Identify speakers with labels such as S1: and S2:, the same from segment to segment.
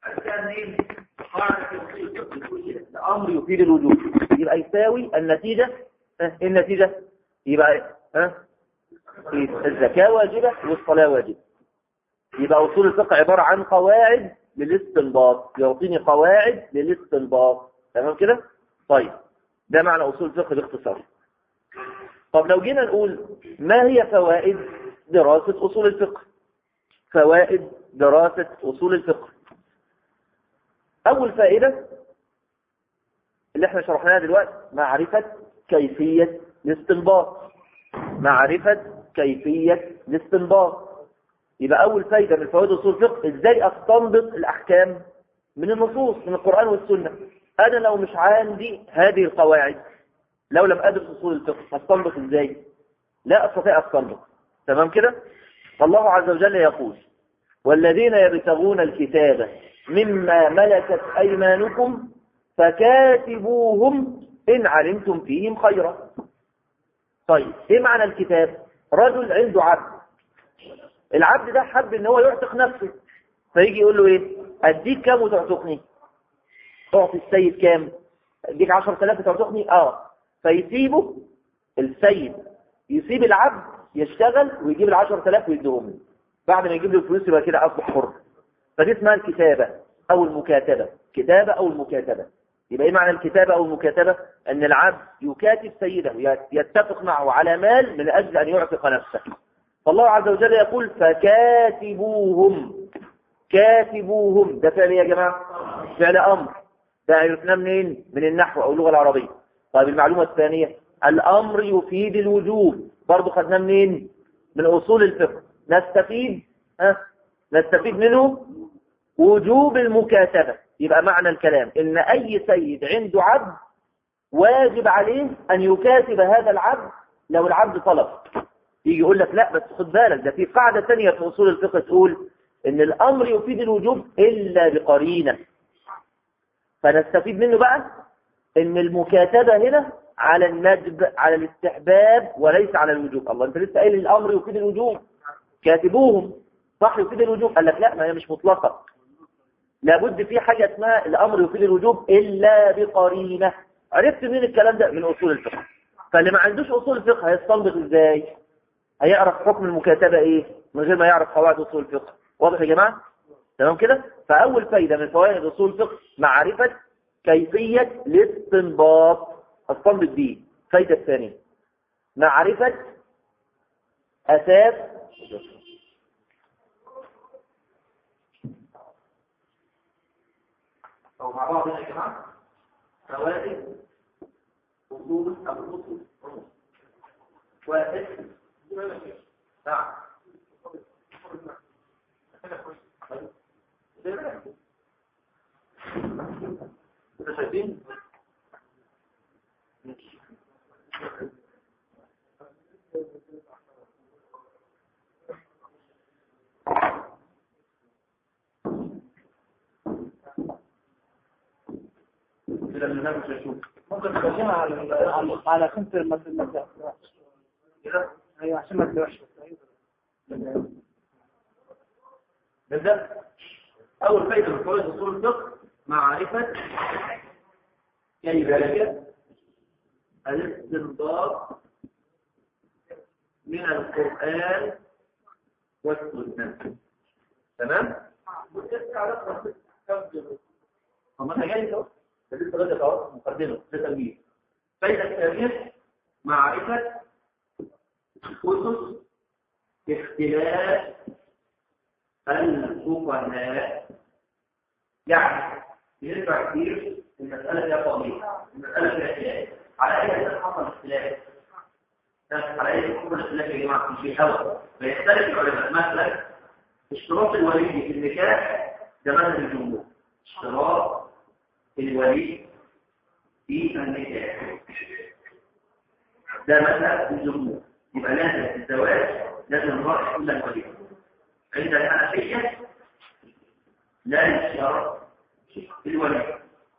S1: كان ايه قاعده في اصول الفقه بتقول كده الامر يفيد الوجوب يبقى يساوي النتيجه ها ايه النتيجه يبقى ها الزكاه واجبه والصلاه واجبه يبقى اصول الفقه عباره عن قواعد للاستنباط يعطيني قواعد للاستنباط تمام كده طيب ده معنى اصول الفقه باختصار طب لو جينا نقول ما هي فوائد دراسة أصول الفقه فوائد دراسة أصول الفقه أول فائدة اللي احنا شرحناها دلوقتي معرفة كيفية الاستنباط معرفة كيفية الاستنباط يبقى أول فائدة من فوائد أصول الفقه إزاي أستنبط الأحكام من النصوص من القرآن والسنة أنا لو مش عندي هذه القواعد لو لم أدرس أصول الفقه هستنبط إزاي لا أستطيع أستنبط تمام كده الله عز وجل يقول والذين يبتغون الكتاب مما ملكت أيمانكم فكاتبوهم إن علمتم فيهم خيرا طيب إيه معنى الكتاب رجل عنده عبد العبد ده حب ان هو يعتق نفسه فيجي يقول له ايه اديك كام وتعتقني اعطي السيد كام اديك 10000 وتعتقني اه فيسيبه السيد يسيب العبد يشتغل ويجيب ال 10000 ويديهم له بعد ما يجيب له الفلوس يبقى كده اصبح حر فدي اسمها الكتابه او المكاتبه كتابه او المكاتبه يبقى ايه معنى الكتابه او المكاتبه ان العبد يكاتب سيده يتفق معه على مال من اجل ان يعتق نفسه فالله عز وجل يقول فكاتبوهم كاتبوهم ده فعل ايه يا جماعه فعل امر ده عرفناه منين من النحو او اللغه العربيه طيب المعلومه الثانيه الامر يفيد الوجوب برضه خدناه منين من اصول الفقه نستفيد ها نستفيد منه وجوب المكاتبه يبقى معنى الكلام ان اي سيد عنده عبد واجب عليه ان يكاتب هذا العبد لو العبد طلب يجي يقول لك لا بس خد بالك ده في قاعدة ثانيه في أصول الفقه تقول إن الأمر يفيد الوجوب إلا بقرينة فنستفيد منه بقى إن المكاتبة هنا على الندب على الاستحباب وليس على الوجوب الله أنت لسه قايل الأمر يفيد الوجوب كاتبوهم صح يفيد الوجوب قال لك لا ما هي مش مطلقة لابد في حاجة اسمها الأمر يفيد الوجوب إلا بقرينة عرفت مين الكلام ده من أصول الفقه فاللي ما عندوش أصول الفقه هيستنبط إزاي هيعرف حكم المكاتبة ايه من غير ما يعرف قواعد اصول الفقه واضح يا جماعة تمام كده فاول فايدة من فوائد اصول الفقه معرفة كيفية الاستنباط استنبط بيه الفايدة الثانية معرفة اساس او مع بعض يا جماعة فوائد اصول او الاصول واحد نعم شايفين
S2: ممكن تقدمها على على خمسة المسألة
S1: كده
S2: ايوه عشان ما تلوحش
S1: نبدأ أول فائدة من فوائد أصول الفقه معرفة كيفية الاستنباط من القرآن والسنة تمام؟ طب انا جاي اهو لسه غدا اهو مقدمه لسه تمهيد فايده الثانيه معرفه خصوص اختلاف الفقهاء يعني بيرجع كتير المسألة فيها قضية المسألة فيها خلاف على أي أساس حصل اختلاف على أي حكم الاختلاف يا جماعة في هوى فيختلف العلماء مثلا اشتراط الولي في النكاح ده مذهب الجمهور اشتراط الولي في النكاح ده مذهب الجمهور يبقى لازم الزواج لازم المرأة كل الولي عند الحنفية لا يشترط الولي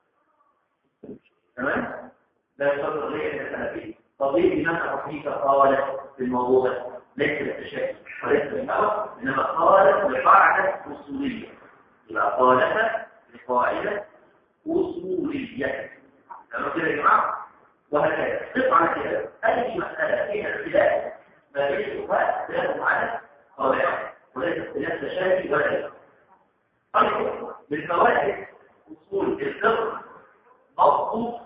S1: تمام لا يشترط الولي عند الحنفية قضية الإمام أبو حنيفة قال في الموضوع ده ليس بالتشكل وليس بالهوى إنما قالت بقاعدة أصولية يبقى قالت
S3: قاعدة أصولية تمام كده يا جماعة وهكذا قف على كده أي مسألة فيها اختلاف ما بين الفقهاء اختلاف على قواعد وليس اختلاف تشابه ولا لا طيب من فوائد أصول الفقه ضبط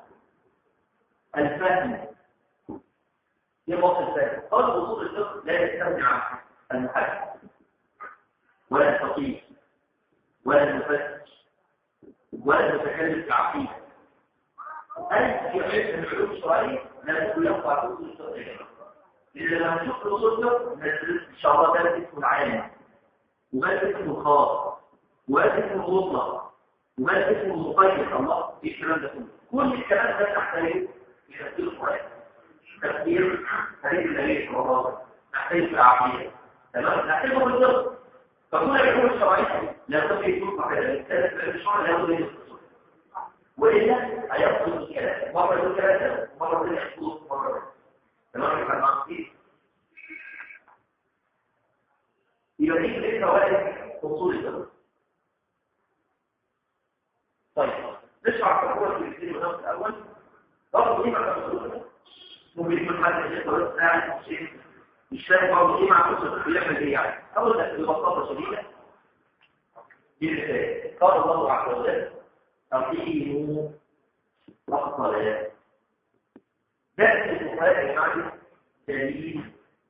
S3: الفهم هي ضبط الفهم قال أصول الفقه لا يستغني عن المحدث ولا الفقيه ولا المفسر ولا المتكلم في العقيده أنت في علم العلوم الشرعية لا تكون ينفع كل الشرعية إذا لم تشوف الصدق إن شاء الله ده اسمه العام وده اسمه الخاص وده اسمه المطلق وده اسمه المقيد الله في الكلام ده كله كل الكلام ده تحت ايه؟ تفسير القرآن تفسير حديث النبي صلى الله عليه وسلم تحتاج في العقيدة تمام؟ نحتاجه بالضبط فكل العلوم الشرعية لا بد يكون مع الشرع لا بد يكون وإلا هيحصل الكلام مرة يقول ثلاثة مرة يقول يحصل مرة تمام يا جماعة يبقى دي ايه فوائد اصول الدرس طيب نشرح التقوى في الفيديو النص الاول برضه دي مع اصول ممكن يكون حد يقول قاعد شيء مش فاهم برضه ايه مع اصول بيعمل ايه يعني اول ده ببساطه شديده دي الرساله قال الله عز وجل أقيموا الصلاة ذات الصلاة يعني دليل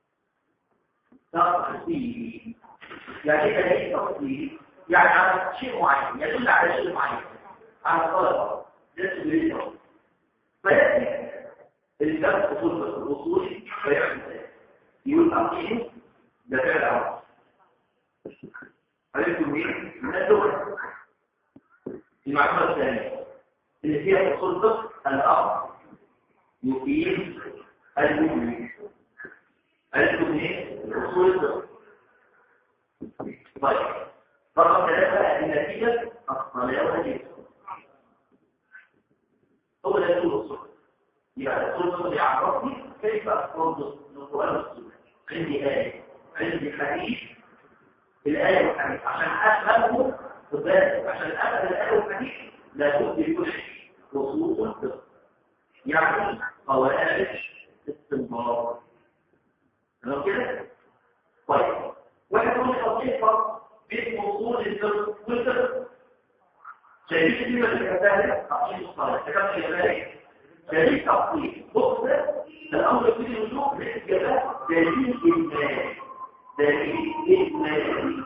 S3: تقصير يعني ايه دليل تقصير يعني على شيء معين يدل على شيء معين على طلبة ذات دليل تقصير فيأتي الكلام أصول الأصول فيعمل ذلك يقول أقيموا ده فعل أمر عرفتم ايه؟ من اللغة المعلومة الثانية اللي فيها أصول الفقه الأمر يقيم المؤمن عرفتم ايه؟ أصول الفقه طيب رقم ثلاثة النتيجة الصلاة واجبة هو ده يقول الصلاة يعني أصول الفقه يعرفني كيف أفرض القرآن والسنة عندي آية عندي حديث الآية والحديث عشان أفهمه وذلك عشان أفهم الآية والحديث لا بد يكون وصول الفقه يعني قواعد استنباط تمام كده؟ طيب واحد يقول لي فرق بين وصول الفقه والفقه شايفين كلمة الكتابة تقسيم الصلاة كتابة الجبال دليل تقسيم بص الأمر في الوجوب للإجابات دليل إجمالي دليل إجمالي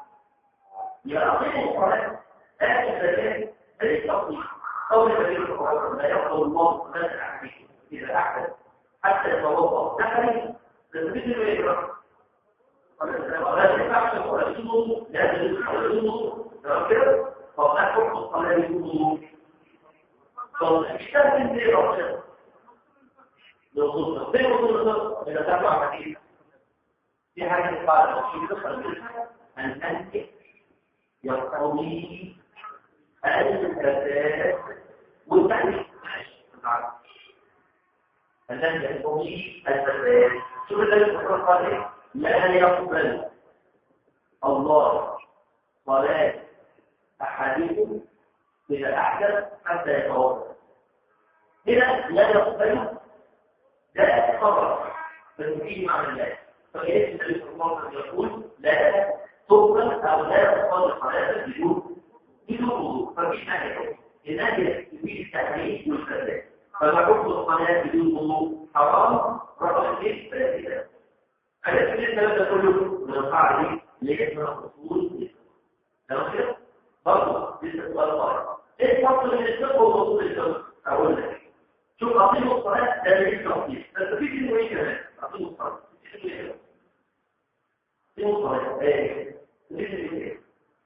S3: يقضي الصلاة آخر ذلك دليل تقسيم قول دليل القرآن لا يقضي الله لا عليه إذا أحدث حتى يتوضأ دخل تثبيت الوجوب لا ينفعش ولا يجوز لا يجوز ولا يجوز تمام كده فلا حكم الصلاة يجوز فالاشتغل من ذي رأسه لوصول ذي وصول إذا تابع حديث في حاجة قال في دخل أن أنت يقوي الكفاء والتعليم أن أنت يقوي الكفاء شو الذي قال لا يقبل الله صلاة أحدكم إذا أحدث حتى يتوضأ هنا لا يقبل لا خبر فيه معنى الله فكيف النبي صلى الله عليه وسلم يقول لا تقبل أو لا تقبل الصلاة بدون بدون وضوء ففي حاجة لذلك يفيد التحريم والفساد فما حكم الصلاة بدون وضوء حرام رقم اثنين فاسدة أليس الكلام ده كله من القاعدة اللي اسمها أصول تمام كده؟ برضه لسه سؤال صغير ايه الفرق بين الفقه واصول الفقه؟ اقول لك شوف اقيم الصلاه ده ليه تفصيل بس في كلمه ايه كمان؟ اقيم الصلاه اقيم الصلاه ايه؟ ليه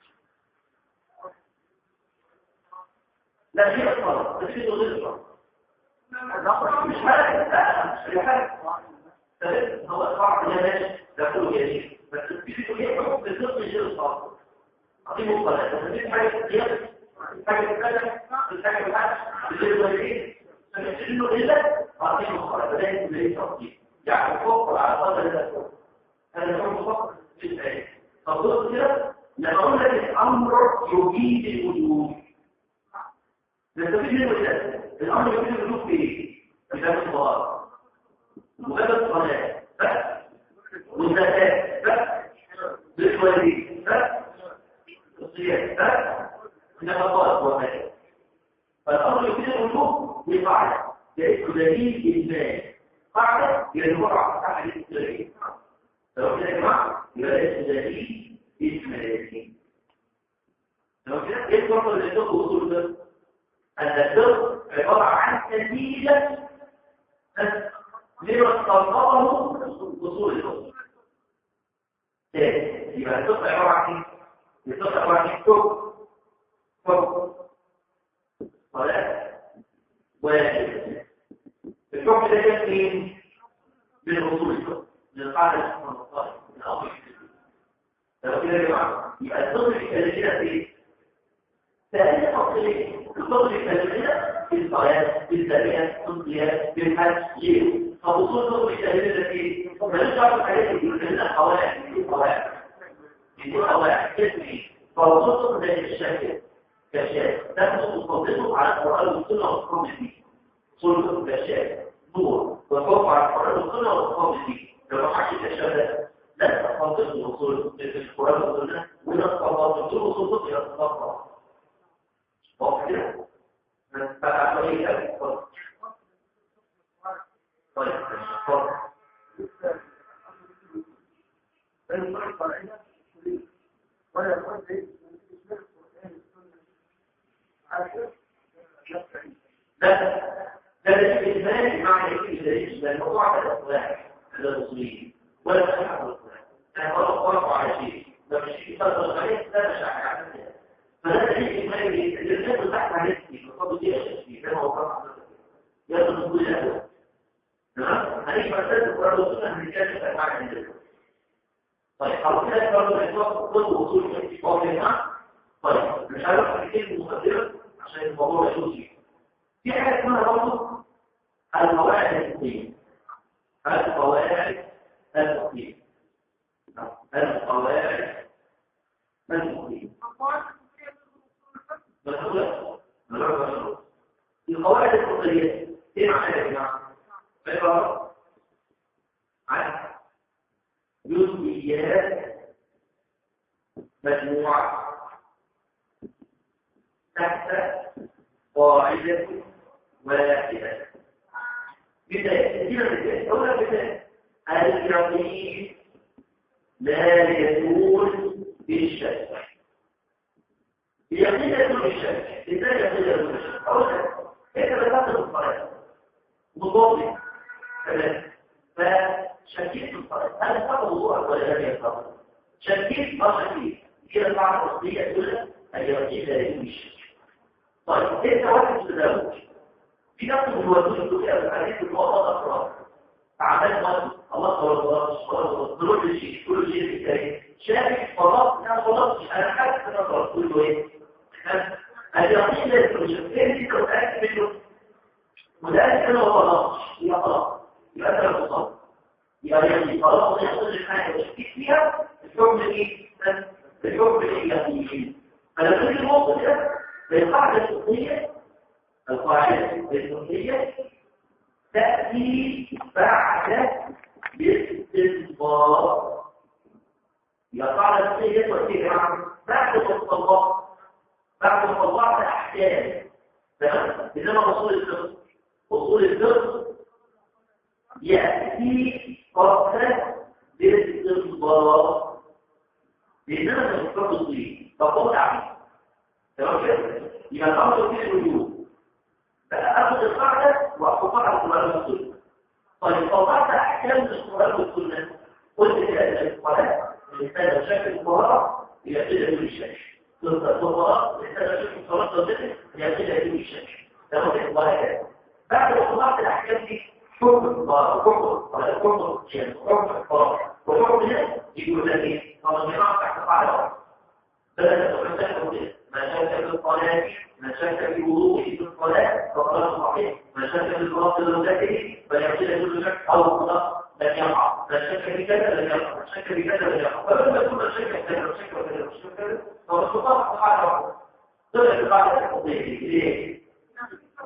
S3: لا في الصلاه بس في غير الصلاه مش حاجه مش حاجه هو الفرق ده ماشي ده كله جميل بس في كلمه حكم الفقه غير الصلاه أقيم الصلاة فمثل حاجة الصيام حاجة الكلام حاجة الحج اللي الوالدين فمثل إلا أقيم الصلاة فده يكون تفصيل يعني فوق على قدر الأسوأ هذا هو فقط في الآية طب بص كده لما أقول لك الأمر يفيد الوجوب نستفيد منه الآن الأمر يمكن الوجود في إيه؟ في باب الصلاة وباب الصلاة بس والزكاة بس بالوالدين بس الصيام بس النفقات وغيرها فالأمر يمكن الوجود بقاعدة يعيش دليل إجماعي قاعدة يدور على الإسلامية لو كده يا جماعة يبقى اسم دليل إجمالي لو كده ايه الفرق اللي الفقه وصول ده؟ أن الفقه عبارة عن نتيجة لما استنبطه وصول الفقه. تاني يبقى الفقه عبارة عن ايه؟ الفقه عبارة عن حكم حكم صلاة واجب الحكم ده جاي منين؟ من وصول الفقه من القاعدة سبحان الله من الأمر لو كده يا جماعة يبقى الفقه الكلامية في ايه؟ ثانيا تفصيل الفضل الكلمية في الصلاة في الزكاة في الصيام في الحج ليه؟ فوصول الفضل الكلمية في مالوش دعوة بالحاجات دي كلها قواعد دي قواعد دي قواعد اسمي فوصول الفضل زي الشكل كشاف تاخد تفضله على القرآن والسنة والقرآن دي وصول الفضل كشاف نور وحكم على القرآن والسنة والقرآن دي لو ما حدش كشاف ده لا تفضل الوصول في القرآن والسنة ولا تفضل الوصول في القرآن واضح كده بقى عملية اتفضل طيب اتفضل لا ده الاجمال معنى الاجمال الموضوع ده واحد هذا الاصولي ولا تحقق الاصولي انا بقول على شيء لما الشيء يفضل عليه ده مش هعمل فهذا الشيء ما يريد الإنسان تحت نفسي وقبل دي أشياء كما هو قرأ يأخذ كل هذا تمام هنيجي مسألة القرآن والسنة هنتكلم عن معنى ذلك طيب حاول كده برضه الإطلاق كل وصول في واضح طيب مش عارف أحكي المقدمة عشان الموضوع يشوفي في حاجة اسمها برضه القواعد الفقهية القواعد الفقهية القواعد الفقهية القواعد الفقهية ايه معناها يا جماعه؟ عباره عن جزئيات مجموعه تحت قاعده واحده بدايه دي بدايه اول بدايه اليقين لا يزول بالشك اليقين يدل بالشك ازاي يقين يدل بالشك اولا انت بدات بالصلاه مضاد تمام فشكيت في الصلاه هل استطاع وضوءك ولا لم يستطع شكيت اه شكيت كده القاعده الاصليه تقول لك اليقين لا يدل بالشك طيب انت واحد تتزوج في نفس الوضوء تقول لك الحديث الموضوع الاطراف عمال مصر الله صلى نروح لشيء كل شيء في التاريخ شايف خلاص انا خلاص انا حاسس ان انا خلاص كل له ايه اليقين لازم يشوفين دي كنت قاعد منه وده انا هو خلاص يا خلاص يبقى انت المصاب يبقى يعني خلاص يحصل لي حاجه تشكيك فيها الحكم ايه الحكم اليقين فلما تيجي الموضوع ده القاعده الفقهيه القاعده الفقهيه تأتي بعد الاستنباط يقع السيد والكرام بعد الاستنباط بعد ما طلعت احكام تمام انما اصول الفقه اصول الفقه ياتي قبل الاستنباط لاننا في الفقه الطويل فقط عليه تمام كده يبقى الامر فيه الوجود فأخذ القاعدة وأحطها على القرآن والسنة. طيب طبعت أحكام القرآن والسنة قلت كده الصلاة الإنسان شكل الطهارة إلى كده يدوم الشك. الطهارة الإنسان شكل الصلاة والذكر إلى كده يدوم الشك. ده ممكن الله كده. بعد ما طبعت الأحكام دي حكم الطهارة حكم الصلاة حكم الصيام حكم الطهارة وحكم الناس يقول لك إيه؟ طب الجماعة تحت قاعدة بدأت تتحدث ما شك في الصلاة ما شك في وضوءه في الصلاة فصلاة صحيح ما شك في الصلاة لذاته فيحصل كل شك أو خطأ لم يقع ما شك في كذا لم يقع ما شك في كذا لم يقع فلما يكون الشك في كذا والشك في كذا والشك في كذا فالخطأ قاعدة واحدة طلع القاعدة الفقهية ليه؟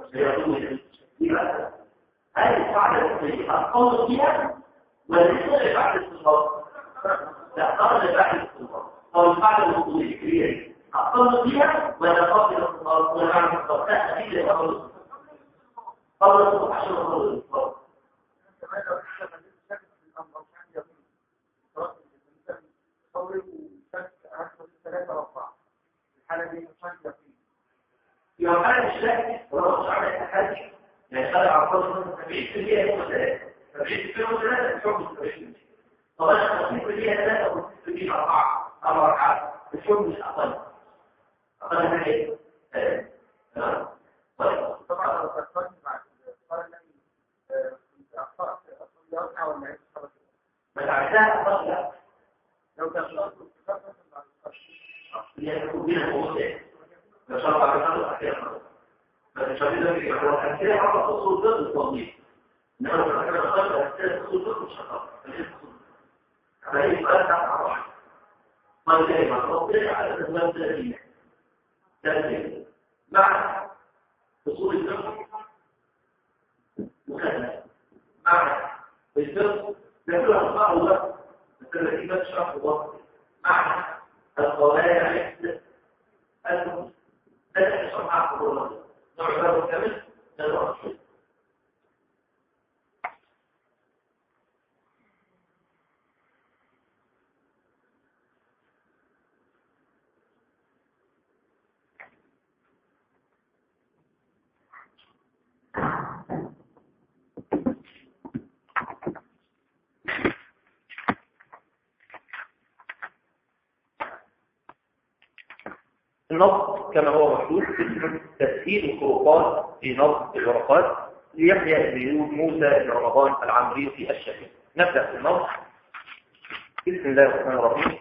S3: سيقول لماذا؟ هذه القاعدة الأصلية القول فيها وليس لبعض الاستنباط لا قبل بعد الاستنباط أو القاعدة الأصولية هي القول فيها ولا قبل الاستنباط ولا بعد الاستنباط لا أكيد قبل الاستنباط قبل الاستنباط عشان قبل الاستنباط يوم كان الشك ولو صعب التحدي يعني خلع عقل فبعيد في البيئة يوم ثلاثة فبعيد في يوم ثلاثة الحكم الثلاثين طب أنا تصيب في البيئة ثلاثة أو تصيب في البيئة أربعة أربع ركعات الحكم مش أقل أقل من إيه؟ ثلاثة طيب
S2: طبعا لو فكرت مع قال النبي اخطات في اصلياتها ولا ايه
S3: ما تعرفها أقل لا
S2: لو تخلصت
S3: يكون بينها ومسائل ما شاء الله على خلق أحيانا بس شبيه ذلك يقول أمثلة على أصول ضد التنظيم إنما لو كان خلق أمثلة أصول ضد مش خطأ فهي سؤال تحت على واحد ما يجري مع التوضيح على الأسباب الثلاثية ثلاثية مع أصول الفقه مخالفة مع الفقه نقول أخطاء الله مثل التي تشرح الله مع القواعد المسلم لا تشرح مع الله نوع كامل لا نوع
S1: النص كما هو مشهور اسمه تسهيل الخروقات في نص الورقات ليحيى بن موسى بن رمضان العمري في الشافعي نبدأ في النص بسم الله الرحمن الرحيم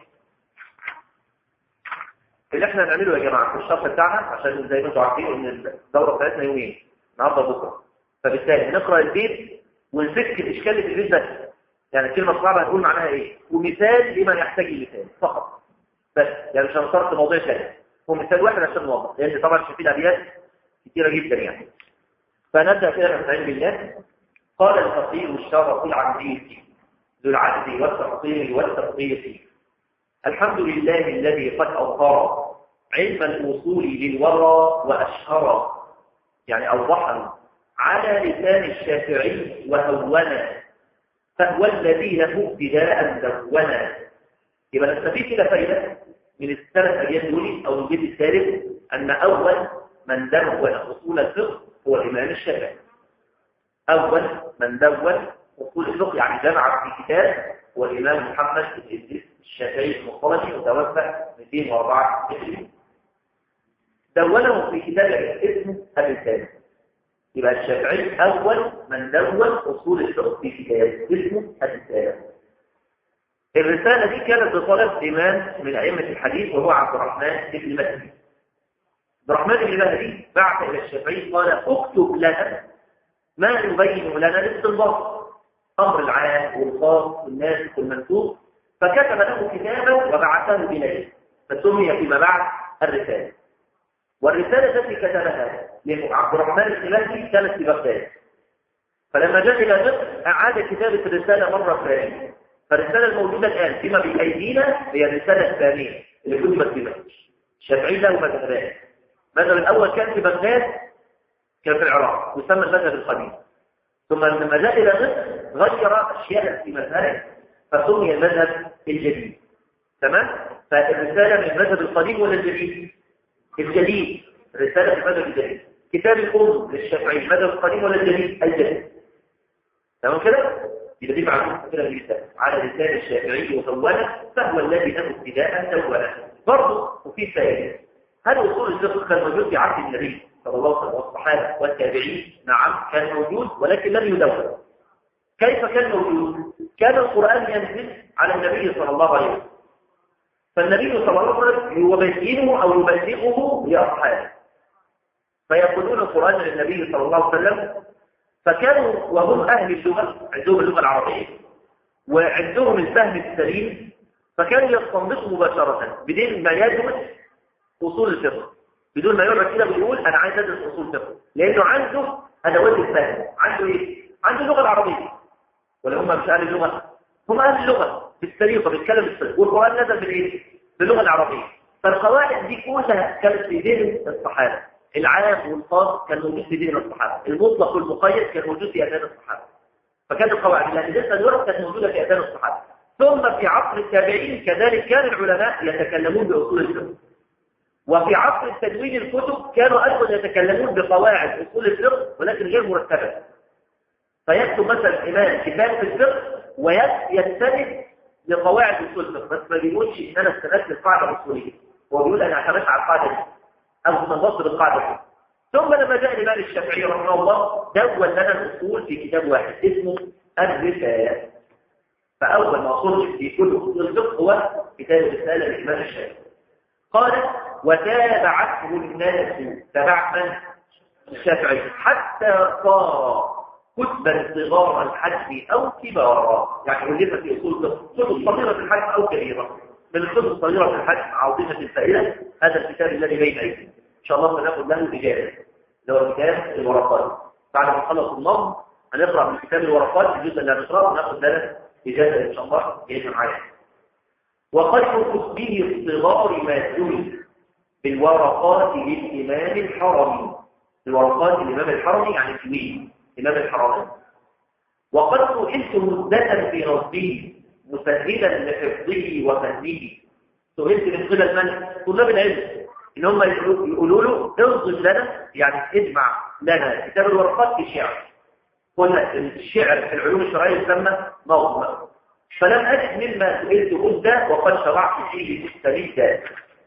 S1: اللي احنا هنعمله يا جماعة في الشرح بتاعنا عشان زي ما انتم عارفين ان الدورة بتاعتنا يومين النهارده بكره فبالتالي نقرأ البيت ونفك الاشكال اللي في البيت بس يعني الكلمة الصعبة هنقول معناها ايه ومثال لما يحتاج المثال فقط بس يعني مش هنصرف موضوع ثاني هو مثال واحد عشان نوضح لان طبعا شايفين ابيات كثيره جدا يعني فنبدا كده نستعين بالله قال الفقير الشرف العزيز ذو العدل والتفصيل والتفصيل الحمد لله الذي قد اوفر علم الاصول للورى واشهر يعني اوضحه على لسان الشافعي وهونا فهو الذي له ابتداء دونا يبقى نستفيد كده فايده من الثلاث أجيال دول أو الجيل الثالث أن أول من دون أصول الفقه هو الإمام الشافعي أول من دون أصول الفقه يعني جمع في كتاب هو الإمام محمد بن إدريس الشافعي المصطلحي وتوفى 204 هجري دونه في كتاب اسمه الرسالة يبقى الشافعي أول من دون أصول الفقه في كتاب اسمه الرسالة الرسالة دي كانت بطلب إمام من أئمة الحديث وهو عبد الرحمن بن مهدي عبد الرحمن بن مهدي بعث إلى الشافعي قال اكتب لنا ما يبين لنا الاستنباط أمر العام والخاص والناس والمنسوخ فكتب له كتابا وبعثه إليه فسمي فيما بعد الرسالة والرسالة التي كتبها لعبد الرحمن بن مهدي كانت في بغداد فلما جاء إلى مصر أعاد كتابة الرسالة مرة ثانية فالرسالة الموجودة الآن فيما بأيدينا هي الرسالة الثانية اللي كتبت في مصر الشافعي له مذهبان المذهب الأول كان في بغداد كان في العراق يسمى المذهب القديم ثم لما جاء إلى مصر غير أشياء في مذهبه فسمي المذهب الجديد تمام؟ فالرسالة من المذهب القديم ولا الجديد؟ الجديد رسالة في المذهب الجديد كتاب الأم للشافعي المذهب القديم ولا الجديد؟ الجديد تمام كده؟ يبقى دي معلومه كده جدا على لسان الشافعي وهونا فهو الذي له ابتداء دولا برضه وفي فائده هل اصول الفقه كان موجود في عهد النبي صلى الله عليه وسلم والصحابه والتابعين نعم كان موجود ولكن لم يدون كيف كان موجود كان القران ينزل على النبي صلى الله عليه وسلم فالنبي صلى الله عليه وسلم يبينه او يبلغه لاصحابه فيقولون القران للنبي صلى الله عليه وسلم فكانوا وهم أهل اللغة عندهم اللغة العربية وعندهم الفهم السليم فكانوا يستنبطوا مباشرة بدون ما يدرس أصول الفقه بدون ما يقعد كده ويقول أنا عايز أدرس أصول الفقه لانه عنده ادوات الفهم عنده ايه عنده اللغه العربيه ولا هم مش اهل اللغه هم اهل اللغه بالسليقه بيتكلم بالسليقه والقران نزل بالايه باللغه العربيه فالقواعد دي كلها كانت في دين الصحابه العام والخاص كان موجود في دين الصحابه المطلق والمقيد كان موجود في اذان الصحابه فكانت القواعد اللي هندسها دلوقتي كانت موجوده في اذان الصحابه ثم في عصر التابعين كذلك كان العلماء يتكلمون باصول الفقه وفي عصر تدوين الكتب كانوا ايضا يتكلمون بقواعد اصول الفقه ولكن غير مرتبه فيكتب مثلا امام كتاب في الفقه ويستند لقواعد اصول الفقه بس ما بيقولش ان انا استندت للقاعده الاصوليه هو بيقول انا اعتمدت على القاعده دي او تنبسط بالقاعده دي ثم لما جاء الامام الشافعي رحمه الله دون لنا الاصول في كتاب واحد اسمه الرساله فاول ما اصول في كل اصول الفقه هو كتاب الرساله للامام الشافعي قال وتابعته الناس تبع من الشافعي حتى صار كتبا صغار الحجم او كبارا يعني ولفت في اصول الفقه كتب صغيره في الحجم او كبيره من الكتب الصغيره في الحجم عظيمه الفائده هذا الكتاب الذي بين ايدينا ان شاء الله سناخذ له اجازه اللي هو كتاب الورقات بعد ما نخلص النظم هنقرا من كتاب الورقات الجزء اللي هنقراه وناخذ لنا اجازه ان شاء الله باذن الله وقد يخص به الصغار ما سئل بالورقات للامام الحرمي الورقات الامام الحرمي يعني الكبير امام الحرمين وقد سئلت مدة في نصبه مسهلا لحفظه وفهمه سئلت من قبل من؟ طلاب العلم ان هم يقولوا له انظم لنا يعني اجمع لنا كتاب الورقات في شعر قلنا الشعر في العلوم الشرعيه يسمى نظم فلم اجد مما سئلت مده وقد شرعت فيه مستمدا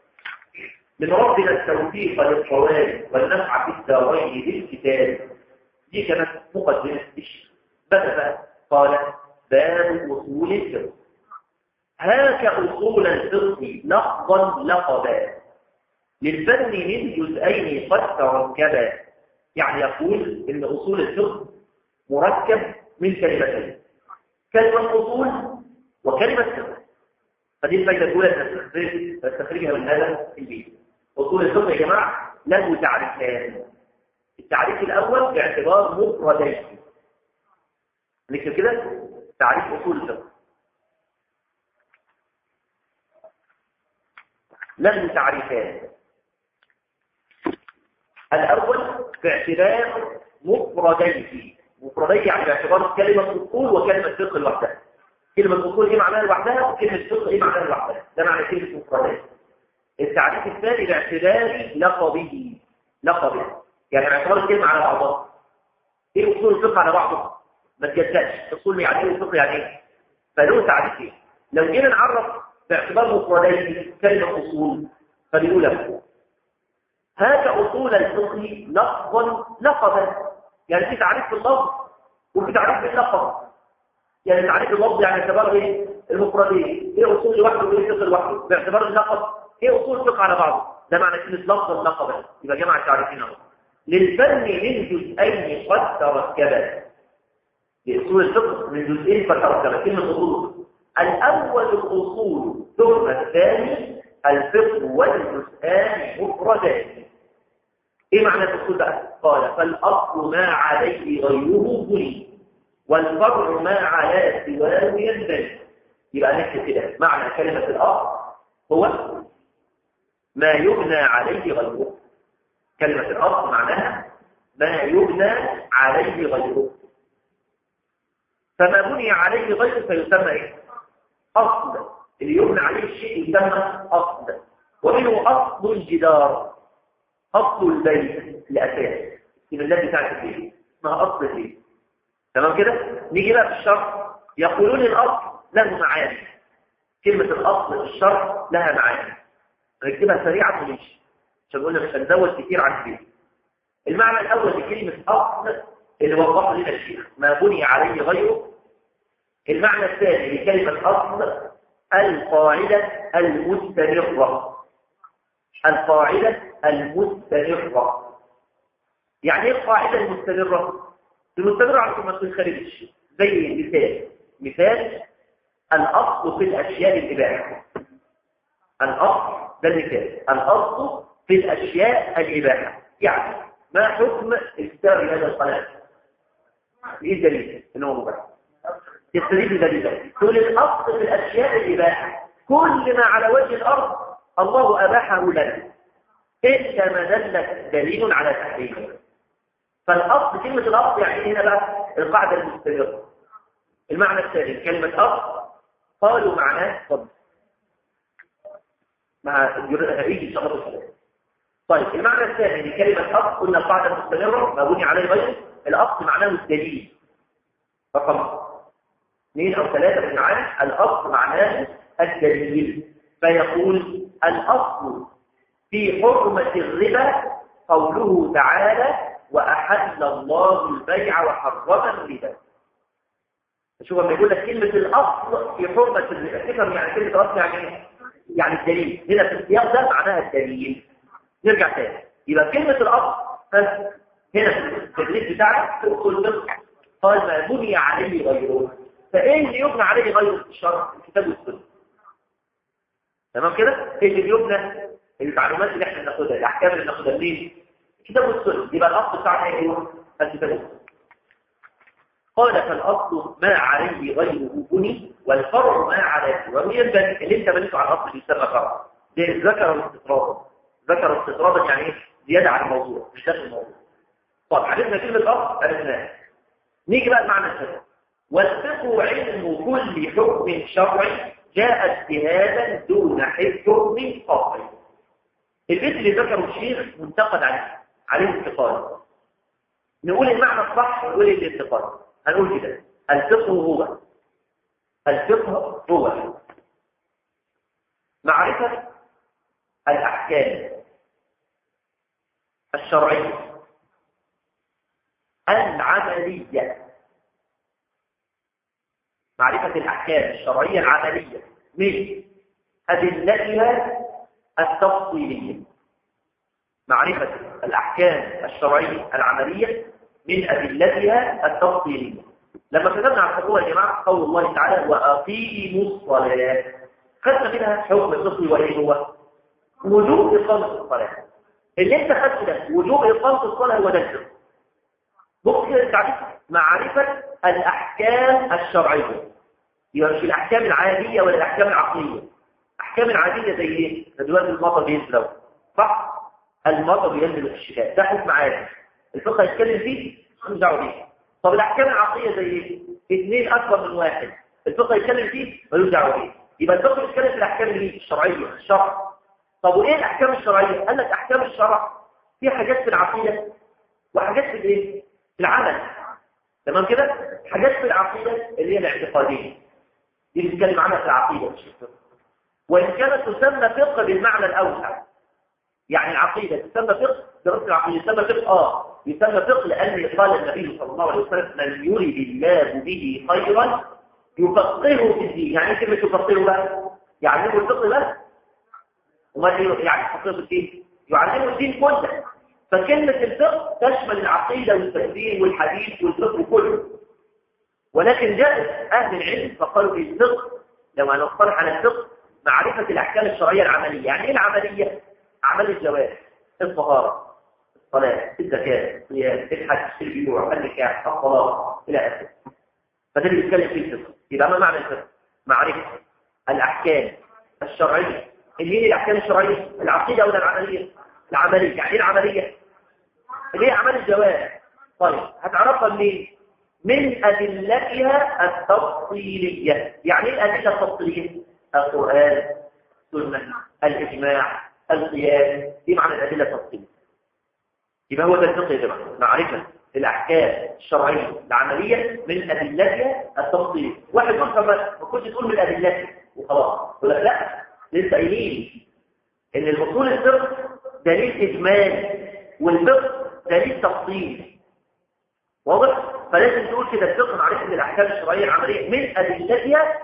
S1: من ربنا التوفيق للصواب والنفع في الدارين بالكتاب دي كانت مقدمه الشيء بدأ قال باب اصول الفقه هاك اصول الفقه لفظا لقبا للفن من جزئين قد تركبا يعني يقول ان اصول الفقه مركب من كلمتين كلمه اصول وكلمه فقه فدي الفائده الاولى نستخرجها من هذا البيت اصول الفقه يا جماعه له تعريفان التعريف الاول باعتبار مفردين نكتب كده تعريف اصول الفقه له تعريفان الأول باعتبار مفرديه مفرديه يعني باعتبار كلمة أصول وكلمة فقه لوحدها كلمة أصول إيه معناها لوحدها وكلمة فقه إيه معناها لوحدها ده معنى كلمة مفرديه التعريف الثاني باعتبار لقبه لقبه يعني باعتبار الكلمة على بعضها إيه أصول الفقه على بعضه ما تجزاش أصول يعني إيه وفقه يعني إيه فله تعريفين لو جينا نعرف باعتبار مفرديه كلمة أصول فبيقول لك هاك أصول الفقه لفظا لقبا يعني في تعريف باللفظ وفي تعريف باللقب يعني تعريف اللفظ يعني اعتبار ايه المفرديه ايه اصول لوحده وايه فقه لوحده باعتبار اللقب ايه اصول فقه على بعض ده معنى كلمه لفظا لقبا يبقى جمع التعريفين اهو للفن من جزئين قد تركبا لاصول الفقه من جزئين قد تركبا كلمه اصول الاول الاصول ثم الثاني الفقه والجزئان مفردان ايه معنى الاصول بقى قال فالاصل ما عليه غيره بني والفرع ما على سواه ينبني يبقى نكتب كده معنى كلمه الاصل هو ما يبنى عليه غيره كلمه الاصل معناها ما يبنى عليه غيره فما بني عليه غيره فيسمى ايه اصل اللي يبنى عليه الشيء يسمى اصل ومنه اصل الجدار أصل البيت الأساس يبقى الذي بتاعت البيت اسمها أصل البيت تمام كده؟ نيجي بقى في الشرح يقولون الأصل له معاني كلمة الأصل في الشرح لها معاني نكتبها سريعا ونمشي عشان قلنا مش هنزود كتير عن البيت المعنى الأول لكلمة أصل اللي وضحه لنا الشيخ ما بني عليه غيره المعنى الثاني لكلمة أصل القاعدة المستمرة القاعدة المستمرة يعني ايه القاعدة المستمرة؟ المستمرة على ما تنخرجش زي مثال مثال الأصل في الأشياء الإباحة الأصل ده المثال الأصل في الأشياء الإباحة يعني ما حكم استوى هذا القلم ايه الدليل انه مباح يستدل بدليل كل الاصل في الاشياء الاباحه كل ما على وجه الارض الله اباحه لنا الا ما دلت دليل على تحريمه فالاصل كلمه الاصل يعني هنا بقى القاعده المستمره المعنى الثاني كلمه اصل قالوا معناه اتفضل مع يجي ان شاء الله طيب المعنى الثاني لكلمه اصل قلنا القاعده المستمره ما بني عليه غيره الاصل معناه الدليل رقم اثنين او ثلاثه في المعاني الاصل معناه الدليل فيقول الاصل في حرمه الربا قوله تعالى واحل الله البيع وحرم الربا شوف لما يقول لك كلمه الاصل في حرمه الربا تفهم يعني كلمه الاصل يعني ايه يعني الدليل هنا في السياق ده معناها الدليل نرجع تاني يبقى كلمه الاصل هنا في التدريس بتاعك تدخل فقه قال ما بني عليه غيره فايه اللي يبنى عليه غيره في الشرع الكتاب والسنه تمام كده ايه اللي يبنى المعلومات اللي احنا بناخدها الاحكام اللي بناخدها منين الكتاب والسنه يبقى الاصل بتاعنا ايه هو الكتاب والسنه قال فالاصل ما عليه غيره بني والفرع ما عليه وهي البني اللي انت بنيته على الاصل يسمى فرع ده ذكر الاستطراد ذكر استطرادا يعني ايه زياده عن الموضوع مش داخل الموضوع طب عرفنا كلمه الاصل عرفناها نيجي بقى المعنى الثاني والفقه علم كل حكم شرعي جاء اجتهادا دون حكم قطعي البيت اللي ذكره الشيخ منتقد عليه عليه انتقاد نقول المعنى الصح نقول الانتقاد هنقول كده الفقه هو الفقه هو معرفة الأحكام الشرعية العملية معرفة الأحكام الشرعية العملية من أدلتها التفصيلية معرفة الأحكام الشرعية العملية من أدلتها التفصيلية لما كتبنا عن الحقوق يا جماعة قول الله تعالى وأقيموا الصلاة خدنا منها حكم الفقهي وإيه هو وجوب إقامة الصلاة اللي انت خدته ده وجوب إقامة الصلاة هو ده الفقه بص كده التعريف معرفة الأحكام الشرعية يبقى مش الأحكام العادية ولا الأحكام العقلية الأحكام العادية زي إيه؟ دلوقتي المطر بينزل صح؟ المطر بينزل في الشتاء ده حكم عادي الفقه يتكلم فيه مش دعوه بيه طب الأحكام العقلية زي إيه؟ اثنين أكبر من واحد الفقه يتكلم فيه ملوش دعوه بيه يبقى الفقه يتكلم في الأحكام اللي الشرعية الشرع طب وإيه الأحكام الشرعية؟ قال لك أحكام الشرع في حاجات في العقيدة وحاجات في الإيه؟ في العمل تمام كده حاجات في العقيدة اللي هي الاعتقادية دي بنتكلم عنها في العقيدة مش الفقه وإن كانت تسمى فقه بالمعنى الأوسع يعني العقيدة تسمى فقه دراسة العقيدة تسمى فقه آه يسمى فقه لأن قال النبي صلى الله عليه وسلم من يريد الله به خيرا يفقهه في الدين يعني ايه كلمة يفقهه بقى؟ يعلمه الفقه بس وما يعني يفقهه في الدين يعلمه الدين كله فكلمة الفقه تشمل العقيدة والتدين والحديث والفقه كله ولكن جاء أهل العلم فقالوا في الفقه لو هنقترح على الفقه معرفة الأحكام الشرعية العملية يعني إيه العملية؟ أعمال الجوارح الطهارة الصلاة الزكاة الصيام الحج البيوع النكاح الطلاق إلى آخره فده اللي بيتكلم فيه الفقه يبقى ما معنى الفقه؟ معرفة الأحكام الشرعية اللي هي الأحكام الشرعية العقيدة ولا العملية؟ العملية يعني ايه العملية اللي هي اعمال الجوارح طيب هتعرفها منين من ادلتها التفصيليه يعني ايه الادله التفصيليه القران السنه الاجماع القياس دي معنى الادله التفصيليه يبقى هو ده الفقه يا جماعه معرفه الاحكام الشرعيه العمليه من ادلتها التفصيليه واحد يقول طب ما كنتش تقول من ادلتها وخلاص يقول لك لا لسه قايلين ان الاصول الفقه دليل إجمال والفقه دليل تفصيل واضح؟ فلازم تقول كده الفقه معرفة الأحكام الشرعية العملية من أدلتها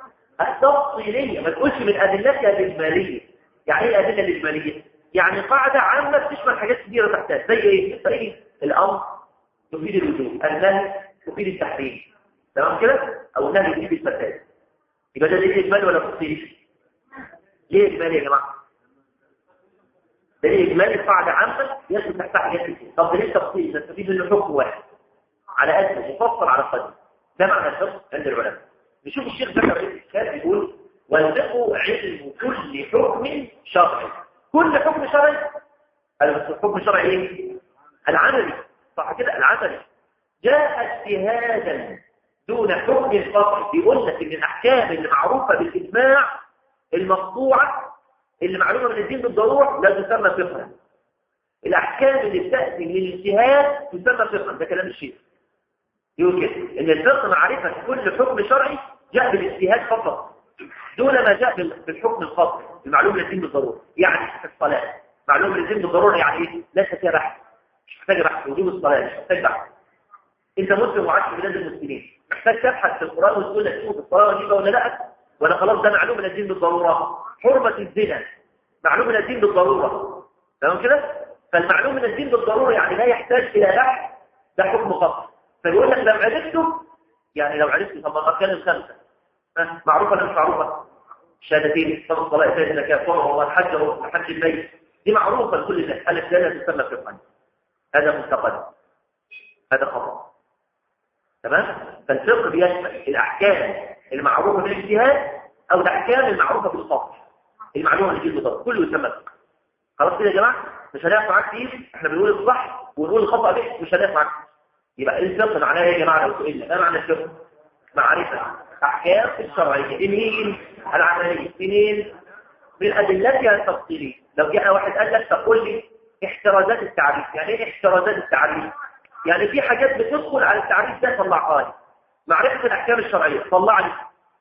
S1: التفصيلية ما تقولش من أدلتها الإجمالية يعني إيه الأدلة الإجمالية؟ يعني قاعدة عامة بتشمل حاجات كثيرة تحتها زي إيه؟ زي إيه؟ الأمر يفيد الوجوب النهي يفيد التحريم تمام كده؟ أو النهي يفيد الفساد يبقى ده دليل إجمالي ولا تفصيلي؟ ليه إجمالي يا جماعة؟
S3: ده اجمالي قاعده عامه يدخل تحتها حاجات كتير طب ليه التفصيل نستفيد منه حكم واحد على قد مفصل على قدر ده معنى الفقه عند العلماء نشوف الشيخ ذكر ايه الكتاب بيقول والفقه علم كل حكم شرعي كل حكم شرعي الحكم الشرعي ايه العملي صح كده العملي جاء اجتهادا دون حكم الفقه بيقول لك ان الاحكام اللي معروفه بالاجماع المقطوعه اللي معلومه من الدين بالضروره لا تسمى فقها الاحكام اللي بتاتي من الاجتهاد تسمى فقها ده كلام الشيخ يقول كده ان الفقه معرفه كل حكم شرعي جاء بالاجتهاد فقط دون ما جاء بالحكم الخاص المعلوم من الدين بالضروره يعني في الصلاه معلوم من الدين بالضروره يعني ايه ليس فيها بحث مش محتاج بحث وجوب الصلاه مش محتاج بحث انت مسلم وعايش في بلاد المسلمين محتاج تبحث في القران وتقول لك شوف الصلاه واجبه ولا لا ولا خلاص ده معلوم من الدين بالضروره حرمه الزنا معلوم من الدين بالضروره تمام كده فالمعلوم من الدين بالضروره يعني لا يحتاج الى بحث ده حكم خاص فيقول لك لو عرفته يعني لو عرفت طب الاركان الخمسه ها معروفه ولا مش معروفه الشهادتين طب الصلاه فيها الزكاه صوم الله الحج وحج البيت دي معروفه لكل الناس الف لا تسمى فقها هذا منتقد هذا خطا تمام فالفقه بيشمل الاحكام المعروفه بالاجتهاد او الاحكام المعروفه بالخاص المعلومه اللي في الضبط كله يسمى فقه خلاص كده يا جماعه مش هنقف معاك كتير احنا بنقول الصح ونقول الخطا به مش هنقف معاك يبقى الفقه معناه ايه يا جماعه لو سئلنا ما معنى الفقه معرفه احكام الشرعيه منين العمليه منين من ادلتها التفصيليه لو جاء واحد قال لك تقول لي احترازات التعريف يعني ايه احترازات التعريف يعني في حاجات بتدخل على التعريف ده طلعها لي معرفه الاحكام الشرعيه طلع لي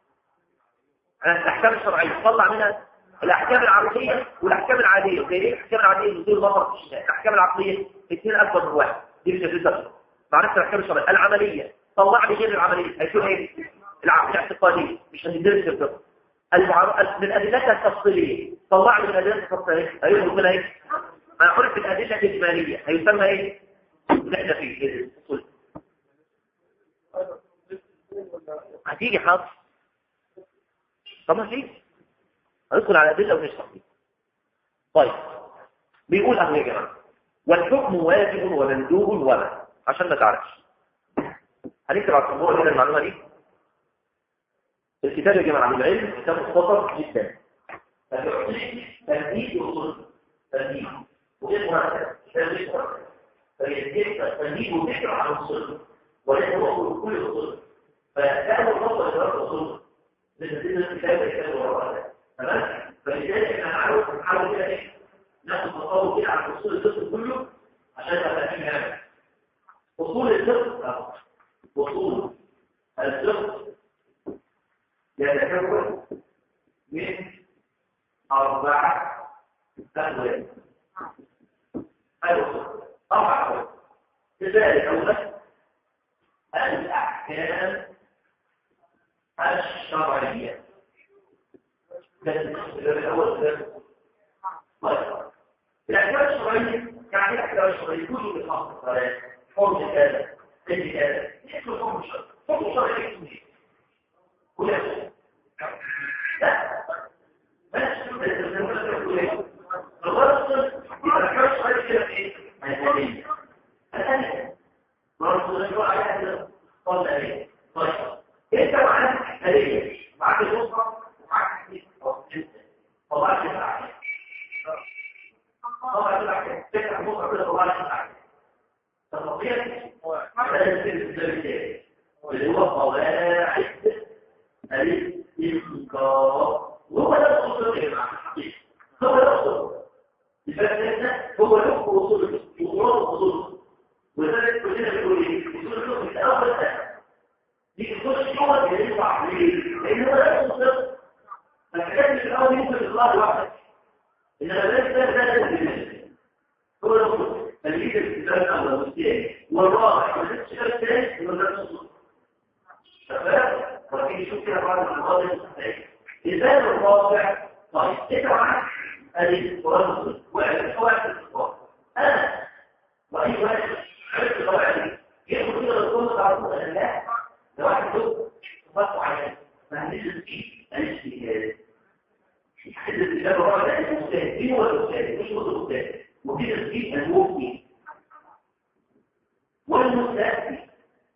S3: الاحكام الشرعيه طلع منها الاحكام العقليه والاحكام العاديه زي ايه الاحكام العاديه نزول المطر في الشتاء الاحكام العقليه اثنين اكبر من واحد دي مش هتقدر معرفه الاحكام الشرعيه العمليه طلع لي غير العمليه هيكون ايه العقل الاعتقادي مش هندرس في الفقه المعر... من ادلتها التفصيليه طلع لي من ادلتها التفصيليه هيخرج منها ايه ما عرف بالادله الاجماليه هيسمى ايه اللي احنا فيه إيه؟ الأصول. هتيجي حاضر طب ما فيش هندخل على ادله ونشرح فيها طيب بيقول اهو يا جماعه والحكم واجب ومندوب وما عشان ما تعرفش هنكتب على السبوره كده المعلومه دي الكتاب يا جماعه عن العلم كتاب مختصر جدا تنبيه وصول تنبيه وغير مرتب كتاب غير مرتب فيجب التنبيه وذكر عن الصلب وليس هو كل الصلب فكان الفضل لدرجه الصلب لتنزيل الكتاب الكتاب وراء تمام فلذلك احنا نعرف نحاول كده ايه ناخد تصور كده عن اصول الفقه كله عشان تبقى فاهم هذا اصول الفقه اصول الفقه يتكون من أربعة أهوال أيوة أربعة أهوال لذلك أولا الأحكام الشرعية الأحكام الشرعية يعني الأحكام الشرعية كل الخاص الصلاة حكم كذا كذا كذا يحكم حكم شرعي حكم شرعي يحكم ايه؟ ولا لا بس الغرض الأحكام الشرعية كده ايه؟ مهنية الثانية برضه الرجوع على هذا قال ايه؟ طيب انت معاك آلية معاك الأسرة ومعاك حديث طبعا كده طبعا كده تفتح الأسرة كده طبعا كده تستطيع هذا السر اللي هو قواعد الاستنكار وهو ده الأصول يا جماعة الحقيقة هو ده الأصول الفكرة هو ده أصول الأصول الأصول وذلك كلنا بنقول ايه؟ أصول الفقه في الأول والآخر دي تخش جوه اللي يطلع ليه؟ لأن هو ده الأصول فالحاجات اللي في الأول يمكن تطلع لوحدك إنما ده ده ده ده هو ده الأصول فالليدر الكتاب الأول والثاني والرابع والكتاب الثالث هو ده الأصول شباب ولكن شوف كده بعض المواضيع الصحيحة إذا الرابع طيب إيه معاك؟ أدي ورد وعد وعد الصفات أنا وأي واحد عرفت القواعد دي يدخل كده الكل تعرفون أن لا ده واحد له صفات معينة ما هنجلس فيه هنجلس فيه هذا حد الكتاب الرابع ده المجتهد مين هو المجتهد؟ مش هو المجتهد وفي تسجيل المفتي والمستأذن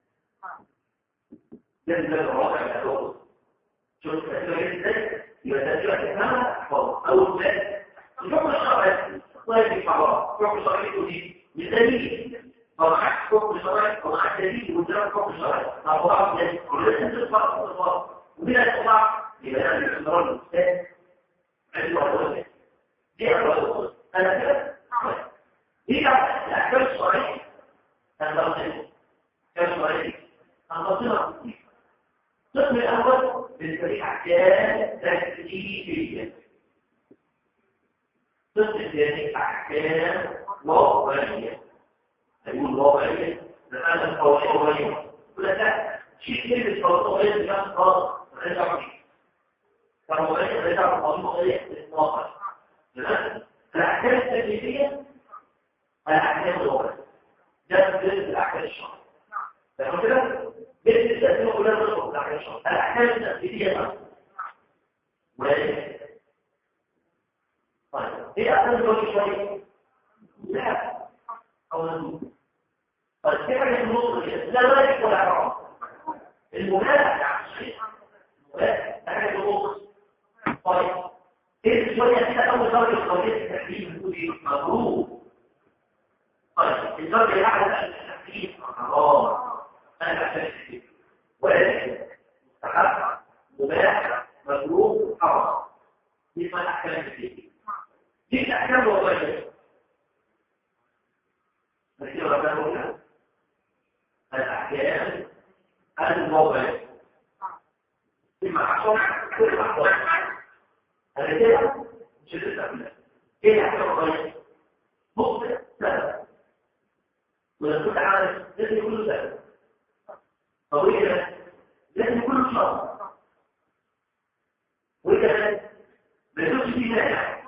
S3: لازم الرابع الأول شوف التسجيل ازاي يبقى تسجيل تفهمها تحفظها أول ثلاث الحكم الشرعي الله يجب مع بعض الحكم الشرعي دي بالدليل فرحت حكم الشرعي فرحت دليل وزراء الحكم الشرعي أربعة من كلها تنزل فرق وبلا تطلع يبقى لازم الاستمرار الأستاذ عنده أولوية دي أولوية أنا كده دي الأحكام الشرعية أنا بقول كم شرعية أنا بقول القسم الأول بالنسبة أحكام تكليفية القسم الثاني أحكام وضعية هيقول وضعية لأن القوانين وضعية ولا لا شيء كلمة القوانين وضعية بجانب خاص رجع فيه فالوضعية رجع القوانين وضعية إطلاقا تمام الأحكام التكليفية الأحكام الوضعية ده بالنسبة لأحكام الشرع فاهم كده؟ بالنسبة للتأثير كلها تدخل في الأحكام الشرع الأحكام التأثيرية بس ولكن طيب ايه أحكام الوضعية شوية؟ لا أو ندوب طيب كيف حاجة النص كده؟ لا لا يكون ولا حرام المبالغة يعني الشيء المبالغة حاجة النص طيب ايه شوية كده أول درجة القضية التحليل بتقول ايه؟ مبروك طيب الدرجة الأعلى التحليل حرام أنا أحتاج ولكن مستحب مباح مبروك حرام دي اسمها الأحكام التحليلية دي الأحكام الوضعية نسير ربنا الأحكام الوضعية إما حصل كل حصل أنا كده مش هتسأل إيه الأحكام الوضعية؟ مخطئ لا ولو كنت عارف لازم يكون له سبب طويلة لازم يكون له شرط وكمان ما يكونش فيه مانع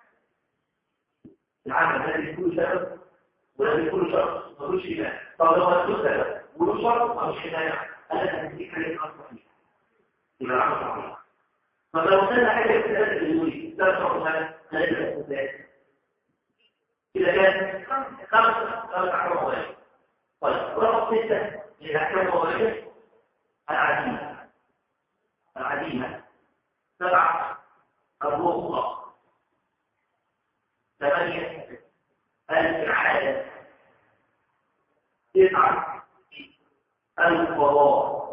S3: العمل لازم يكون له سبب ولازم يكون له شرط ما يكونش فيه مانع طب لو ما له سبب وله شرط ما مش مانع انا هديك حاجه خاصه فيه يبقى العمل صحيح طب لو كان حاجه في الثلاثه اللي يقولي لا شرط مانع هنبدا ازاي إذا كان خمس خمس أحكام وضعية طيب رقم ستة من الأحكام الوضعية العديمة العديمة سبعة الرخصة ثمانية الإعادة تسعة القضاء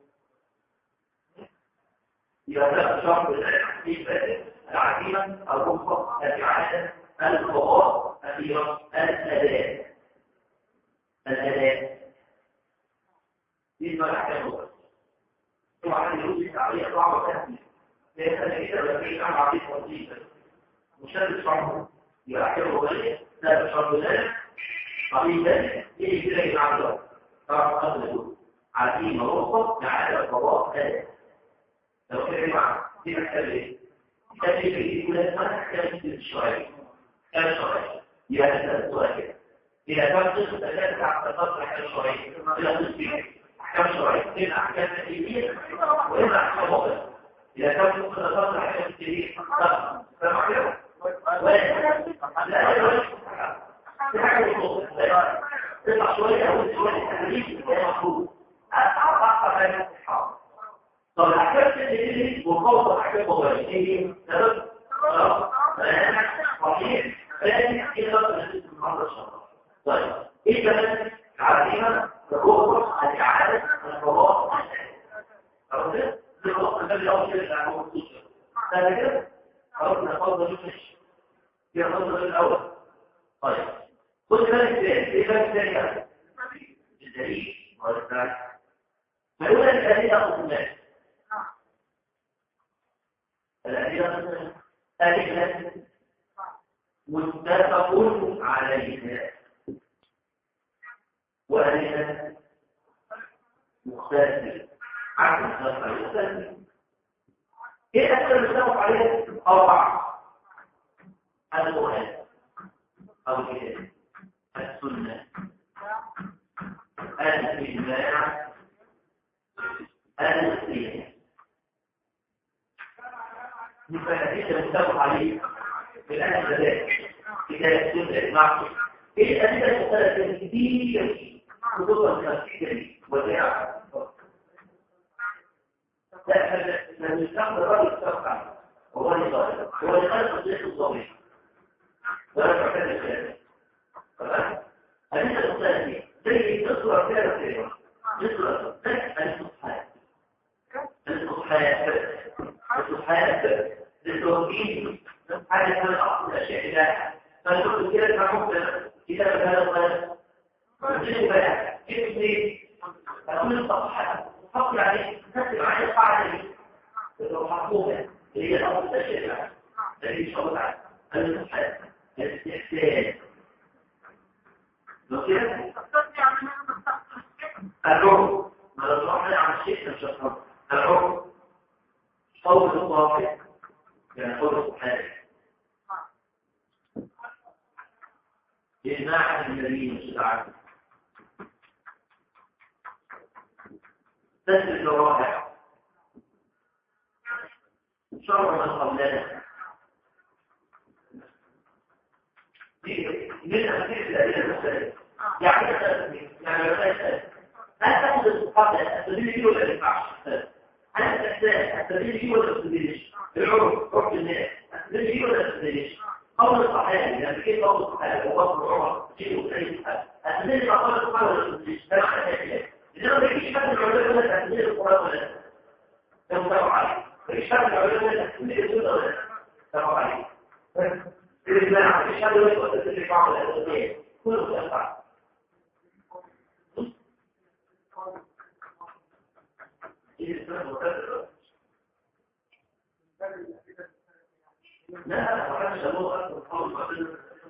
S3: إذا كان شرط العديمة الرخصة الإعادة القضاء أخيرا الأداء الأداء دي اسمها الأحكام الوضعية طبعا يقول لك عليها صعبة تهدي ليس كده ولا في كلام عبيد وظيفة مشدد صعبة يبقى الأحكام الوضعية لا بشرط ذلك عبيد ذلك إيه كده يبقى عبد الله طبعا قبل يقول عزيمة رخصة لعادة القضاء أداء لو كده يبقى دي محتاجة إيه؟ محتاجة إيه؟ يقول لك أنا أحكام الشرعية كان شرعي يهدد السؤال كده إذا كان قصة الأداء بتاع التصرف أحكام شرعية إلى قصة أحكام شرعية إما أحكام تكليفية وإما أحكام وضع إذا كان قصة التصرف أحكام تكليفية طب سمع كده ولا لا في حاجة بسيطة تطلع شوية أو شوية تكليف ده مفروض أعرف أفهم الحاضر طب الأحكام التكليفية مرتبطة بأحكام وضعية إيه هي؟ سبب؟ اه صحيح ثاني إضافة للسيستم المحضر الشرعي طيب إيه كمان عزيمة الرخصة الإعادة القضاء أو كده دي خلاص النبي الأول كده اللي عمله مخصوص ثاني كده خلاص نفضل نفش دي النظر الأول طيب خد بالك تاني إيه بالك تاني بقى الدليل والثاني فيقول لك الأدلة أخذ الناس الأدلة أدلة متفق عليها وأدلة مختلفة عن متفق عليها إيه أكثر المتفق عليها؟ أربعة القرآن أو الكتاب السنة الإجماع القياس مفاتيح المتفق عليه بالآن ذلك كتاب سنة معصوم ايه الأدلة المختلفة كتير خصوصا التفكير والدعاء لا احنا نستخدم الرجل السبقع وهو اللي ظاهر هو اللي خلق الصيح الظاهر ولا تعتمد الخلاف تمام الأدلة المختلفة زي تصور كده كده تصور الصفحات الصفحات الصفحات للتوكيد هذا من أصل الأشياء لها فنقول كده كحكم كتاب هذا الغلط وجد بيان كيف ليه أقول الصفحات حط عليه تكتب عليه قاعدة لو محفوظة اللي هي أصل الأشياء لها الذي شغل على الصفحات الاستحسان لو كده الحكم ما لو صحنا عن الشيء مش هتفهم الحكم قول الطاقة يعني قول الصحابة إجماع النبي صلى الله عليه وسلم تسلك الرابع شر من قبلنا من أخير الأدلة المختلفة يعني يعني هل تأخذ الصحابة التدليل فيه ولا ينفعش؟ هل الإحسان التدليل فيه ولا تدليلش؟ العرف عرف الناس التدليل فيه ولا تدليلش؟ قول الصحابة يعني كيف قول الصحابة وقول عمر شيء وثاني التدليل مع قول الصحابة ولا تدليلش؟ ده معنى الأشياء إنما ما يجيش حد من العلماء يقول لك تدليل القرآن ولا لا؟ ده متابع عليه ما يجيش حد من العلماء يقول لك تدليل السنة ولا لا؟ متابع عليه الإجماع مفيش حد يقول لك تدليل القرآن ولا لا؟ كله متابع لا ما كانش له أكبر قول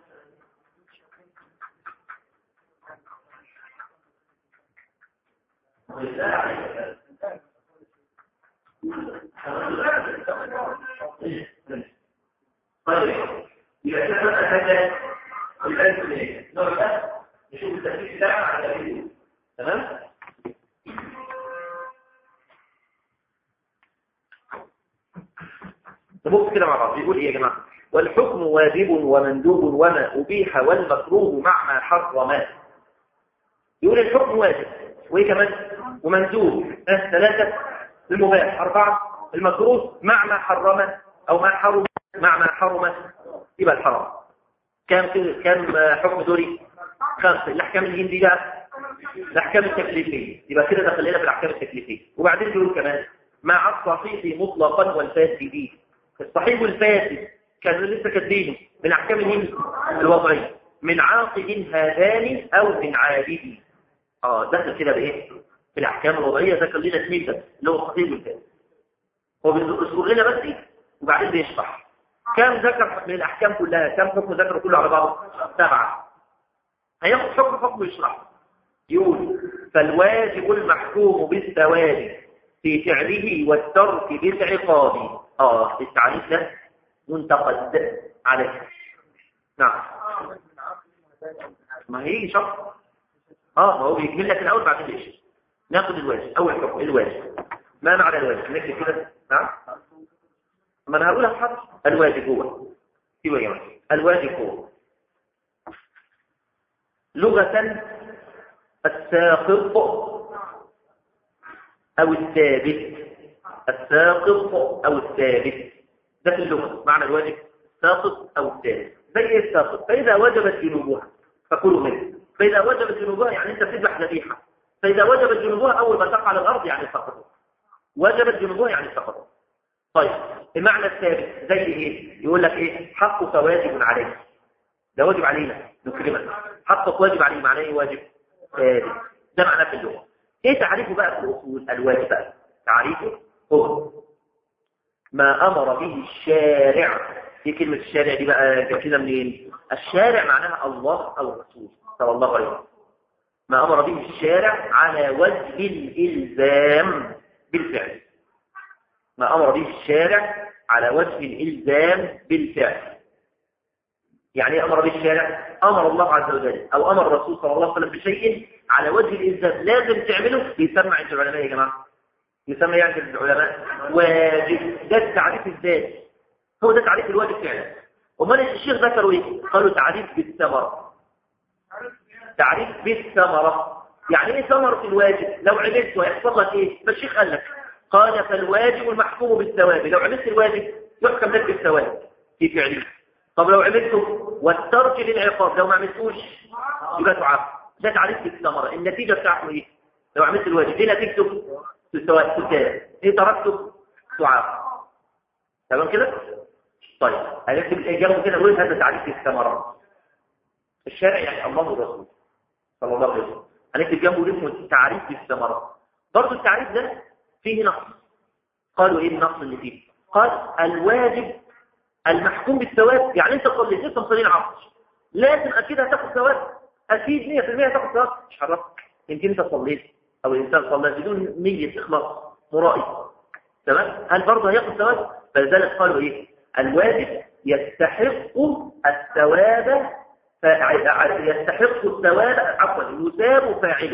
S3: طيب يبقى كده بقى هذا الآن نوع ده نشوف التفكير بتاعنا على الفيديو تمام
S1: نبص كده مع بعض بيقول ايه يا جماعه والحكم واجب ومندوب وما ابيح والمكروه مع ما حرم يقول الحكم واجب وايه كمان ومندوب اه ثلاثه المباح اربعه المكروه مع ما حرم او ما حرم مع ما حرم يبقى الحرام كم كم حكم دوري خمسه الاحكام الهنديه بقى الاحكام التكليفيه يبقى كده دخلنا في الاحكام التكليفيه وبعدين بيقول كمان مع الصحيح مطلقا والفاسد الصحيح والفاسد كانوا لسه كاتبينه من احكام الهند الوضعيه من عاقد هذان او من عابد اه دخل كده بايه في الاحكام الوضعيه ذكر لنا اثنين بس اللي هو الصحيح والفاسد هو بيذكر لنا بس وبعدين بيشرح كم ذكر من الاحكام كلها كم حكم ذكر كله على بعضه سبعه هياخد حكم حكم يشرح يقول فالواجب المحكوم بالثواب في فعله والترك بالعقاب اه التعريف ده منتقد عليه نعم ما هي شرط اه ما هو بيكمل لك الاول بعدين ايش ناخد الواجب اول حكم الواجب ما معنى الواجب نكتب كده نعم ما انا هقولها بحرف الواجب هو ايوه يا جماعه الواجب هو لغه الساقط او الثابت الساقط او الثابت ده في اللغه معنى الواجب ساقط او الثابت زي ايه الساقط فاذا وجبت جنوبها فكلوا منه فاذا وجبت جنوبها يعني انت بتذبح ذبيحه فاذا وجبت جنوبها اول ما تقع على الارض يعني سقطت وجبت جنوبها يعني سقطت طيب المعنى الثابت زي ايه يقول لك ايه حقك واجب عليك ده واجب علينا نكرمك حقك واجب عليه معناه ايه واجب ثابت ده معناه في اللغه ايه تعريفه بقى في الاصول الواجب بقى تعريفه هو ما امر به الشارع في كلمه الشارع دي بقى جت كده منين الشارع معناها الله او الرسول صلى الله عليه وسلم ما امر به الشارع على وجه الالزام بالفعل ما امر به الشارع على وجه الالزام بالفعل يعني ايه امر به الشارع امر الله عز وجل او امر الرسول صلى الله عليه وسلم بشيء على وجه الالزام لازم تعمله يسمى عند العلماء يا جماعه يسمى يعني عند العلماء واجب ده التعريف الذاتي هو ده تعريف الواجب فعلا امال الشيخ ذكروا ايه قالوا تعريف بالثمره تعريف بالثمره يعني ايه ثمره الواجب لو عملت هيحصل لك ايه فالشيخ قال لك قال فالواجب المحكوم بالثواب لو عملت الواجب يحكم لك بالثواب في فعله طب لو عملته والترك للعقاب لو ما عملتوش يبقى تعاقب ده تعريف بالثمره النتيجه بتاعته ايه لو عملت الواجب ايه نتيجته الثواب الثواب ايه تركته تعاقب تمام كده طيب هنكتب الإجابة كده نقول هذا تعريف الثمرة الشارع يعني الله والرسول صلى الله عليه وسلم هنكتب جنبه اسمه تعريف الثمرة برضه التعريف ده فيه نقص قالوا ايه النقص اللي فيه قال الواجب المحكوم بالثواب يعني انت صليت لسه مصلين عصر لازم اكيد هتاخد ثواب اكيد 100% هتاخد ثواب مش عرفت يمكن انت صليت او الانسان صلى بدون نية اخلاص مرائي تمام هل برضه هياخد ثواب فلذلك قالوا ايه الواجب يستحق الثواب يستحق الثواب عفوا يثاب فاعله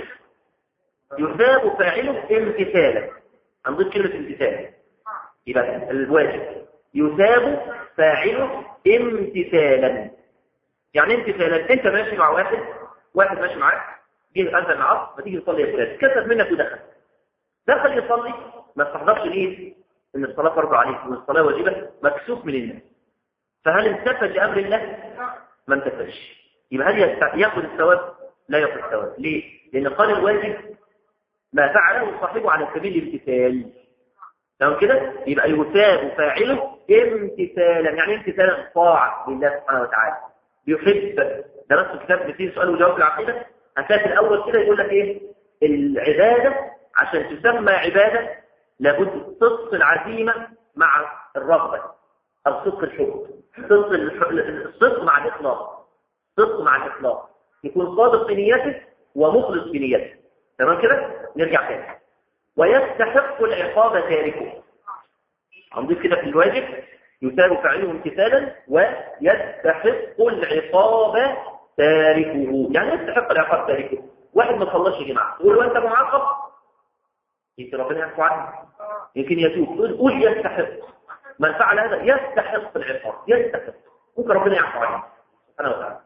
S1: يثاب فاعله امتثالا هنضيف كلمة امتثال يبقى الواجب يثاب فاعله امتثالا يعني امتثالا انت ماشي مع واحد واحد ماشي معاك جه انت العصر ما تيجي تصلي يا فلان كسب منك ودخل دخل يصلي ما استحضرش ليه ان الصلاة فرض عليك وان الصلاة واجبة مكسوف من الناس فهل انتفج لأمر الله ما انتفج يبقى هل ياخذ الثواب لا ياخذ الثواب ليه لان قال الواجب ما فعله صاحبه على سبيل الامتثال لو كده يبقى يثاب فاعله امتثالا يعني امتثالا طاعة لله سبحانه وتعالى بيحب درست كتاب مثير سؤال وجواب في العقيدة هتلاقي في الأول كده يقول لك إيه العبادة عشان تسمى عبادة لابد صدق العزيمة مع الرغبة أو صدق الحب صدق الصدق مع الإخلاص صدق مع الإخلاص يكون صادق في نيته ومخلص في نيته تمام كده نرجع تاني ويستحق العقاب تاركه هنضيف كده في الواجب يثاب فعله امتثالا ويستحق العقاب تاركه يعني يستحق العقاب تاركه واحد ما صلاش يا جماعه تقول له انت معاقب يمكن ربنا يعفو عنه يمكن يتوب قول يستحق من فعل هذا يستحق العقاب يستحق ممكن ربنا يعفو عنه سبحانه وتعالى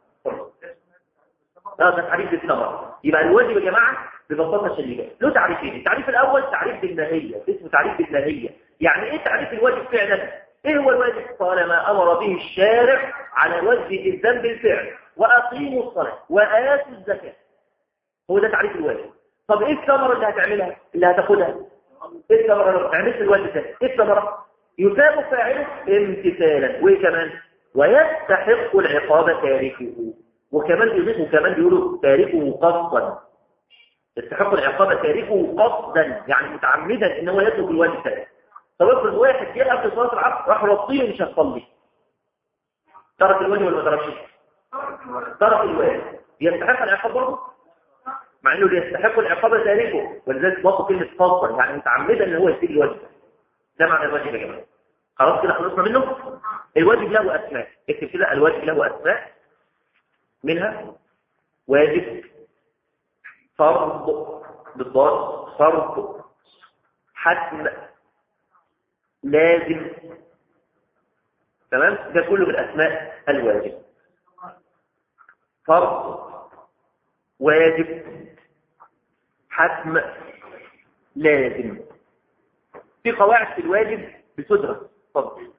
S1: هذا تعريف الثمر يبقى الواجب يا جماعه ببساطه شديده له تعريفين التعريف الاول تعريف بالماهيه اسمه تعريف بالماهيه يعني ايه تعريف الواجب فعلا ايه هو الواجب قال ما امر به الشارع على وجه الذنب الفعل واقيموا الصلاه واتوا الزكاه هو ده تعريف الواجب طب ايه الثمره اللي هتعملها اللي هتاخدها ايه الثمره لو عملت الواجب ده ايه الثمره يثاب فاعله امتثالا وايه كمان ويستحق العقاب تاركه وكمان بيضيفوا كمان بيقولوا تاركه قصدا يستحق العقاب تاركه قصدا يعني متعمدا ان هو يترك الواجب ده طب افرض واحد جه قبل صلاه العصر راح رصيه مش هتصلي ترك الواجب ولا ما تركش ترك الواجب يستحق العقاب برضه مع انه يستحق العقاب تاركه ولذلك وصف كلمه قصدا يعني متعمدا ان هو يسيب الواجب ده معنى الواجب يا جماعه خلاص كده خلصنا منه الواجب له اسماء اكتب كده الواجب له اسماء منها واجب فرض بالضاد فرض حتم لازم تمام ده كله من اسماء الواجب فرض واجب حتم لازم في قواعد في الواجب بتدرس اتفضل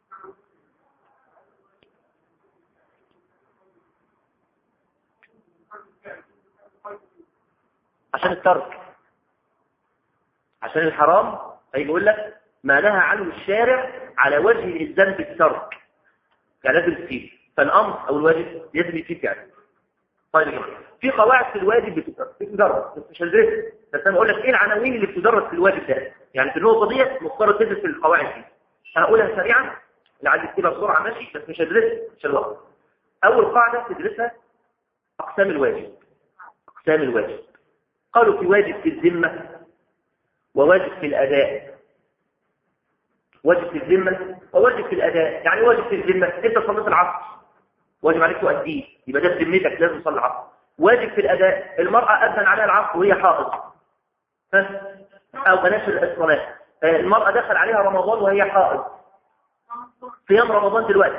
S1: عشان الترك عشان الحرام هيجي يقول لك ما نهى عنه الشارع على وجه الالزام بالترك يعني لازم تسيب فالامر او الواجب لازم يسيب يعني طيب يا جماعه في قواعد في الواجب بتدرس بس مش هدرسها بس انا بقول لك ايه العناوين اللي بتدرس في الواجب ده يعني في النقطه ديت مفترض تدرس في القواعد دي هقولها سريعا اللي عايز يكتبها بسرعه ماشي بس مش هدرسها مش الوقت اول قاعده تدرسها اقسام الواجب اقسام الواجب قالوا في واجب في الذمه وواجب في الاداء واجب في الذمه وواجب في الاداء يعني واجب في الذمه انت صليت العصر واجب عليك تؤديه يبقى ده في ذمتك لازم تصلي العصر واجب في الاداء المراه اذن عليها العصر وهي حائض ها او بلاش الصلاه المراه دخل عليها رمضان وهي حائض صيام رمضان دلوقتي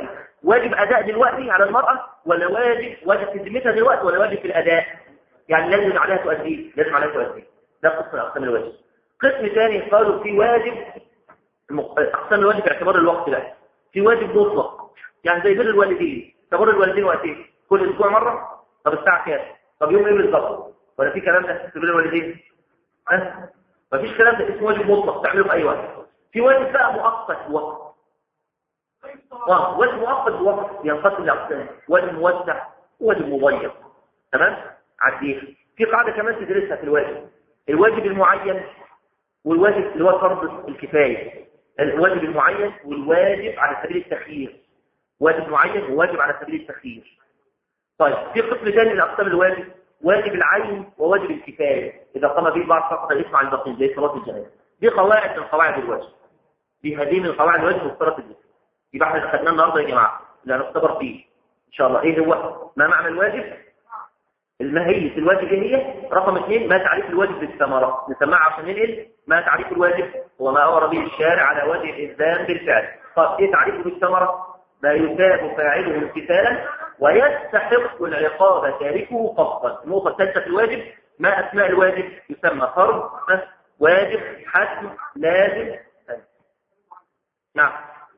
S1: واجب اداء دلوقتي على المرأة ولا واجب واجب في ذمتها دلوقتي ولا واجب في الاداء يعني لازم عليها تؤديه لازم عليها تؤديه ده قسم اقسام الواجب قسم ثاني قالوا في واجب المق- اقسام الواجب باعتبار الوقت بقى في واجب مطلق يعني زي بر الوالدين تبر الوالدين وقت ايه كل اسبوع مره طب الساعه كام طب يوم ايه بالظبط ولا في كلام ده في بر الوالدين ها مفيش كلام ده اسمه واجب مطلق تعمله في اي وقت في واجب بقى مؤقت وقت اه واجب مؤقت وقت ينقسم لاقسام واجب موسع وواجب مضيق تمام عديه في قاعده كمان تدرسها في الواجب الواجب المعين والواجب اللي هو فرض الكفايه الواجب المعين والواجب على سبيل التخيير واجب معين وواجب على سبيل التخيير طيب في قسم ثاني من اقسام الواجب واجب العين وواجب الكفايه اذا قام به بعض فقط الاسم عن الباقين زي صلاه الجنازه دي قواعد من قواعد الواجب دي هذه من قواعد الواجب مفترض الجسم يبقى احنا خدناه النهارده يا جماعه اللي هنختبر فيه ان شاء الله ايه هو ما معنى الواجب الماهية الواجب ايه هي رقم اثنين ما تعريف الواجب بالثمرة نسمعها عشان ننقل ما تعريف الواجب هو ما أمر به الشارع على وجه الإلزام بالفعل طب ايه تعريفه بالثمرة ما يثاب فاعله امتثالا ويستحق العقاب تاركه قصدا النقطة الثالثة في الواجب ما أسماء الواجب يسمى فرض واجب حتم لازم نعم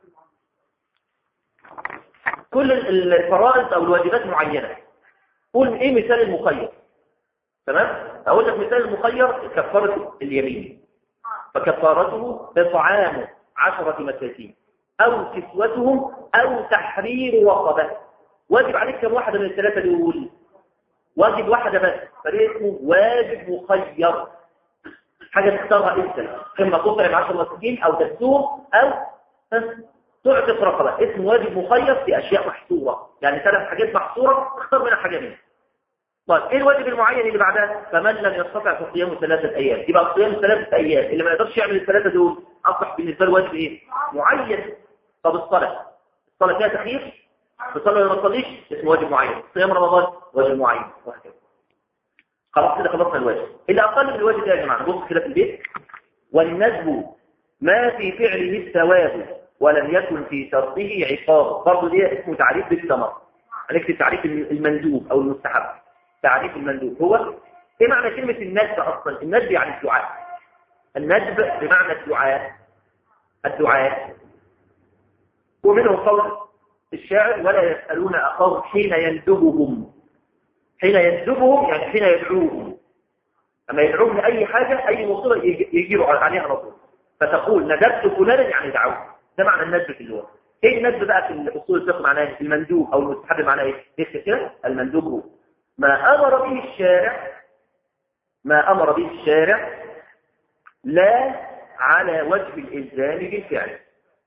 S1: كل الفرائض أو الواجبات معينة قول ايه مثال المخير تمام اقول لك مثال المخير كفاره اليمين فكفارته اطعام عشرة مساكين او كسوتهم او تحرير رقبه واجب عليك كم واحده من الثلاثه دول واجب واحده بس فده اسمه واجب مخير حاجه تختارها انت اما تطعم 10 مساكين او تكسوهم او تعتق رقبه اسمه واجب مخير في اشياء محصوره يعني ثلاث حاجات محصوره اختار منها حاجه منها طيب ايه الواجب المعين اللي بعدها فمن لم يستطع فصيام ثلاثه ايام يبقى صيام ثلاثه ايام اللي ما يقدرش يعمل الثلاثه دول اصبح بالنسبه له واجب ايه معين طب الصلاه الصلاه فيها تخيير تصلي ولا ما تصليش اسمه واجب معين صيام رمضان واجب معين وهكذا خلاص كده خلصنا الواجب اللي اقل من الواجب ده يا جماعه نبص كده في البيت والندب ما في فعله الثواب ولم يكن في شرطه عقاب برضه دي اسمه تعريف بالثمر هنكتب تعريف المندوب او المستحب تعريف المندوب هو ايه معنى كلمة الندب اصلا الندب يعني الدعاء الندب بمعنى الدعاء الدعاء ومنه قول الشاعر ولا يسألون أخاهم حين يندبهم حين يندبهم يعني حين يدعوهم أما يدعوهم لأي حاجة أي مصيبة يجيروا عليها على طول فتقول ندبت فلانا يعني دعوه ده معنى الندب في اللغة ايه الندب بقى في الاصول الفقه معناه المندوب او المستحب معناه ايه ايه كده المندوب هو ما امر به الشارع ما امر به الشارع لا على وجه الالزام بالفعل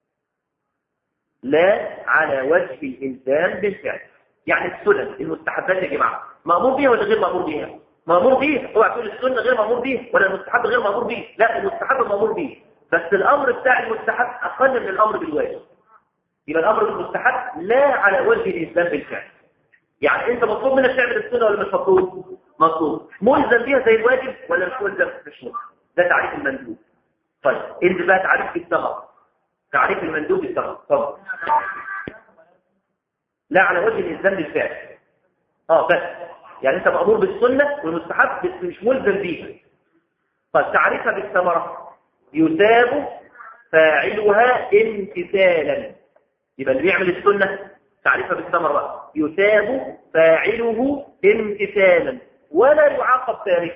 S1: لا على وجه الالزام بالفعل يعني السنن المستحبات يا جماعه مامور بيها ولا غير مامور بيها مامور بيها اوعى تقول السنه غير مامور بيها ولا المستحب غير مامور بيه لا المستحب مامور بيه بس الامر بتاع المستحب اقل من الامر بالواجب يبقى الامر بالمستحب لا على وجه الالزام بالفعل يعني انت مطلوب منك تعمل السنه ولا مش مطلوب مطلوب ملزم بيها زي الواجب ولا مش ملزم مش ملزم ده تعريف المندوب طيب انت بقى تعريف الثمر تعريف المندوب بالثمر طب لا على وجه الالزام بالفعل اه بس يعني انت مامور بالسنه والمستحب بس مش ملزم بيها طيب تعريفها بالثمره يثاب فاعلها امتثالا يبقى اللي بيعمل السنة تعريفها بالثمر بقى يثاب فاعله امتثالا ولا يعاقب تاركه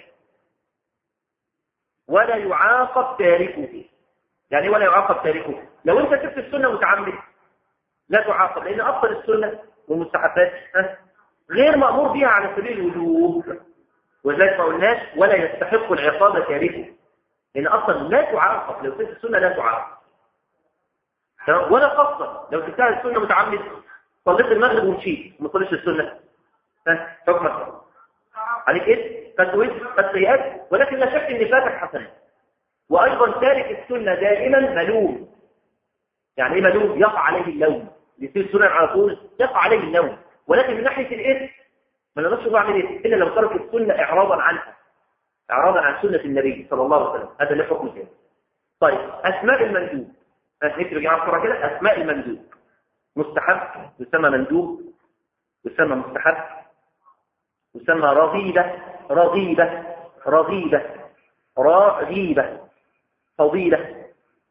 S1: ولا يعاقب تاركه يعني ولا يعاقب تاركه لو انت سبت السنة متعمد لا تعاقب لان اصل السنة والمستحبات غير مأمور بها على سبيل الوجوب ولذلك ما قلناش ولا يستحق العقاب تاركه لان اصلا لا تعاقب لو سبت السنة لا تعاقب ولا قصدا لو سبتها السنة متعمد صليت المغرب ومشيت ما تصليش السنة ها حكمك عليك ايه فتويت فتسيئات ولكن لا شك ان فاتك حسنات وايضا تارك السنة دائما ملوم يعني ايه ملوم يقع عليه اللوم يصير سنن على طول يقع عليه اللوم ولكن من ناحية الاثم ما نقدرش نقول اعمل ايه الا لو ترك السنة اعراضا عنها اعراضا عن سنة النبي صلى الله عليه وسلم هذا اللي حكم كده طيب اسماء المندوب نكتب يا جماعه بسرعه كده اسماء المندوب مستحب يسمى مندوب يسمى مستحب يسمى رغيبة رغيبة رغيبة رغيبة فضيلة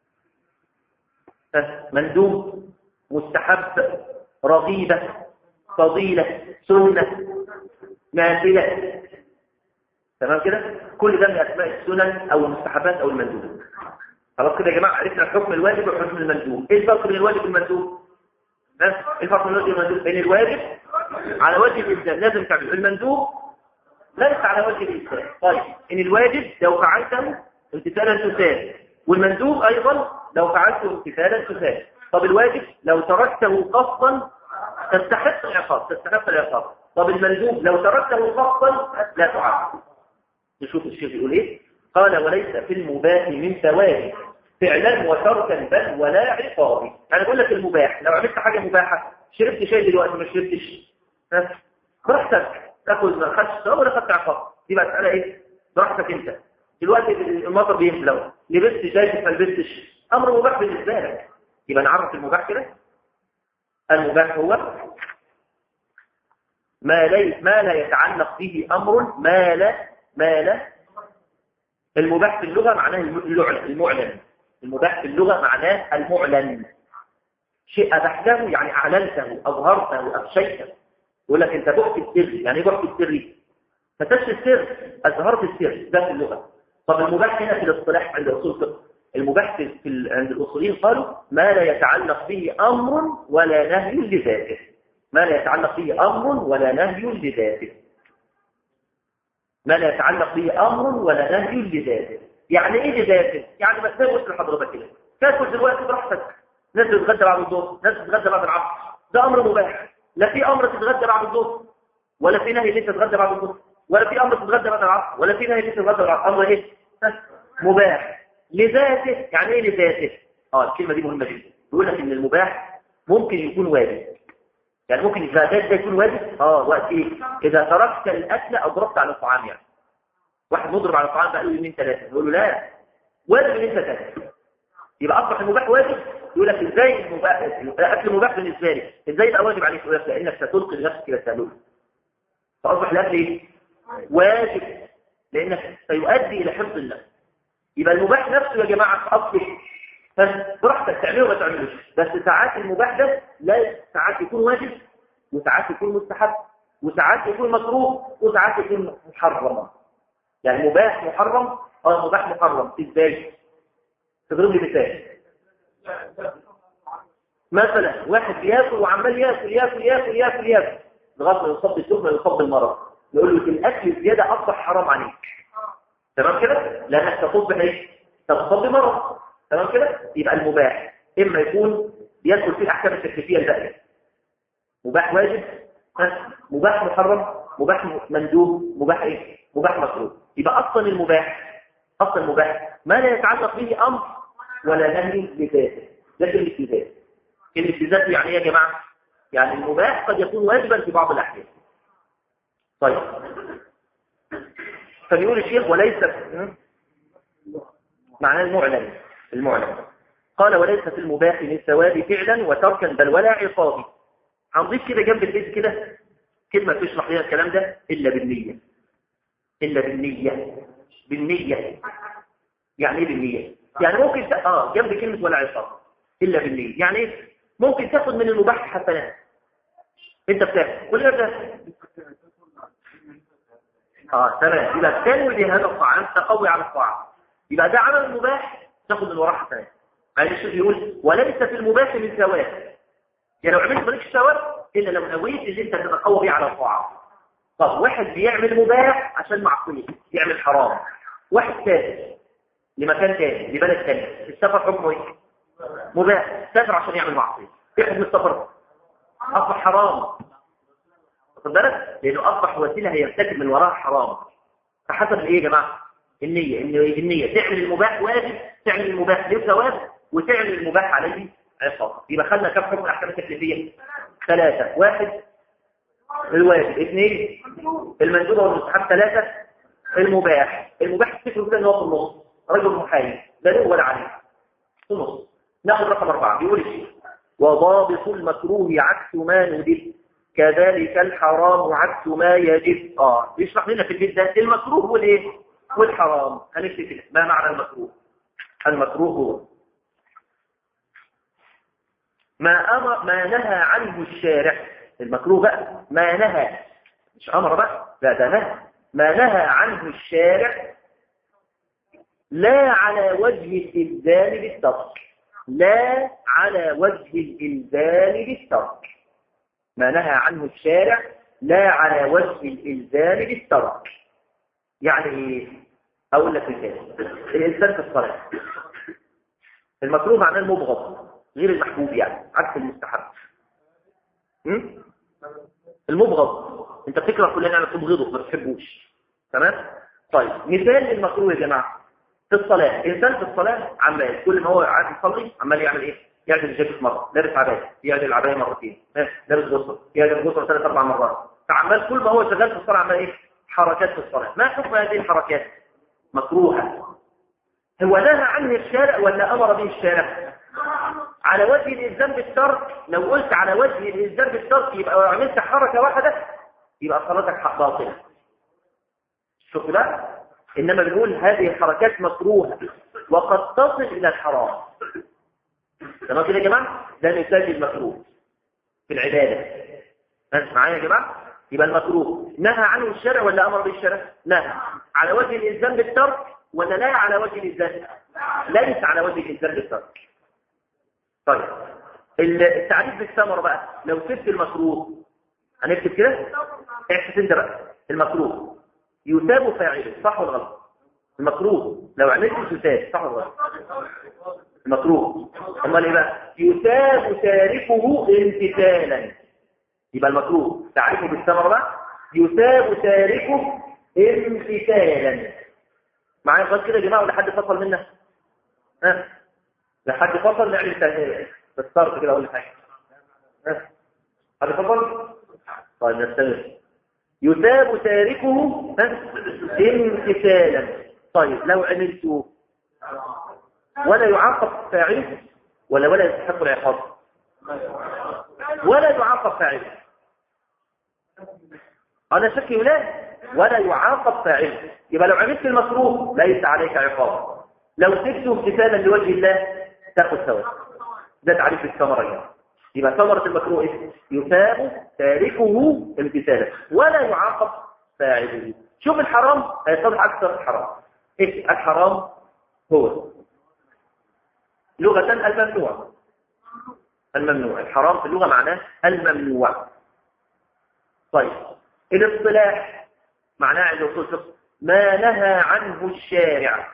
S1: مندوب مستحب رغيبة فضيلة سنة نافلة تمام كده كل ده من أسماء السنن أو المستحبات أو المندوب خلاص كده يا جماعة عرفنا الحكم الواجب والحكم المندوب ايه الفرق بين الواجب والمندوب ها ايه الفرق بين الواجب والمندوب بين الواجب على وجه الإلزام لازم تعمله المندوب ليس على وجه الإلزام طيب إن الواجب لو فعلته امتثالا تسال والمندوب أيضا لو فعلته امتثالا تسال طب الواجب لو تركته قصدا تستحق العقاب تستحق العقاب طب المندوب لو تركته قصدا لا تعاقب نشوف الشيخ يقول ايه قال وليس في المباح من ثواب فعلا وتركا بل ولا عقاب انا بقول لك المباح لو عملت حاجه مباحه شربت شاي دلوقتي ما شربتش ها براحتك تاخذ ما خدش ثواب ولا خدت عقاب دي بقى مساله ايه براحتك انت دلوقتي المطر بينزل لبست جاكيت ما لبستش امر مباح بالنسبه لك يبقى نعرف المباح كده المباح هو ما لا ما لا يتعلق به امر ما لا ما لا المباح في اللغه معناه المعلن المباح في اللغه معناه المعلن شيء ابحته يعني اعلنته اظهرته افشيته يقول لك انت بحث السر يعني ايه بحث السر فتش السر اظهرت السر ده في اللغه طب المباح هنا في الاصطلاح عند اصول الفقه المباح في في- عند الاصوليين قالوا ما لا يتعلق به امر ولا نهي لذاته ما لا يتعلق به امر ولا نهي لذاته ما لا يتعلق به امر ولا نهي لذاته يعني ايه لذاته يعني بس زي ما قلت لحضرتك كده تاكل دلوقتي براحتك ناس تتغدى بعد الظهر ناس تتغدى بعد العصر ده امر مباح لا في امر تتغدى بعد الظهر ولا في نهي ان انت تتغدى بعد الظهر ولا في امر تتغدى بعد العصر ولا في نهي ان انت تتغدى بعد العصر امر ايه ها؟ مباح لذاته يعني ايه لذاته اه الكلمه دي مهمه جدا بيقول لك ان المباح ممكن يكون واجب يعني ممكن اذا ده ده يكون واجب اه وقت ايه اذا تركت الاكل او ضربت على الطعام يعني واحد مضرب على الطعام بقى له يومين ثلاثه يقول له لا واجب ان انت تاكل يبقى اصبح المباح واجب يقول لك ازاي المباح الاكل مباح بالنسبه لي ازاي يبقى واجب عليك يقول لك لانك ستلقي نفسك الى التهلكه فاصبح الاكل ايه واجب لانك سيؤدي الى حفظ النفس يبقى المباح نفسه يا جماعه في اصله بس براحتك تعمله وما تعملوش بس ساعات المباح ده لا ساعات يكون واجب وساعات يكون مستحب وساعات يكون مكروه وساعات يكون محرم يعني مباح محرم اه مباح محرم ازاي تضرب لي مثال مثلا واحد بياكل وعمال ياكل ياكل ياكل ياكل ياكل لغايه ما يصاب بالسخنه ويصاب بالمرض يقول له الاكل الزياده اصبح حرام عليك تمام كده لانك تصب ايه تصب بمرض تمام كده يبقى المباح اما يكون بيدخل فيه الاحكام التكليفيه الباقيه مباح واجب ها؟ مباح محرم مباح مندوب مباح ايه مباح مكروه يبقى اصلا المباح اصلا المباح ما لا يتعلق به امر ولا نهي لذاته ده كلمه ذات كلمه ذات يعني ايه يا جماعه يعني المباح قد يكون واجبا في بعض الاحيان طيب فبيقول الشيخ وليس معناه المعلن المعلن قال وليس في المباح من الثواب فعلا وتركا بل ولا عقاب هنضيف كده جنب الاسم كده كلمة تشرح لنا الكلام ده إلا بالنية إلا بالنية بالنية يعني ايه بالنية يعني ممكن ت... اه جنب كلمة ولا عقاب إلا بالنية يعني ايه ممكن تاخد من المباح حسنات انت بتاخد كل ده اه تمام يبقى تنوي بهذا الطعام تقوي على الطعام يبقى ده عمل مباح تاخد من وراه حسنات يعني الشيخ يقول وليس في المباح من ثواب يعني لو عملت مالكش ثواب الا لو نويت ان انت تتقوى بيه على الطاعه طب واحد بيعمل مباح عشان معصيه يعمل حرام واحد سافر لمكان تاني لبلد تاني السفر حكمه ايه مباح سافر عشان يعمل معصيه ايه حكم السفر اصبح حرام واخد بالك لانه اصبح وسيله هيرتكب من وراها حرام فحسب ايه يا جماعه النيه إن النيه تعمل المباح واجب تعمل المباح له ثواب وتعمل المباح عليه عقاب يبقى خدنا كم حكم الاحكام التكليفيه ثلاثه واحد الواجب اثنين المندوب والمستحب ثلاثه المباح المباح تفتكروا كده ان هو في النص رجل محايد لا له ولا عليه في النص ناخد رقم اربعه بيقول الشيخ وضابط المكروه عكس ما ندب كذلك الحرام عكس ما يجب اه يشرح لنا في البيت ده المكروه هو الايه والحرام هنكتب كده ما معنى المكروه المكروه هو ما أمر ما نهى عنه الشارع المكروه بقى ما نهى مش أمر بقى لا ده نهى ما نهى عنه الشارع لا على وجه الإلزام بالترك لا على وجه الإلزام بالترك ما نهى عنه الشارع لا على وجه الإلزام بالترك يعني ايه أقول لك مثال الإنسان في الصلاة المكروه معناه المبغض غير المحبوب يعني عكس المستحب م? المبغض انت بتكره كلنا يعني تبغضه ما بتحبوش تمام طيب مثال للمكروه يا جماعه في الصلاه انسان في الصلاه عمال كل ما هو قاعد يصلي عمال يعمل ايه يعدل الجاكيت مره لابس عبايه يعدل العبايه مرتين ها لابس غصه يعدل غصه ثلاث اربع مرات فعمال كل ما هو شغال في الصلاه عمال ايه حركات في الصلاه ما حكم هذه الحركات مكروهه هو نهى عنه الشارع ولا امر به الشارع على وجه الإلزام بالترك لو قلت على وجه الإلزام بالترك يبقى لو عملت حركة واحدة يبقى صلاتك حق باطلة شوف بقى إنما بنقول هذه الحركات مكروهة وقد تصل إلى الحرام تمام كده يا جماعة ده مثال المكروه في العبادة أنت معايا يا جماعة يبقى المكروه نهى عنه الشرع ولا أمر بالشرع نهى على وجه الإلزام بالترك ولا لا على وجه الإلزام ليس على وجه الإلزام بالترك طيب التعريف بالثمرة بقى لو سبت المكروه هنكتب كده احسس انت بقى المكروه يثاب فاعله صح ولا غلط المكروه لو عملت يثاب صح ولا غلط المكروه امال ايه بقى يثاب تاركه امتثالا يبقى المكروه تعريفه بالثمرة بقى يثاب تاركه امتثالا معايا خلاص كده يا جماعه ولا حد فصل منا ها لحد فصل نعمل بالصرف كده اقول لك حاجه ها حد فصل طيب نستمر يثاب تاركه امتثالا طيب لو عملته ولا يعاقب فاعله ولا ولا يستحق العقاب ولا يعاقب فاعله انا شكي ولا ولا يعاقب فاعله يبقى لو عملت المكروه ليس عليك عقاب لو سبته امتثالا لوجه الله تاخذ ثواب ده تعريف الثمره يعني يبقى ثمره المكروه ايه يثاب تاركه امتثالا ولا يعاقب فاعله شوف الحرام هيتضح اكثر الحرام ايه الحرام هو لغه الممنوع الممنوع الحرام في اللغه معناه الممنوع طيب الاصطلاح معناه عند اصول الفقه ما نهى عنه الشارع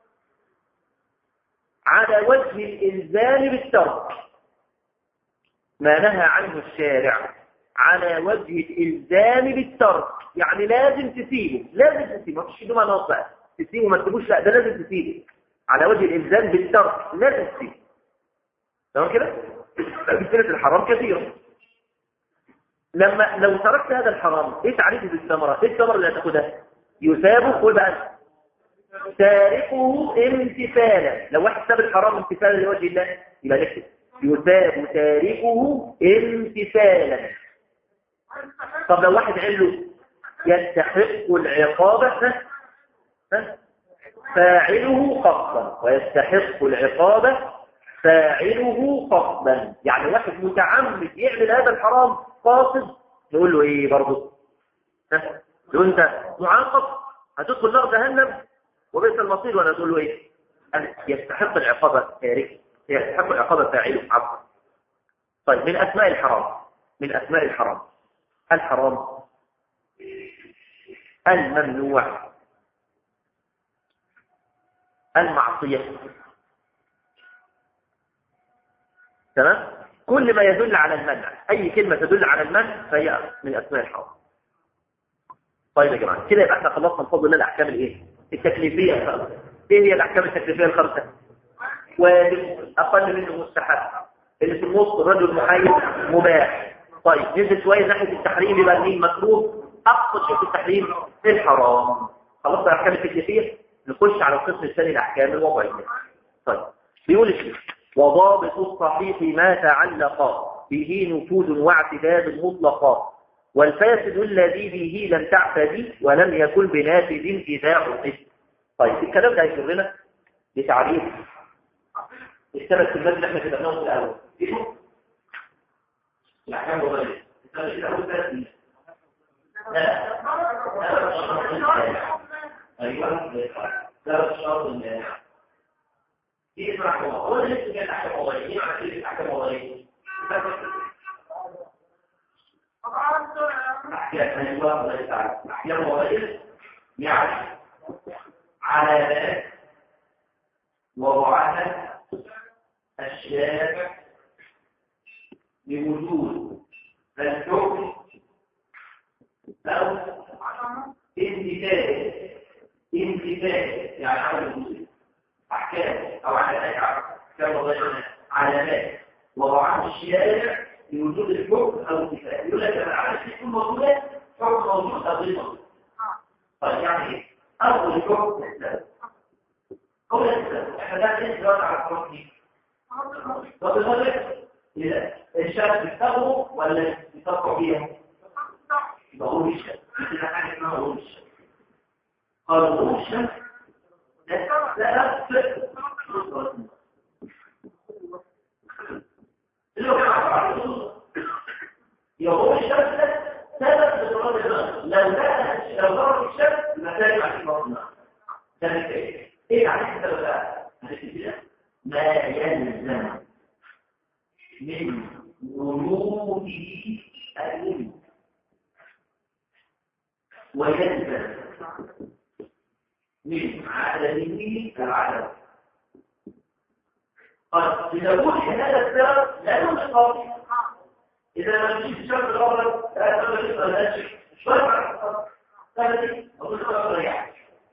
S1: على وجه الإلزام بالترك ما نهى عنه الشارع على وجه الإلزام بالترك يعني لازم تسيبه لازم تسيبه ما فيش دوما نص بقى تسيبه ما تسيبوش لا ده لازم تسيبه على وجه الإلزام بالترك لازم تسيبه تمام كده؟ أمثلة الحرام كثيرة لما لو تركت هذا الحرام ايه تعريفه بالثمرة؟ ايه الثمرة اللي هتاخدها؟ يثاب قول بقى تاركه امتثالا لو واحد ساب الحرام امتثالا لوجه الله يبقى نكتب يثاب تاركه امتثالا طب لو واحد قال له يستحق العقاب ها؟ ها؟ فاعله قصدا ويستحق العقاب فاعله قصدا يعني واحد متعمد يعمل هذا الحرام قاصد نقول له ايه برضه ها لو انت معاقب هتدخل نار جهنم وبئس المصير وانا تقول له ايه يستحق العقاب تارك يستحق العقاب فاعله عفوا طيب من اسماء الحرام من اسماء الحرام الحرام الممنوع المعصيه تمام كل ما يدل على المنع اي كلمه تدل على المنع فهي من اسماء الحرام طيب يا جماعه كده يبقى احنا خلصنا بفضل الله الاحكام الايه التكليفيه الخمسه ايه هي الاحكام التكليفيه الخمسه واقل منه مستحب اللي في النص الرجل محايد مباح طيب ننزل شويه ناحيه التحريم يبقى مين مكروه اقصد شيء في التحريم الحرام خلصنا الاحكام التكليفيه نخش على القسم الثاني الاحكام الوضعيه طيب بيقول الشيخ وضابط الصحيح ما تعلق به نفوذ واعتداد مطلقا والفاسد الذي به لم تعتدي ولم يكن بنافذ إذا عقد طيب الكلام ده هيجرنا لتعريف الثلاث كلمات اللي احنا كتبناهم في الأول ايه الأحكام الوضعية الثلاث الأول ثلاث لا أيوة ثلاث شرط المانع ايه اسمها احكام هو ده لسه كان احكام وضعية ايه معنى كلمة احكام وضعية أحياء أيوة الله تعالى أحياء وضعية يعني علامات وضعها الشارع لوجود الحكم أو انتفاع انتفاع يعني عمل المسلم أحكام أو علامات أحكام وضعها علامات وضعها الشارع لوجود الحكم أو انتفاع يقول لك أنا عارف تكون موجودة حكم موجود أو غير موجود طيب يعني إيه؟ أول حكم السبب هو السبب احنا ده لسه دلوقتي على الحكم طب الغرب إذا الشرط بيستخدمه ولا بيستخدموا فيها؟ يبقى هو الشرط إذا حاجة اسمها هو الشرط قال هو الشرط ده لا لا اللي هو كان يبقى هو الشرط ده سبب لضرر الغرب لو ده لو ضرب الشرط ما تاني مع البطن ده ايه يعني السبب بقى؟ ما يلزم من وجوده الوجود ويلزم من عدمه العدم قد تقول هذا السبب لا يوجد قاضي إذا ما مشيت الشرط الأول لا تقدر تسأل لا شيء شوية ثاني أقول لك أقدر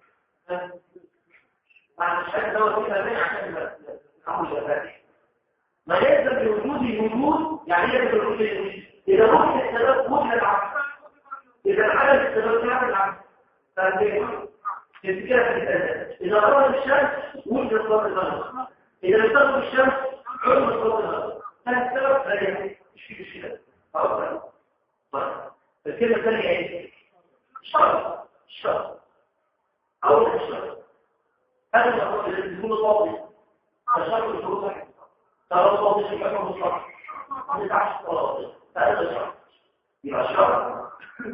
S1: مع الشكل دوت كده بين عشان نعمل الفاتح ما يلزم بوجود الوجود يعني يلزم بوجود الوجود إذا وجد السبب وجد العكس إذا عدم السبب يعمل العكس فاهمين؟ كده في الأساس إذا ضرب الشمس وجد الضرب الغرب إذا ضرب الشمس عرض الضرب الغرب هذا السبب لا يمكن مش في مشكلة طيب طيب الكلمة الثانية إيه؟ شرط شرط أول شرط هذا الشرط الذي يكون ضابط الشرط الشروط واحد ترى ضابط الحكم مطلق ما يتعش ضابط هذا شرط يبقى شرط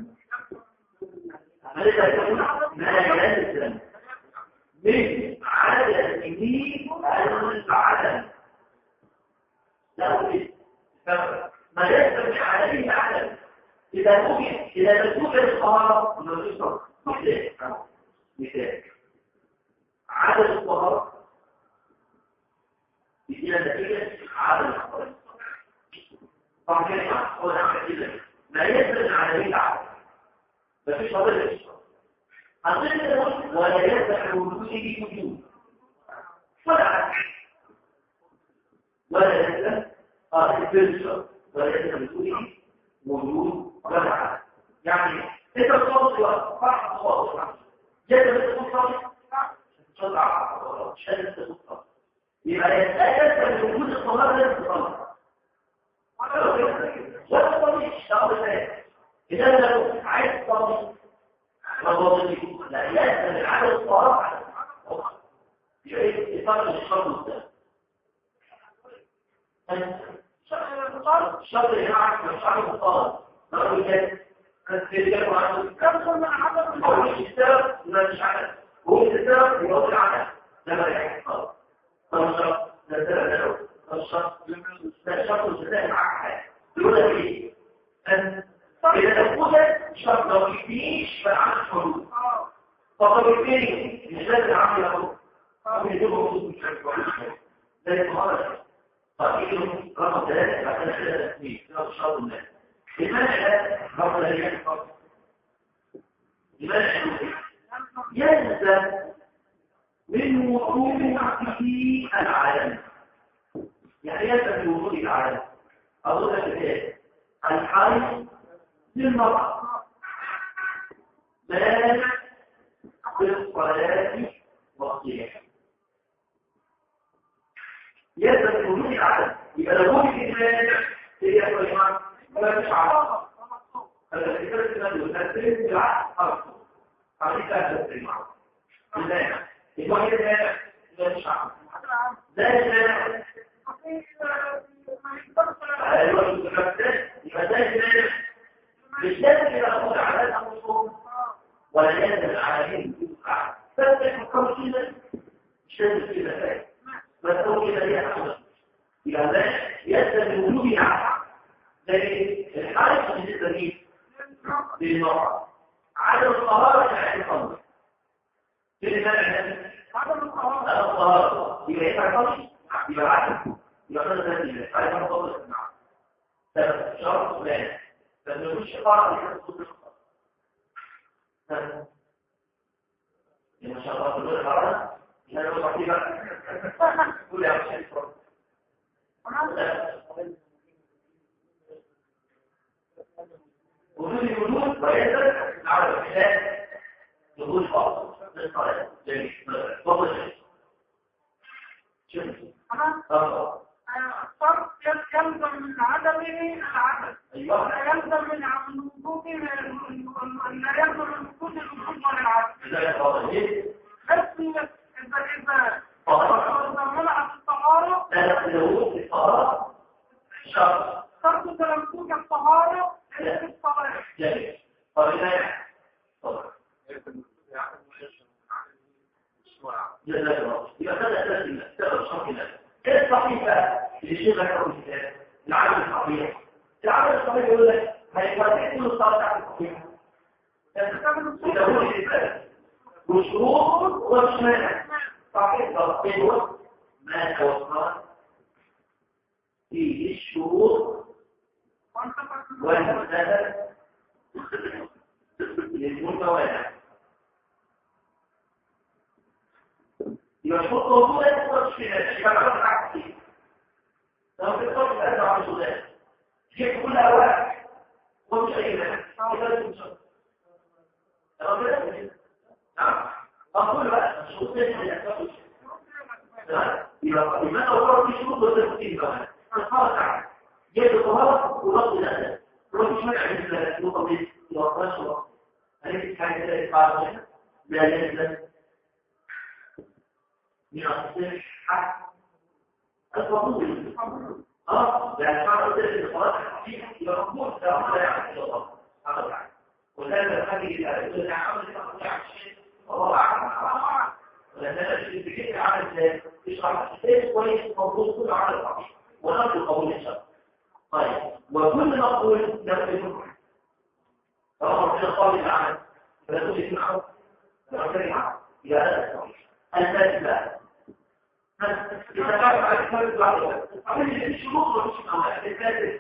S1: ماذا يكون ما يلزم من عدد دي العدم لا أريد ما يلزم من عدده عدم إذا وجد إذا لم توجد الطهارة ما يشرب مثال مثال عدد الطهارة إلى نتيجة عدد الطهارة طبعا كده هو نعمل كده ما يلزم من عدده عدم مفيش فضل أقل ولا يلزم وجوده وجود ولا عدم ولا يلزم آه الفلسفة ولا يلزم وجوده وجود ولا عدم يعني انت تصوت فرح تصوت جد انت تصوت صدع شد تصوت يبقى يتأكد من وجود الصلاة لازم تصلي ولا تصلي اشتغل إذا لو عايز تصلي فضل لا يلزم العدد الصلاة على يعيد إطار الشرط ده الشرط اللي معك مش عارف الصلاة لو كان كان في رجال وعنده كم صلى عدد هو مش السبب ما مش عدد هو السبب يبقى العدد لما يحكي الصلاة طب الشرط ده السبب ده لو الشرط ده الشرط مش هتلاقي معاك حاجة يقول لك ايه إذا تفوزت شرط لو يبنيش فالعمل حدود فطب الثاني مش لازم عمل له ممكن يجيبه حدود مش عارف زي المهارة طريقهم رقم ثلاثة بعد ثلاثة تسمية ده شرط الناس لماذا رقم ثلاثة لماذا يلزم من وجوده العالم يعني يلزم من وجود العالم أقول لك ايه الحال للمرأة مال بالصلاة والصيام
S3: يلزم وجود العدد يبقى لو وجد المانع ايه يا جماعه ما فيش عدد فالكتاب السنه والتسليم بالعدد خلاص عليك تسليم المانع الواحد المانع ما فيش عدد لا المانع ايوه يبقى ده المانع مش لازم يبقى موجود عدد او مصروف ولا لازم العالمين يبقى بس يفكروا كده مش لازم كده بس هو كده ليه حاجه يبقى ده يلزم وجود العدد لكن الحالة بالنسبة لي للمرأة عدم الطهارة يعني الخمر لماذا عدم الطهارة يبقى ينفع الخمر يبقى عدم يبقى ده ذاتي عايز اخلص السماعة سبب شرط فلان بس مش قارة لحد صوت الخمر إن شاء الله تقول الحرارة يعني لو صحيح قول يا عشان وجود الوجود ويدرك على الخلاف وجود خاص للصلاة جميل تفضل شوف اه
S2: الصرف يلزم من عدمه العدد
S3: ايوه
S2: لا يلزم من عدم وجوده لا يلزم من وجود الوجود ولا العدد
S3: ازاي تفضل ايه
S2: بس إذا إذا
S3: طهارة
S2: إذا منعت الطهارة
S3: لا لا الوجود الطهارة شرط
S2: شرط تلمسوك الطهارة ليس الصلاة
S3: جميل طب ازاي تفضل جزاك الله يبقى هذا ثلاث ثلاث شرط الله ايه الصحيفة اللي شيخ ذكره الكتاب العمل الصحيح العمل الصحيح يقول لك هيفرق كل الصلاة تحت الصحيحة إذا هو الإبادة وشروط وشمال صحيح تصديق ما توصل فيه الشروط والمسألة للمتوالى يبقى شروط موجودة تقدر تشمل يبقى عرفت عكسي لو تقدر تأثر على السودان جيب كل أوراق ومش أي مانع كده لازم شرط تمام كده؟ نعم أقول بقى الشروط اللي هتاخد يبقى لماذا هو في شروط وترتيب كمان الخاص عنه جيد الطهارة ورد الأداء رد مش مانع من النقطة دي يوقفش وقت هل حاجة كده يتقاعد لا يلزم من الصحة الفضول اه يعني ما قلت لك الصلاة الحقيقة يبقى مقبول ده ما لا يعرف الله هذا يعني وكان هذه الآية اللي عملت تقطيع الشيء الله أعلم لأن أنا في الفكرة عامل ازاي؟ يشرح كتير كويس موضوع كله على الصحيح ونرجو قبول إن شاء الله. طيب وكل مقبول نفس الفكرة. طالما ربنا قال العمل فلا تقول في الخوف لما كان إلى هذا الصحيح. الثالث بقى إذا كان على الثالث بعد عمل الشروط ومش الأوائل الثالث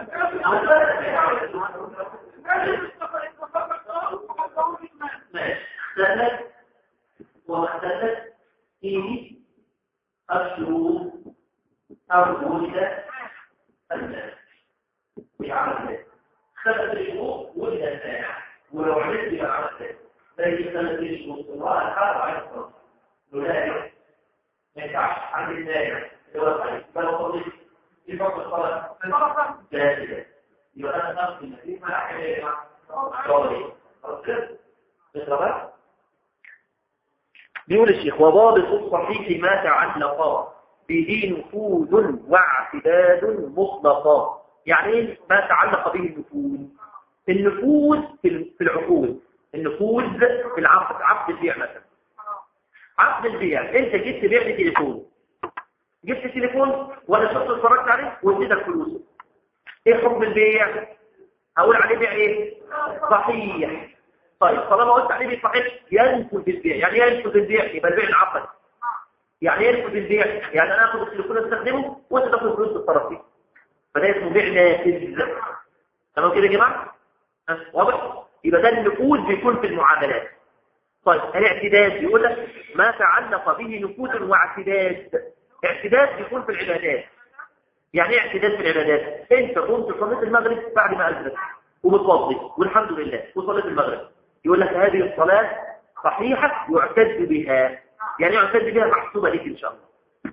S3: ماشي اختلت واختلت فيه الشروط أو ولد الناس بعمل اختلت الشروط ولد الناس ولو عملت بعمل زي اختلت الشروط الله الحرب على الصلاة ولا ما ينفعش عند الناس هو صحيح بل وصلت في فقط الصلاة جاهزة يبقى أنا نفس النتيجة ما أحكي سوري خلاص كده بالضبط
S1: بيقول الشيخ وضابط الصحيح ما تعلق به نفوذ واعتداد مطلقا يعني ايه ما تعلق به النفوذ النفوذ في في العقود النفوذ في العقد عقد البيع مثلا عقد البيع انت جبت بيع لي تليفون جبت تليفون وانا شفت اتفرجت عليه واديتك فلوسه ايه حكم البيع هقول عليه بيع ايه صحيح طيب طالما قلت عليه بيع صحيح ينفذ البيع يعني ايه ينفذ البيع يبقى البيع انعقد يعني ايه ينفذ البيع يعني انا اخد التليفون استخدمه وانت تاخد فلوس بالطرف دي فده اسمه بيع نافذ تمام كده يا جماعه ها، واضح يبقى ده النفوذ بيكون في المعاملات طيب الاعتداد بيقول لك ما تعلق به نفوذ واعتداد اعتداد بيكون في العبادات يعني ايه اعتداد في العبادات انت قمت صليت المغرب بعد ما اذنت ومتوضي والحمد لله وصليت المغرب يقول لك هذه الصلاة صحيحة يعتد بها يعني يعتد بها محسوبة لك ان شاء الله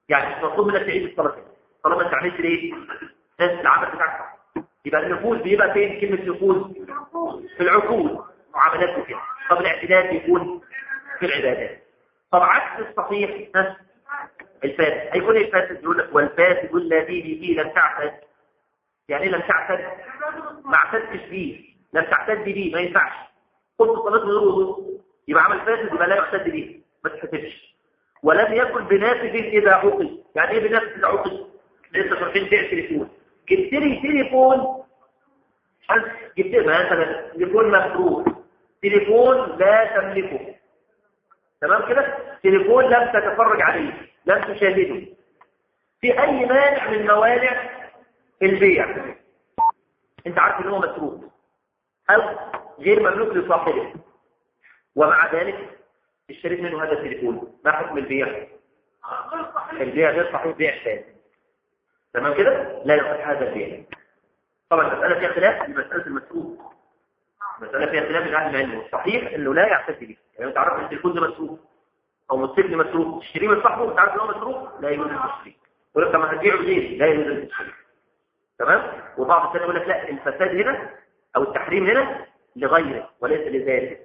S1: يعني مش مطلوب منك تعيد الصلاه تاني طالما انت عملت ايه العمل بتاعك صح يبقى النفوذ بيبقى فين كلمه نفوذ في العقول معاملات وكده طب الاعتدال بيكون في العبادات طب عكس الصحيح ها الفاسد هيكون ايه الفاسد يقول لك والفاسد الذي به لم تعتد يعني ايه لم تعتد ما اعتدتش بيه لم تعتد بيه ما ينفعش قلت صلاه من غير وضوء يبقى عمل فاسد يبقى لا يعتد بيه ما تحتفش ولم يكن بنافذ اذا عقد يعني ايه بنافذ اذا عقد لسه شايفين بيع تليفون جبت لي تليفون جبت لي مثلا تليفون مفروض تليفون لا تملكه تمام كده تليفون لم تتفرج عليه لم تشاهده في اي مانع من موانع البيع انت عارف ان هو مسروق او غير مملوك لصاحبه ومع ذلك اشتريت منه هذا التليفون ما حكم البيع البيع غير صحيح بيع ثاني تمام كده لا يصح هذا البيع طبعا المساله فيها خلاف في مساله المسروق مساله فيها خلاف بين اهل العلم الصحيح انه لا يعتد به يعني انت عارف ان التليفون ده مسروق او موتوسيكل مسروق تشتريه من صاحبه انت عارف ان هو مسروق لا يجوز ان تشتريه يقول لك طب هتبيعه بغيري لا يجوز ان تشتريه تمام وبعض الثاني يقول لك لا الفساد هنا او التحريم هنا لغيره وليس لذاته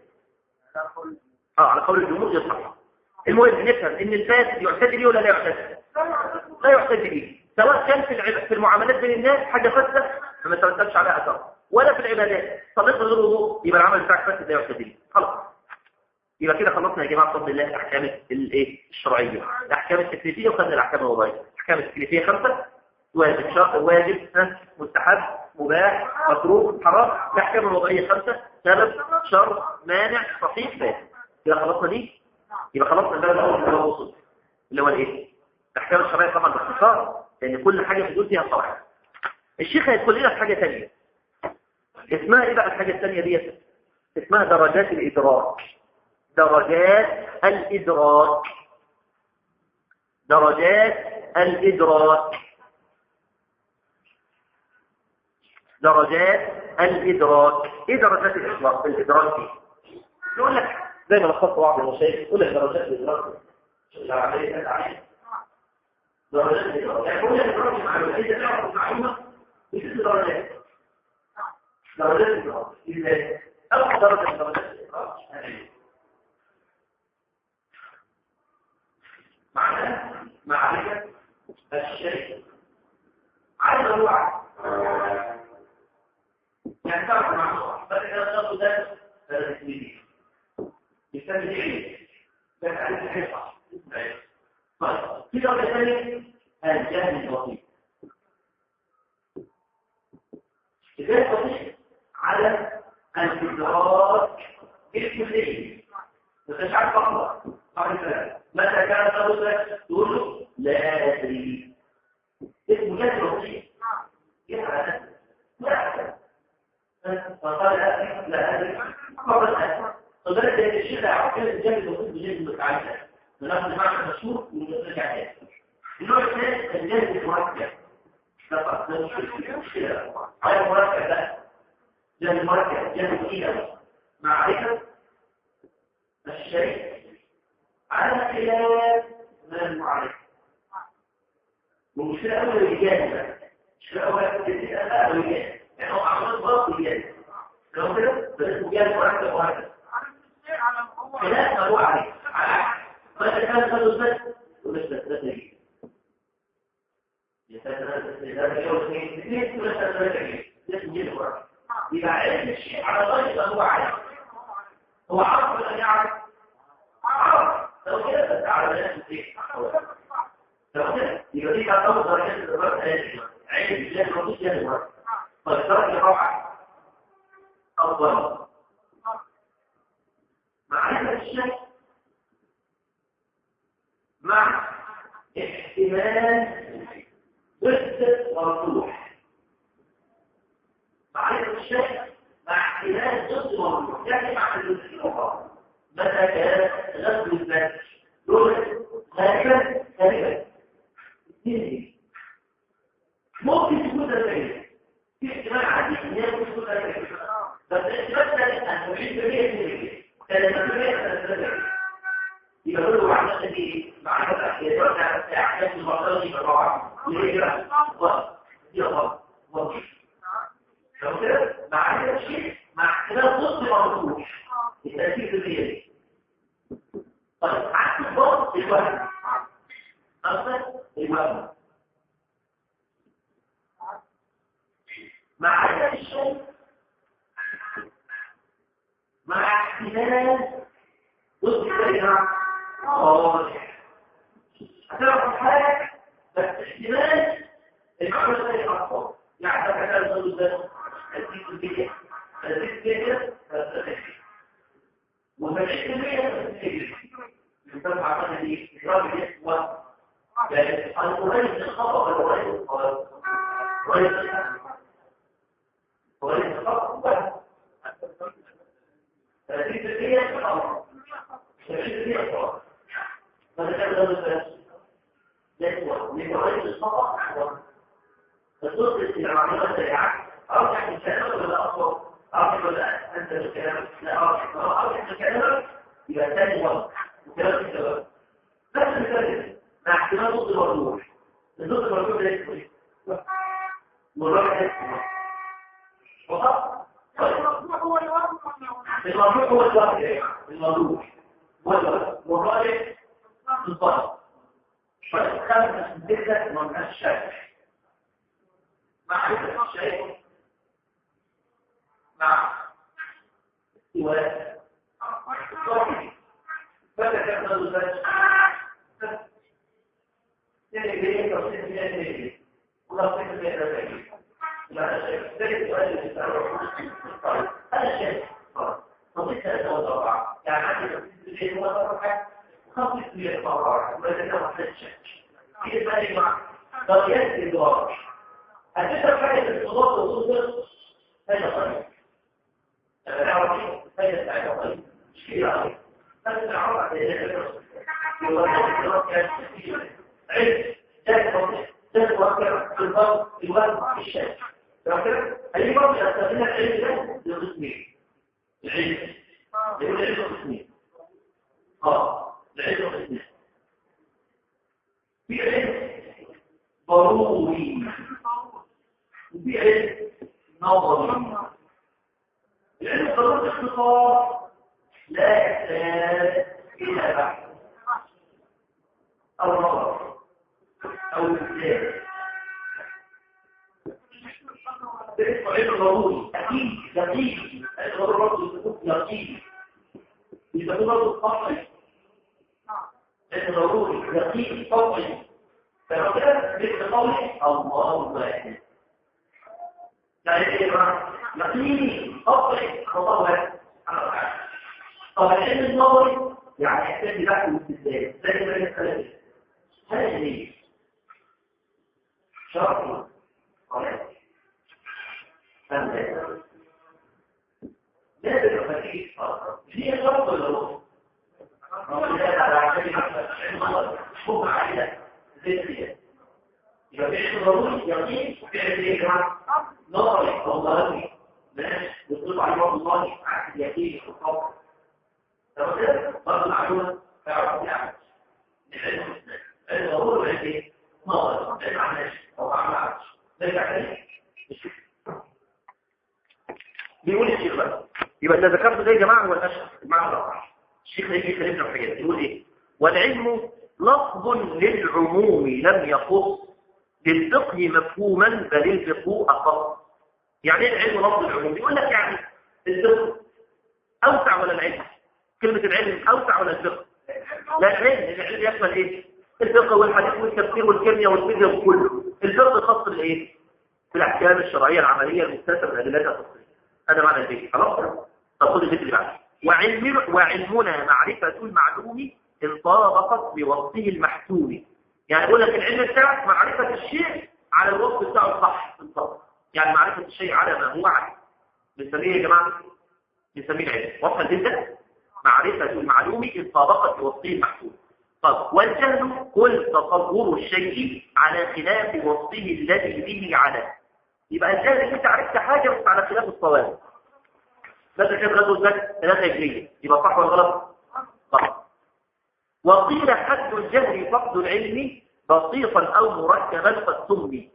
S1: اه على قول الجمهور غير صحيح المهم نفهم ان الفاسد يعتد به ولا لا يعتد لا يعتد به سواء كان في العب... في المعاملات بين الناس حاجه فاسده فما ترتبش عليها اثر ولا في العبادات صديق غير وضوء يبقى العمل بتاعك فاسد لا يعتد به خلاص يبقى كده خلصنا يا جماعه بفضل الله الاحكام الايه الشرعيه الاحكام التكليفيه وخدنا الاحكام الوضعيه الاحكام التكليفيه خمسه واجب شرط واجب مستحب مباح مكروه حرام الاحكام الوضعيه خمسه سبب شرط مانع صحيح فاسد يبقى خلصنا دي يبقى خلصنا الباب الاول اللي هو وصل اللي هو الايه الاحكام الشرعيه طبعا باختصار لان كل حاجه في دول فيها صلاح الشيخ هيدخل لنا في حاجه ثانيه اسمها ايه بقى الحاجه الثانيه ديت اسمها درجات الادراك درجات الادراك درجات الادراك درجات الادراك ايه درجات الادراك الادراك دي يقول لك زي ما لخصت بعض المشايخ يقول لك درجات الادراك العمليه العمليه درجات الادراك يعني كل الادراك المعلومه اذا تعرف المعلومه بست درجات درجات الادراك ازاي اول درجه من درجات الادراك معناه معرفه الشيء عايز اروح يعني تعرف المعلومه بس اذا تاخد ده هذا تسميه يسمي ايه ده تعريف الحصه طيب في درجه ثانيه الجهل البسيط الجهل البسيط على الادراك الكلي بس مش عارف اقرا صح الكلام متى كان تدرس تقول له لا ادري اسمه جهل بسيط يعني لا فقال لا لا ادري مرة فبدأ الشيخ يعرف كيف الجهل البسيط بجهل المتعلم بناخد معنى مشهور ونرجع تاني النوع الثاني الجهل المركب فقط ده مشكلة على المركب ده جهل المركب جهل ثقيل معرفة الشيء على خلاف من المعرفة والمشكلة أول الإجابة المشكلة أول الإجابة يعني هو عمل ضغط الإجابة لو كده فاسمه جهل مركب وهكذا خلاف ما هو عليه فإذا كان خلص بس ولسه ثلاثة جيد يبقى علم الشيء على غير ما هو عليه هو عرف ولا يعرف عرف لو كده تتعرف ناس كتير لو كده يبقى دي كانت اول درجات الادراك ثلاثه علم الجهل ومش جهل الورق فالدرجه الرابعه افضل معرفه الشيء مع احتمال ضد مرجوح معرفة الشيء مع احتمال ضد مرجوح يعني مع الجزء الأخرى متى كان غزو الذات دول غالبا غالبا ممكن تكون تسعيد في احتمال عادي ان هي ممكن تكون تسعيد بس الاحتمال ده ان 90% من 30% يبقى كله واحد
S3: المعرفة التي معرفة يتوقع أحداث المعرفة بالروعة ليه دي غلط وظيفة لو كده معرفة شيء مع احتمال ضد مرفوض التأثير في الرياضي طيب عكس الضغط الوهم أصلا الوهم معرفة الشيء مع احتمال ضد الكلمة واضح هتعرف حاجة بس احتمال المعلومة الثانية أكثر يعني ده كان الضد ده الدين البيئة الدين البيئة وفشلت البيئة يمكن عمل دي إجراء الإسوة القرآن الخطأ والقرآن الخطأ القرآن الخطأ القرآن الخطأ فالدين البيئة الأمر فهذا كان هذا الأسوة لقرآن الخطأ فالضد الاستمرارية السريعة أرجع الكلام ولا أصوب أرجع ولا أنت الكلام لا أرجع أرجع الكلام يبقى ثاني وقت وكلام السبب نفس المثال مع احتمال ضد المرجوح الضد المرجوح ده اسمه ايه؟ مرجوح ده اسمه وصف المرجوح هو الوقت المرجوح هو الوقت المرجوح هو الوقت والراجح الضغط فالخامس الدكة ما فيهاش شك معرفة الشيء مع استواء صحيح فتكمل ذلك سنة بيه أو سنة بيه بيه ولا سنة بيه بيه لا شيء ذلك سؤال اللي يسأله هذا شيء نضيف هذا وضع يعني عندي تفسير بيه هو ضربة خمس بيه مرة وإذا كان محتاج شيء كيف بقى مع ضريات الإدراج هتشرب حاجة في الصداق وصوصر هذا طريق أنا أعرف هذا ساعة طريق مش كده عليك بس نعرف على ذلك علم ذلك ذلك وقع الضغط الوزن الشاك فاكر؟ أي مرة أستخدم العلم ده لقسمين العلم يقول العلم قسمين اه العلم قسمين في علم ضروري وفي علم نظري العلم ضروري اختصار لا يحتاج الى بحث او نظر او مثال ده اسمه علم ضروري اكيد دقيق الضروري برضه يكون يقين يبقى ده برضه قطعي علم ضروري دقيق قطعي فلو كده مثل قولي الله واحد يعني ايه بقى؟ يقيني قطعي خطوة على الحاجة طب العلم النظري يعني يحتاج بحث واستدلال زي ما يتكلم هذا ليه؟ شرط قليل فهمت لازم الخفيف هي شرط ولا هو؟ شوف عليها زي كده يبقى في ضروري يقين في ايه يا جماعه؟ نظري او ظاهري ماشي بتطلب على الله الله عكس اليقين في الصبر لو كده برضه معلومه تعرف يعني العلم العلم ضروري ولا ايه؟ نظري ما عملش او ما عملش نرجع تاني بيقول الشيخ بقى يبقى اللي ذكرته ده يا جماعه هو الاشهر المعنى الرابع الشيخ هيجي يكلمنا في حاجات يقول ايه والعلم لفظ للعموم لم يخص للفقه مفهوما بل الفقه أخص يعني ايه العلم لفظ العموم يقول لك يعني الفقه أوسع ولا العلم كلمة العلم أوسع ولا الفقه لا العلم العلم يشمل ايه الفقه والحديث والتفسير والكيمياء والفيزياء وكله الفقه خاص بالايه بالاحكام الشرعيه العمليه المكتسبه بالادلات التصريحيه هذا معنى الفقه خلاص طب خد الفكره اللي بعده وعلم وعلمنا معرفه المعلوم ان طابقت بوصفه المحسوب يعني يقول لك العلم بتاعك معرفة الشيء على الوصف بتاعه الصح بالضبط يعني معرفة الشيء على ما هو عليه بنسميه يا جماعة بنسميه العلم وصفا جدا معرفة المعلوم ان طابقت بوصفه المحسوب طب والجهل كل تصور الشيء على خلاف وصفه الذي به على يبقى الجهل انت عرفت حاجة بس على خلاف الصواب مثلا كانت غزوة ذات ثلاثة هجرية يبقى صح ولا غلط؟ صح وقيل حد الجهل فقد العلم بسيطا أو مركبا قد سمي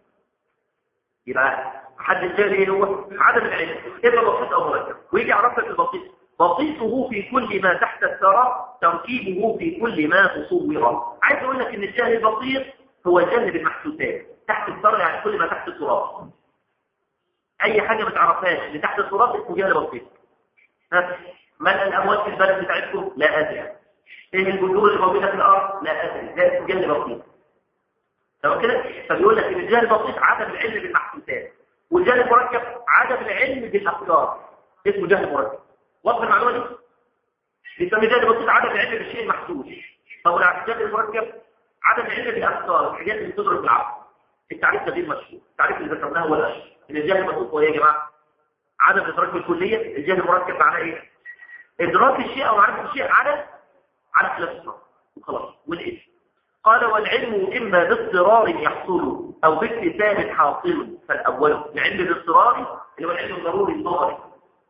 S3: يبقى حد الجهل ايه هو عدم العلم اما بسيط او مركب ويجي يعرف لك البسيط بسيطه في كل ما تحت الثرى تركيبه في كل ما تصور عايز اقول لك ان الجهل البسيط هو الجهل بالمحسوسات تحت الثرى يعني كل ما تحت التراب اي حاجه ما تعرفهاش اللي تحت التراب اسمه جهل بسيط ها من الاموال في البلد بتاعتكم لا ادري ايه البذور اللي موجوده في الارض لا ادري ده اسمه جهل بسيط تمام كده فبيقول لك ان الجهل البسيط عدم العلم بالمحسوسات والجهل المركب عدم العلم بالافكار اسمه جهل مركب واضح المعلومه دي بيسمى جهل بسيط عدم العلم بالشيء المحسوس طب الجهل المركب عدم العلم بالافكار الحاجات اللي بتضرب بالعقل التعريف ده غير مشهور التعريف اللي ذكرناه هو الاشهر ان الجهل البسيط هو ايه يا جماعه عدم الادراك بالكليه الجهل المركب معناه ايه ادراك الشيء او معرفه الشيء على على خلاف الصراط خلاص والايه قال والعلم إما باضطرار يحصل أو باكتساب حاصل فالأول العلم بالاضطرار اللي هو العلم الضروري النظري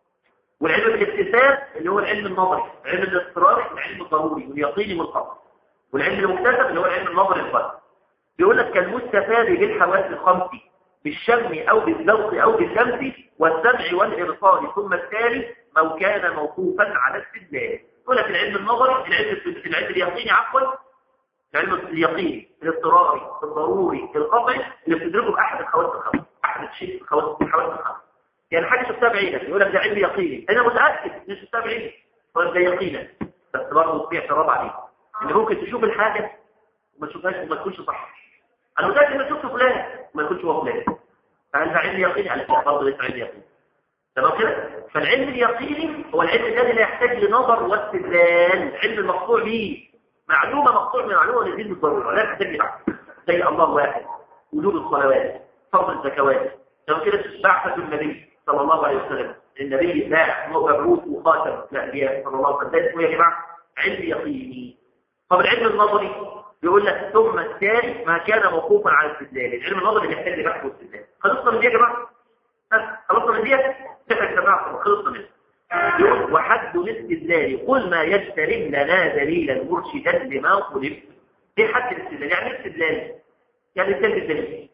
S3: والعلم بالاكتساب اللي هو العلم النظري العلم الاضطراري العلم الضروري واليقيني والقطع والعلم المكتسب اللي هو العلم النظري القلب بيقول لك كالمستفاد بالحواس الخمس بالشم أو بالذوق أو باللمس والسمع والإرصاد ثم التالي لو كان موقوفا على استدلال يقول لك العلم النظري العلم العلم اليقيني عفوا العلم اليقيني الاضطراري الضروري القطعي اللي بتدركه باحد الخواص الخمس احد الشيء الخواص الحواس الخمس يعني حاجه شفتها بعينك يقول لك ده علم يقيني انا متاكد ان شفتها بعينك يقول ده يقينا بس برضه في اعتراض عليه ان ممكن تشوف الحاجه وما تشوفهاش وما تكونش صح انا متاكد ان شفت فلان وما يكونش هو فلان فهل ده علم يقيني على كده برضه ليس علم يقيني تمام كده فالعلم اليقيني هو العلم الذي لا يحتاج لنظر واستدلال علم المقطوع به معلومة مقطوع من معلومة للدين بالضرورة لا تحتاج لبعض زي الله واحد وجود الصلوات فرض الزكوات لو كده بعثة النبي صلى الله عليه وسلم النبي لا مبعوث وخاتم الأنبياء صلى الله عليه وسلم ده اسمه يا جماعة علم يقيني طب العلم النظري يقول لك ثم الثالث ما كان موقوفا على الاستدلال العلم النظري بيحتاج لبحث واستدلال خلصنا من دي يا جماعة خلصنا من دي تحت يا جماعة خلصنا منها يقول وحد الاستدلال قل ما يجترب لنا دليلا مرشدا لما طلب ايه حد الاستدلال يعني ايه استدلال يعني استدلال بالدليل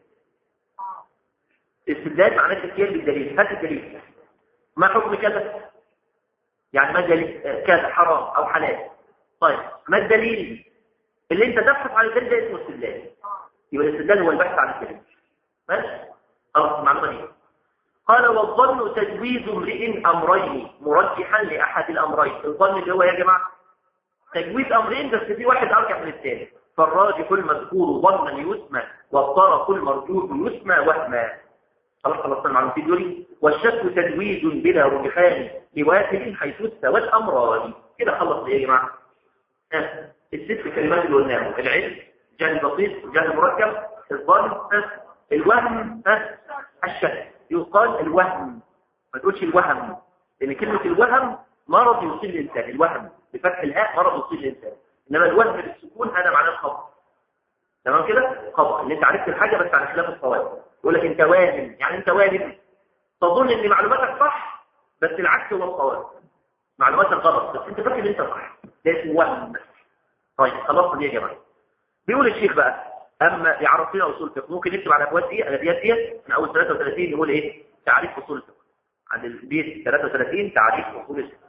S3: استدلال معناه تفكير بالدليل هات الدليل ما حكم كذا يعني ما دليل كذا حرام او حلال طيب ما الدليل اللي انت تبحث عن الدليل ده اسمه استدلال يبقى الاستدلال هو البحث عن الدليل ماشي خلاص المعلومه دي قال والظن تجويز امرئ امرين مرجحا لاحد الامرين الظن اللي هو يا جماعه تجويز امرين بس في واحد ارجح من الثاني فالراجح المذكور ظنا يسمى والطرف المرجوح يسمى وهما خلاص خلصنا المعلومات دول والشك تجويز بلا رجحان لواحد حيث استوى الامران كده خلص ايه يا جماعه ها الست كلمات اللي قلناهم العلم جهل بسيط جهل مركب الظن ها الوهم ها الشك يقال الوهم ما تقولش الوهم لان كلمة الوهم مرض يصيب الانسان الوهم بفتح الهاء مرض يصيب الانسان انما الوهم بالسكون هذا معناه الخطأ تمام كده خطأ ان انت عرفت الحاجة بس على خلاف الصواب يقول لك انت واهم يعني انت واهم تظن ان معلوماتك صح بس العكس هو الصواب معلوماتك غلط بس انت فاكر ان انت صح ده اسمه وهم طيب خلاص دي يا جماعه بيقول الشيخ بقى اما يعرف لنا اصول الفقه ممكن نكتب على الابواب دي الابيات دي من اول 33 يقول ايه تعريف اصول الفقه عند البيت 33 تعريف اصول الفقه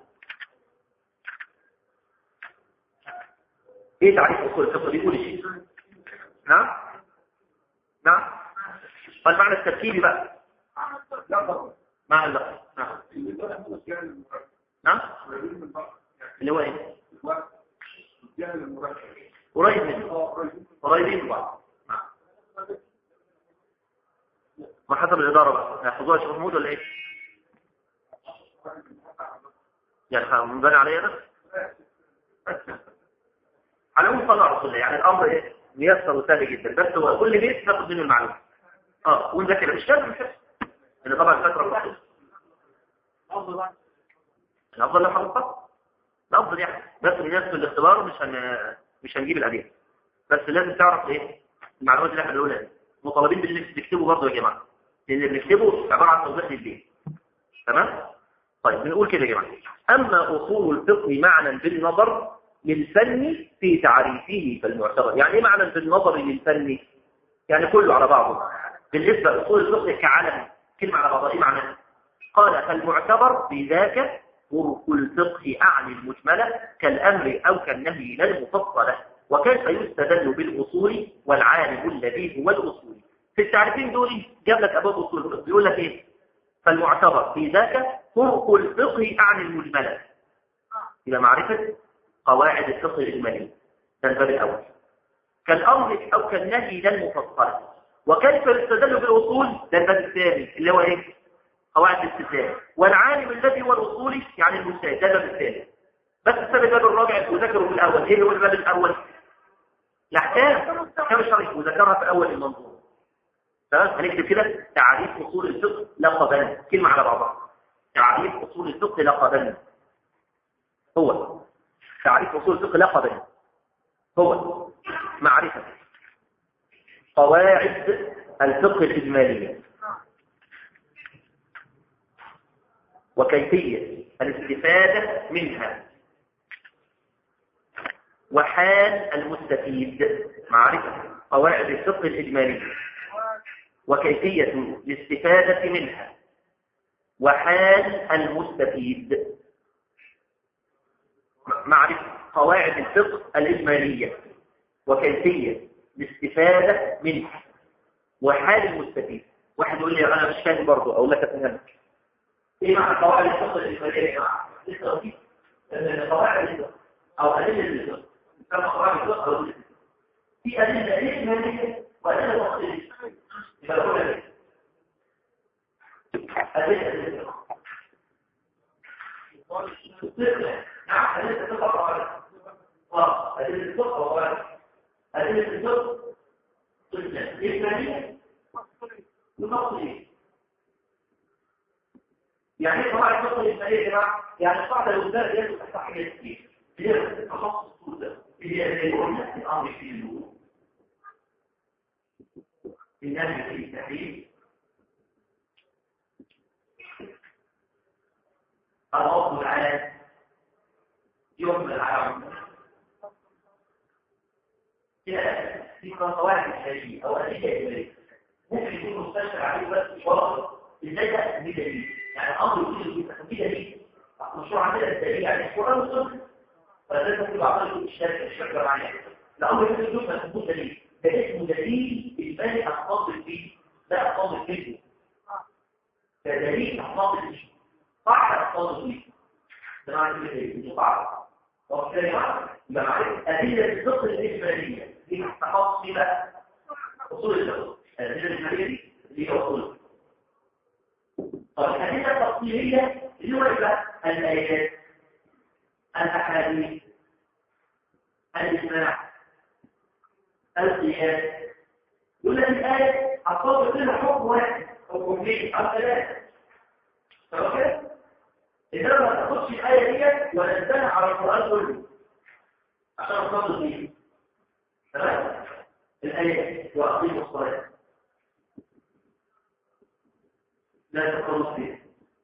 S3: ايه تعريف اصول الفقه بيقول ايه نعم نعم فالمعنى التركيبي بقى معنى اللفظ نعم نعم اللي هو ايه قريب منه قريبين من بعض ما حسب الإدارة بقى يحفظوها شيخ محمود ولا ايه يعني منبني علي انا على العموم صلى على رسول الله يعني الامر ايه ميسر وسهل جدا بس هو كل بيت ناخد منه المعلومه اه ونذاكر مش لازم نحس ان طبعا الفتره بتحس الافضل لو حفظتها الافضل يعني بس بنفس الاختبار مش هن... مش هنجيب الأدية بس لازم تعرف ايه المعلومات اللي احنا بنقولها دي مطالبين باللي بنكتبه برضه يا جماعه لان اللي بنكتبه عباره عن توضيح للدين تمام طيب بنقول كده يا جماعه اما اصول الفقه معنى بالنظر
S1: للفن في تعريفه فالمعتبر يعني ايه معنى بالنظر للفن يعني كله على بعضه بالنسبة لأصول الفقه كعلم كلمة على بعضها ايه معنى قال فالمعتبر بذاك طرق الفقه أعني المجملة كالأمر أو كالنهي لا المفصلة وكيف يستدل بالأصول والعالم الذي هو الأصول في التعريفين دول جاب لك أبواب أصول الفقه بيقول لك إيه فالمعتبر في ذاك طرق الفقه أعني المجملة إلى معرفة قواعد الفقه الإجمالي ده الباب الأول كالأمر أو كالنهي لا المفصلة وكيف يستدل بالأصول ده الباب الثاني اللي هو إيه قواعد الاستدلال والعالم الذي هو الأصولي يعني المجتهد ده الباب الثالث بس السبب الباب الرابع وذكره في الأول إيه هو الباب الأول الأحكام أحكام الشرعية وذكرها في أول المنظور تمام هنكتب كده تعريف أصول الفقه لقبا كلمة على بعضها تعريف أصول الفقه لقبا هو تعريف أصول الفقه لقبا هو معرفة قواعد الفقه الإجمالية وكيفية الاستفادة منها وحال المستفيد معرفة قواعد الفقه الإجمالي وكيفية الاستفادة منها وحال المستفيد معرفة قواعد الفقه الإجمالية وكيفية الاستفادة منها وحال المستفيد واحد يقول لي أنا مش فاهم برضه أقول لك أفهمك ايه معنى قواعد الفقه الإجمالية يا جماعة؟ التوحيد قواعد الفقه أو أدلة الفقه كما قواعد الفقه أو أدلة في أدلة إجمالية وأدلة تفصيلية يبقى كل أدلة أدلة الفقه الفقه نعم أدلة الفقه قواعد اه أدلة الفقه قواعد أدلة الفقه إجمالية وتفصيلية يعني ايه قواعد الفقه الإجمالية يا جماعة؟ يعني القاعدة الوزارة دي تحت حاجة كتير هي تخصص السوداء هي قلنا الأمر في النور النهي في التحريم الغض العام يوم العام في قواعد الشرعية أو أدلة إجمالية ممكن يكون مستشفى عليه بس شرط ازاي ده بدليل يعني امر يقول يبقى في دليل مشروع عندنا الدليل يعني القران والسنه فلازم تبقى عمال الشركه الشركه معايا الامر يقول يجوز ما تكون دليل ده اسمه دليل البالي اخطاط فيه لا اخطاط فيه ده دليل اخطاط فيه صح اخطاط فيه ده معنى كده دليل صح طب كده يبقى معرفه ادله الفقه الاجماليه دي تخصص في بقى اصول الفقه الادله الاجماليه دي اللي هي اصول الفقه طب الأدلة التفصيلية اللي هو إيه الآيات الأحاديث الإجماع القياس يقول لك الآية هتطبق لنا حكم واحد أو حكمين أو ثلاثة تمام كده؟ إذا ما تاخدش الآية دي ونزلها على القرآن كله عشان نصدق فيه تمام؟ الآية وأقيموا الصلاة لا تخلص فيه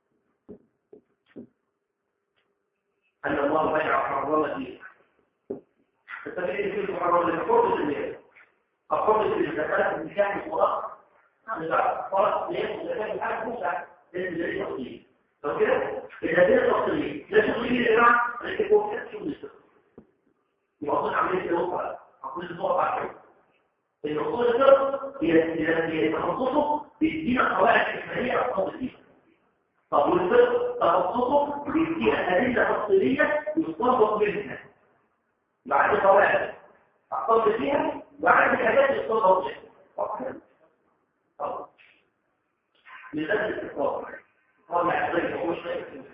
S1: أن الله بيع حرم فيه التبعيد فيه محرم لحرمة المال الحرمة الزكاة النكاح الصلاة فرق ليه الزكاة الحاجة موسى لازم زي تفصيل لو كده إذا دي تفصيل لا تفصيل يا جماعة لكن هو كده شو بيصير يبقى أظن عملية الوقت أقول الوقت بعد الأصول الفقه هي تخصصه بيدينا قواعد إجمالية أصول فيها طب والفقه تخصصه بيدينا أدلة تفصيلية يستنبط منها بعد قواعد أصول فيها وعند حاجات يستنبط منها طب لذلك الاستقرار قال يعني هو شيء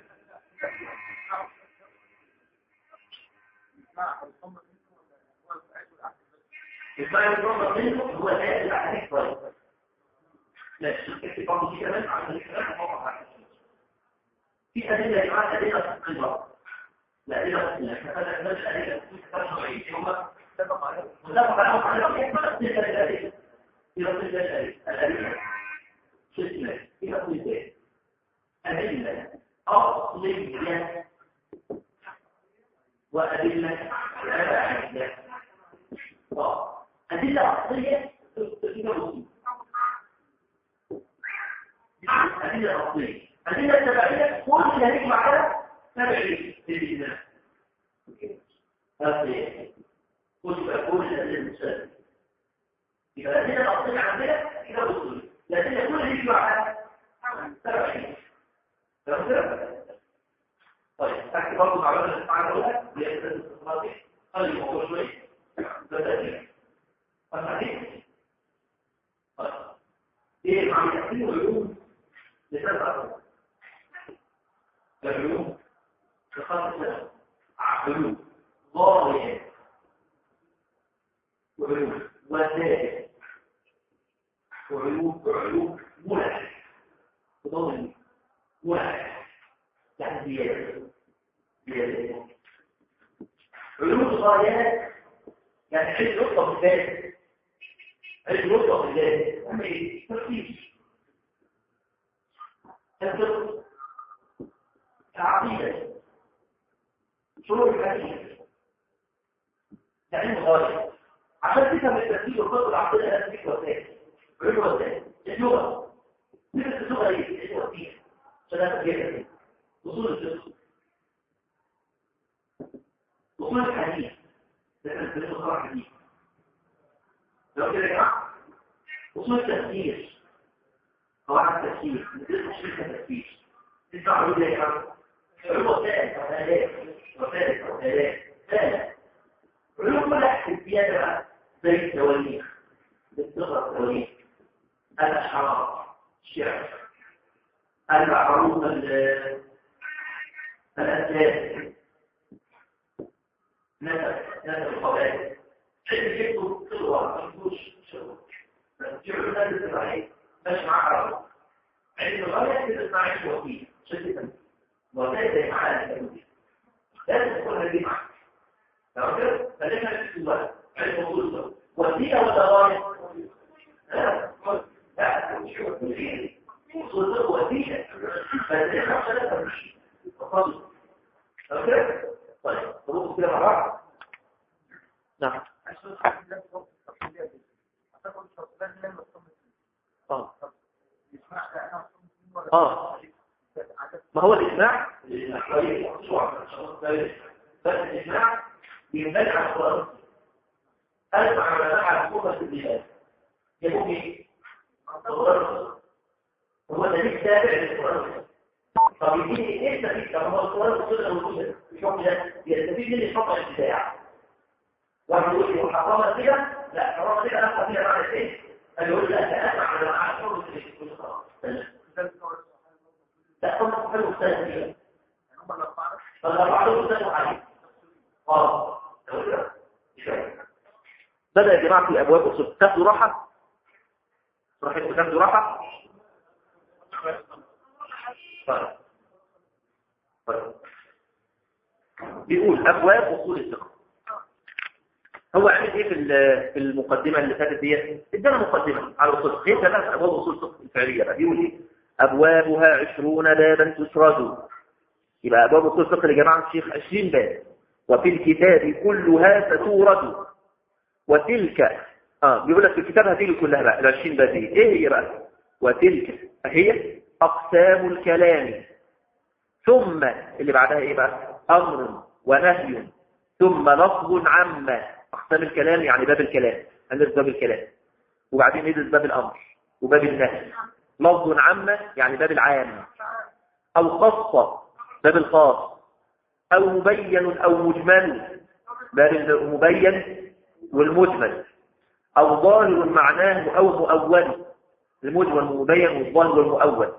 S1: الفرق النظر منه هو الآية اللي عليك فرق لا اكتب برضه دي كمان عشان الكلام موقع في أدلة يا جماعة أدلة تقريبا لا أدلة تقريبا احنا فتح نفس أدلة تقريبا نوعية هم متفق عليهم متفق عليهم على الحكمة تلك الأدلة إذا تلك الأدلة الأدلة شو اسمها إذا تلك أدلة أصلية وأدلة
S3: الإسلام اه أدلة أصلية تفيد الوصول أدلة أصلية أدلة تبعية كل اللي هنجمع على تبعي في الإسلام أصلية كل كل الأدلة المسلمة يبقى الأدلة الأصلية عندنا كده وصول الأدلة كل اللي يجمع على تبعي تمام كده؟ طيب تحت برضه معلومة الإسماعيل الأولى اللي هي الأدلة الاستثمارية خلي الموضوع شوية بدأت فصحيح طيب ايه مع تقسيم العلوم لثلاث أقسام العلوم لخمسة علوم ظاهرية وعلوم وزائد وعلوم وعلوم منع وضمن منع يعني زيادة زيادة علوم الغايات يعني علم نقطة في الذات علم نقطة في الذات أما إيه؟ تفتيش الفقه العقيدة شروط الحديث ده علم غاية عشان تفهم الترتيب والفقه العقيدة لازم تفهم وسائل علم وسائل اللغة مثل اللغة ايه؟ اللغة فيها عشان تفهم اصول الفقه اصول الحديث لو كده يا جماعه اصول التفكير قواعد التفكير مثل تشريح التفكير تسمع عروض يا جماعه علوم وسائل وسائل وسائل وسائل ثالث علوم كلها حسيات بقى زي التواريخ الصغر التواريخ الاشعار الشعر العروض الاساس نسب نسب القبائل شيء جبته صلوة مفهوش شغل جعلوا نسب الزراعي مش مع عرب علم الغاية كده اسمها علم وكيل شكل وكيل زي معانا التنوير لازم تكون هذه معانا تمام كده؟ فليس نفس الوقت علم وصول وسيلة ولا غاية؟ لا لا مش وسيلة وصول وسيلة بس احنا مش هنقدر نمشي تفضل تمام كده؟ طيب نروح كده مع بعض نعم اه اه ما هو الإسماع بس الإسماع بينبني على القرآن أسمع على على قوة البلاد يقول إيه؟ هو دليل تابع للقرآن طب يديني ايه التفيد طب هو القرآن والسنة والوجود الحكم ده يستفيد مني الحكم الابتداع واحد يقول لي حرام كده لا حرام كده لا فيها معنى ايه قال يقول لا انا اسمع على معنى الحكم لا هم حلو السنة دي فالأربعة دول سنة عليه اه بدأ يا جماعة في أبواب أصول تاخدوا راحة راحة تاخدوا راحة طيب طيب بيقول أبواب أصول الفقه هو عمل ايه في في المقدمة اللي فاتت دي ادانا مقدمة على أصول الفقه هي ثلاث أبواب أصول الفقه الفعلية بقى بيقول ايه أبوابها عشرون بابا تسرد يبقى أبواب أصول الفقه يا جماعة الشيخ 20 باب وفي الكتاب كلها ستورد وتلك اه بيقول لك في الكتاب هتيجي كلها بقى ال 20 باب دي ايه هي بقى وتلك هي أقسام الكلام ثم اللي بعدها ايه بقى امر ونهي ثم لفظ عامة اقسام الكلام يعني باب الكلام هندرس باب الكلام وبعدين ندرس باب الامر وباب النهي لفظ عامة يعني باب العام او خاصة باب الخاص او مبين او مجمل باب المبين والمجمل او ظاهر معناه او مؤول المجمل والمبين والظاهر والمؤول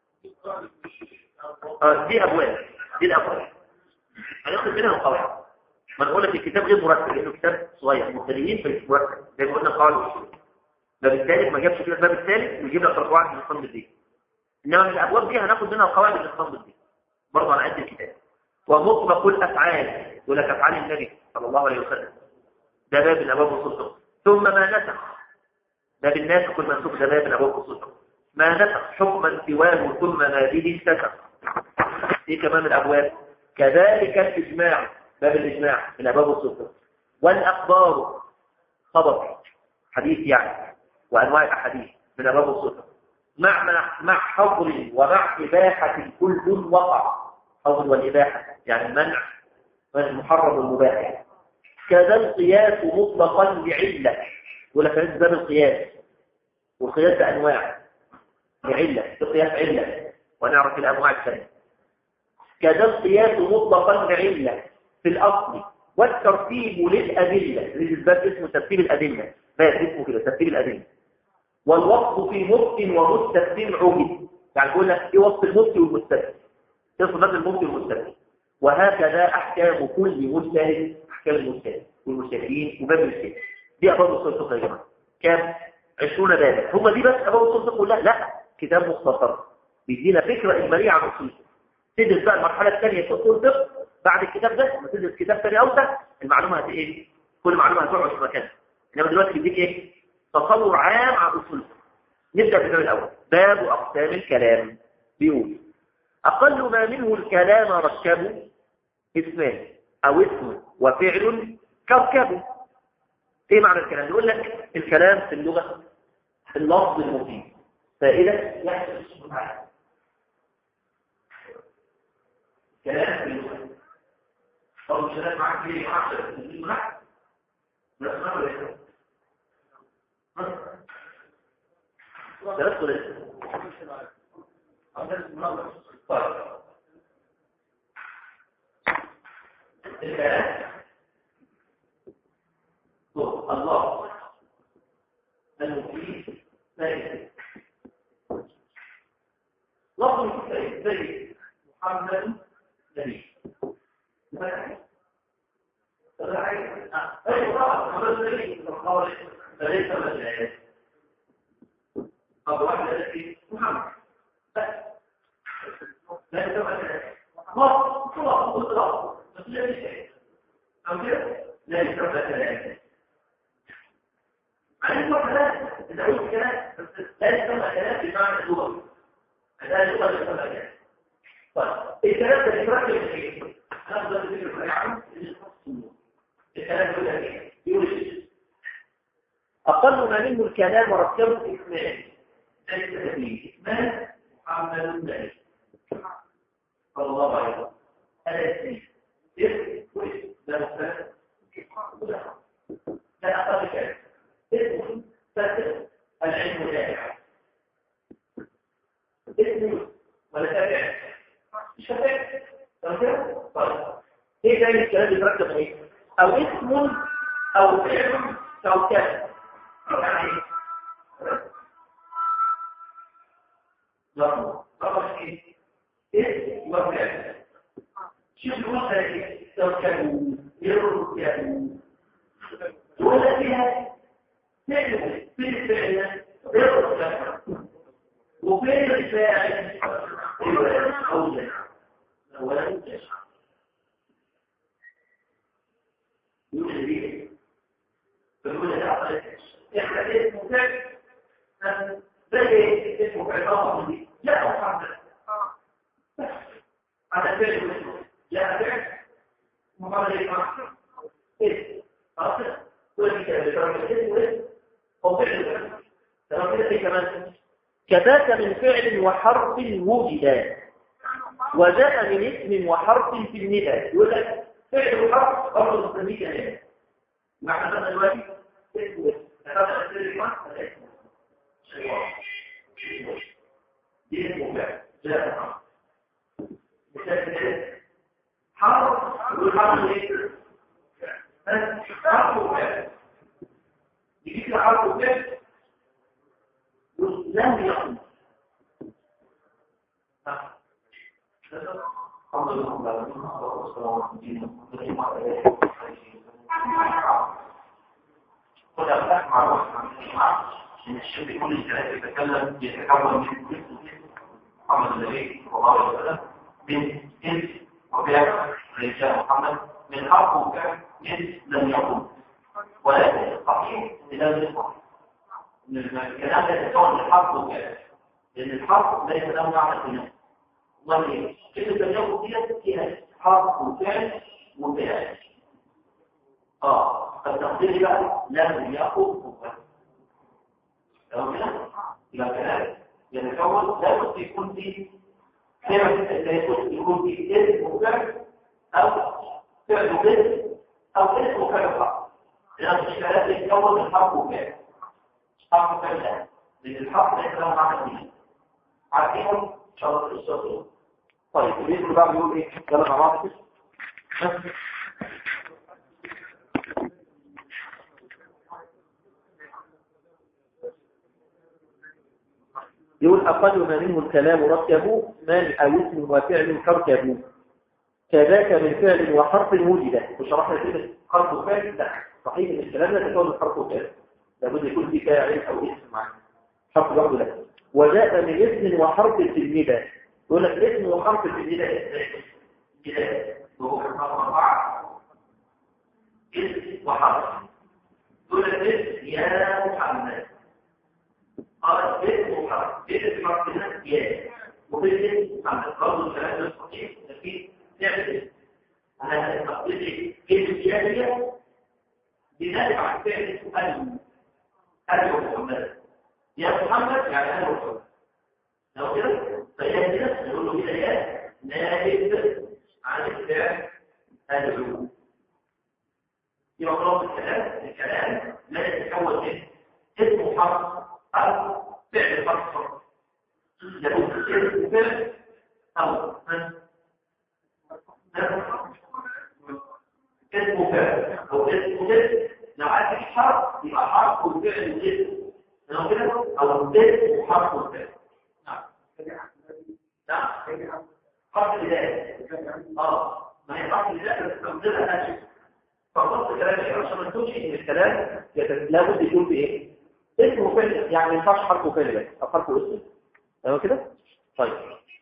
S3: آه دي أبواب دي الأبواب هناخد منها القواعد ما نقول لك الكتاب غير مرتب لأنه كتاب صغير مبتدئين في مرتب زي ما قلنا قاعدة الباب الثالث ما جابش كده الباب الثالث ويجيب لك القواعد من الصنف دي إنما من الأبواب دي هناخد منها القواعد من الصنف دي برضه على قد الكتاب ومطلق الأفعال يقول لك أفعال النبي صلى الله عليه وسلم ده باب من أبواب الصدق ثم ما نسخ باب الناسخ والمنسوخ ده باب من أبواب الصدق ما نسخ حكما سواه ثم ما به استكر دي كمان من الأبواب كذلك الإجماع باب الإجماع من أبواب الصدق
S1: والأخبار خبر حديث يعني وأنواع الأحاديث من الرب والصفة مع مع مع حظر ومع إباحة كل وقع حظر والإباحة يعني منع من المحرم والمباح كذا القياس مطلقا لعلة يقول لك هذا باب القياس والقياس ده أنواع لعلة القياس علة ونعرف الأنواع الثانية كذا القياس مطلقا لعلة في الأصل والترتيب للأدلة الباب اسمه ترتيب الأدلة باب اسمه كده ترتيب الأدلة والوصف في مفت ومستثن عجب يعني بيقول لك ايه وصف المفت والمستثن تصف باب المفت والمستثن وهكذا احكام كل مجتهد احكام المجتهد والمجتهدين وباب الاجتهاد دي ابواب اصول الفقه يا جماعه كام 20 بابا هم دي بس ابواب اصول الفقه كلها لا كتاب مختصر بيدينا فكره اجماليه عن اصول الفقه تدرس بقى المرحله الثانيه في اصول الفقه بعد الكتاب ده لما تدرس كتاب ثاني اوسع المعلومه هت ايه كل معلومه هتقعد في مكانها انما دلوقتي بيديك ايه تصور عام عن اصول الفقه نبدا بالباب الاول باب اقسام الكلام بيقول اقل ما منه الكلام ركبه اسمان او اسم وفعل كركبه ايه معنى الكلام يقول لك الكلام في اللغه اللفظ المفيد فائده يحصل اسم معاه كلام في اللغه طب مش هناك معاك ليه معاك معاك بس ما ولا درست لسه طيب الكلام الله المفيد سيد لفظ سيد سيد محمد نبي فليس مجال طب واحد قال لي محمد بس لا يسمى خلاص خلاص خلاص بس لا شيء أو كده لا يسمى كلام عن كلام إذا قلت كلام بس لا يسمى كلام بمعنى اللغة هذا اللغة لا يسمى كلام طيب الكلام ده يتركب في ايه؟ هذا الذكر عنه الكلام ده ايه؟ يقول أقل ما منه الكلام ركبه اسمان ليس فيه اسمان محمد ذلك صلى الله عليه وسلم هذا اسمه اسم واسم ده مختلف لا أقل كلام اسم فاسد العلم جائع اسم ولا تابع مش تابع طيب ايه تاني الكلام اللي بيركب ايه او اسم او فعل او كلام يعني ضرب ضرب ايه ايه وفعل شوف الوصفه ايه تركبوا يركبوا ولا فيها فعل في الفعل يركب وفين الفاعل اولا اولا تشعر يوجد ايه فيقول لك احنا اسمه فعل زي اسمه فعل طبعا لا محمد على فعل اسمه لا فعل محمد ايه اسم خلاص كل كده بيترجم اسمه اسم او فعل تمام كده ايه كمان كذاك من فعل وحرف وجد وجاء من اسم وحرف في النداء يقول لك فعل وحرف برضه نسميه كلام معنى هذا دلوقتي اسمه هذا الاسم الاسم شيء دي اسمه فعل جاء مثال حرف والحرف ايه حرف وفعل يجيب لي حرف وفعل لم يقم
S3: ان الشيخ يقول الكلام يتكلم يتكون من محمد النبي صلى الله عليه وسلم من انس وفعل رجال محمد من حرف وفعل انس لم يقم ولكن الصحيح ان لم يقم ان الكلام ده يتكون من حرف وفعل لان الحرف ليس له معنى الكلام والله كلمه لم يقم ديت فيها حرف وفعل وفعل اه فالتقدير بقى لازم ياخذ مفرد لو كده يبقى كلام يتكون لابد يكون في كلمة يكون في اسم مفرد أو فعل مثل أو اسم مفرد فقط لأن الاشكالات يتكون من حرف مفرد حرف مفرد لأن الحرف ليس له معنى فيه عارفينهم إن شاء الله في الصوت طيب الاسم بقى بيقول إيه؟ يلا مع بعض كده
S1: يقول أقل ما منه الكلام ركبوا مال أو اسم وفعل كركبوا كذاك من فعل وحرف وجد وشرحنا كده حرف وفعل لا صحيح ان الكلام لا تكون من حرف وفعل لابد يكون في فاعل أو اسم معه حرف لوحده لا وجاء من اسم وحرف في النداء يقول لك اسم وحرف في النداء
S3: كده وهو حرف أربعة اسم وحرف دول اسم يا محمد قال اسم وحرف اسم حرف هنا يا وفي اسم محمد برضه الكلام ده صحيح في نعمل على تقدير اسم جارية بذلك عن فعل اسم أل محمد يا محمد يعني أل محمد لو كده فهي كده نقول له كده يا نائب عن الفعل أدعو يبقى خلاص الكلام الكلام لا يتكون من اسم حرف أو فعل حرف فقط لابد اسم فعل أو اسم فعل أو اسم فعل لو عايز حرف يبقى حرف وفعل واسم لو كده أو اسم وحرف وفعل نعم نعم حرف الهداية اه ما هي حرف الهداية بس تنزلها ناشف فقلت كلامي عشان ما تقولش ان الكلام يت- لابد يكون بايه اسم وفعل يعني ما ينفعش حرف وفعل بس او حرف واسم
S1: تمام كده طيب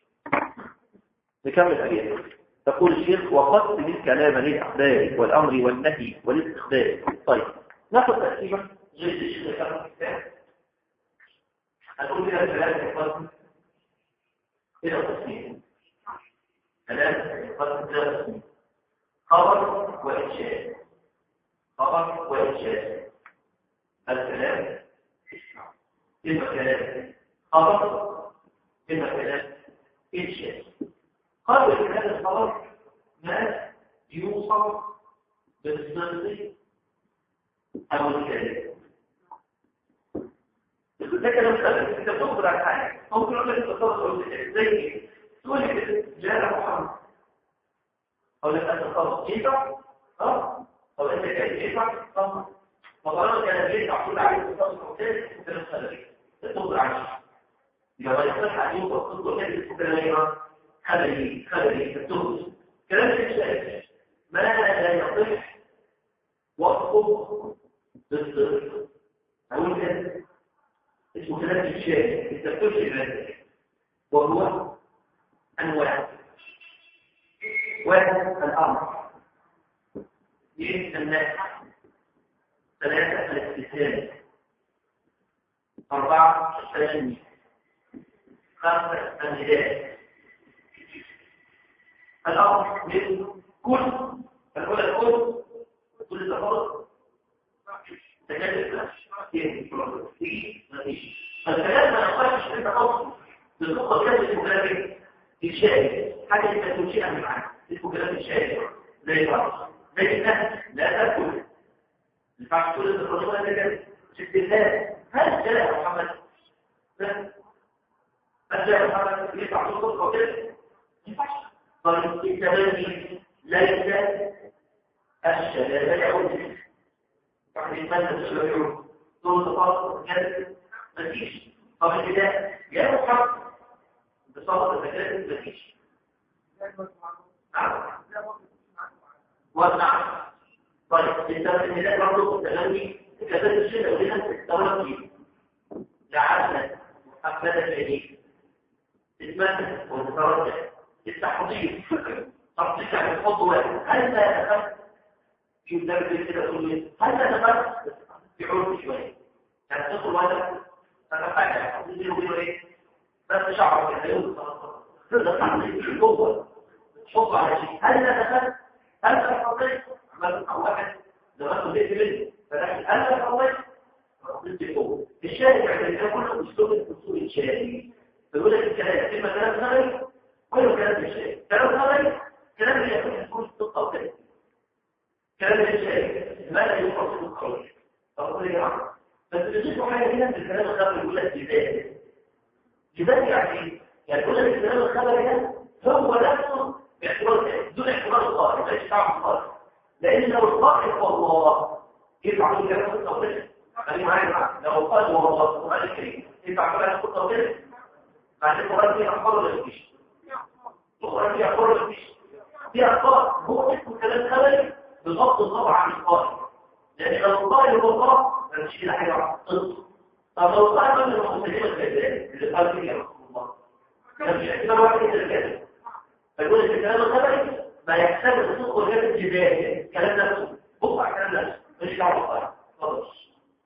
S1: نكمل عليها تقول الشيخ وقسم الكلام للأخبار والأمر والنهي والاستخدام طيب ناخذ تقسيمة
S3: غير الشيء اللي كان في الكتاب هتقول كده الكلام يقسم الى قسمين كلام يقسم الى قسمين خبر وانشاء خبر وانشاء الكلام اما كلام خبر اما كلام انشاء قبل كلام الخبر ما يوصف بالصدق او الكلام ده كلام سهل انت بتخبر عن حاجه ممكن اقول لك انت تصور زي ايه تقول لي كده جاء محمد اقول لك انت تصور ينفع اه طب انت كان ينفع اه فطالما كان ينفع كل عليه تصور كده كلام سهل تخبر عن شيء يبقى ما يصح ان يوصف تصور كده اسمه كلام ايه خبري خبري التهمس كلام الانسان ما لا يصح وصفه بالصدق اقول كده اسمه كلام الشاي التفكير العلمي وهو انواع واحد الامر اثنين الناس ثلاثه الاستسلام اربعه التجني خمسه النداء الامر من كل الاولى الكل كل تفرد تجلس في مفيش فالكلام ما يقولش انت اصلا بالنقطه كده اسمه كلام ايه الشاهد حاجه انت تنشئها من معاك اسمه كلام الشاهد زي بعض زي الناس لا تاكل ما ينفعش تقول انت الرسول قال كده شفت الله هل جاء يا محمد لا هل جاء محمد ينفع تقول صدقه كده ما ينفعش طيب التبني ليس الشهاده يعود يعني المادة تشرعون دون تفاصل جد مفيش طب البداية يا محمد بصوت الزكاة مفيش نعم والنعم طيب انت البداية برضه التغني كذلك الشيء لو لنا التغني لعلنا محمدة الجديد تتمنى وتترجع التحضير تحضير يعني تحط واحد هل لا يتخذ في مدرب كده تقول لي هل لا تخذ في عرف شوية يعني تدخل واحد تتفاعل تديله بيه ايه بس شعرك كده يوم تقدر تعمل في جوه تحط على شيء هل لا تخذ هل لا تخذ عمل واحد دماغه بيت منه انا اول الشاهد يعني ده كله اسلوب الاصول الشاهد بيقول لك الكلام اما كلام نظري كله كلام الشاهد كلام نظري كلام اللي يكون يكون صدق او كذب كلام الشاهد ما لا يوصف القول اقول يا عم بس بيجيبوا حاجه هنا في الكلام الخبري يقول لك جدال جدال يعني ايه؟ يعني يقول لك الكلام الخبري ده هو نفسه باعتبار دون اعتبار القائل ماليش دعوه بالقائل لان لو القائل والله ينفع يقول كلام التوحيد خلي معايا لو قال والله القران الكريم ينفع كلام التوحيد بعد القران فيه اخبار ولا مفيش القران فيه اخبار ولا مفيش فيه اخبار هو اسمه كلام خبري بغض النظر عن القائل لان لو القائل هو الله ما فيش كده حاجه واحده طب لو القائل من المسلمين الكذاب اللي قال فيه يا رسول الله كان مش احتمال واحد الكذاب فيقول لك الكلام الخبري ما يحتاج الصدق غير الجدال الكلام نفسه بقع كلام نفسه مش دعوه بالقائل خلاص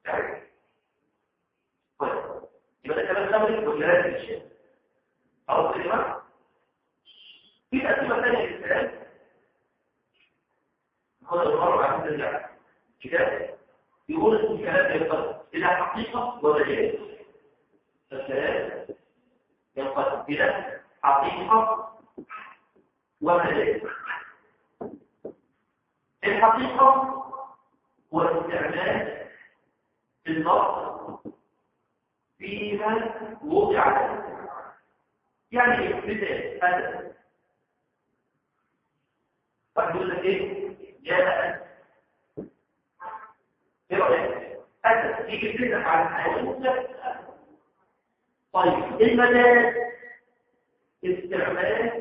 S3: طيب يبقى ده كلام خبري وجلالة الشيء خلاص يا جماعه في تقسيمه ثانيه للكلام خد المره بعد نرجع كتاب يقول اسم الكلام ينقسم الى حقيقه ومجاز الكلام ينقسم الى حقيقه ومجاز الحقيقه هو استعمال اللفظ فيما وضع يعني مثال هذا واحد يقول لك ايه جاء ايه رايك اسد يجي كده على الحيوان طيب المجاز استعمال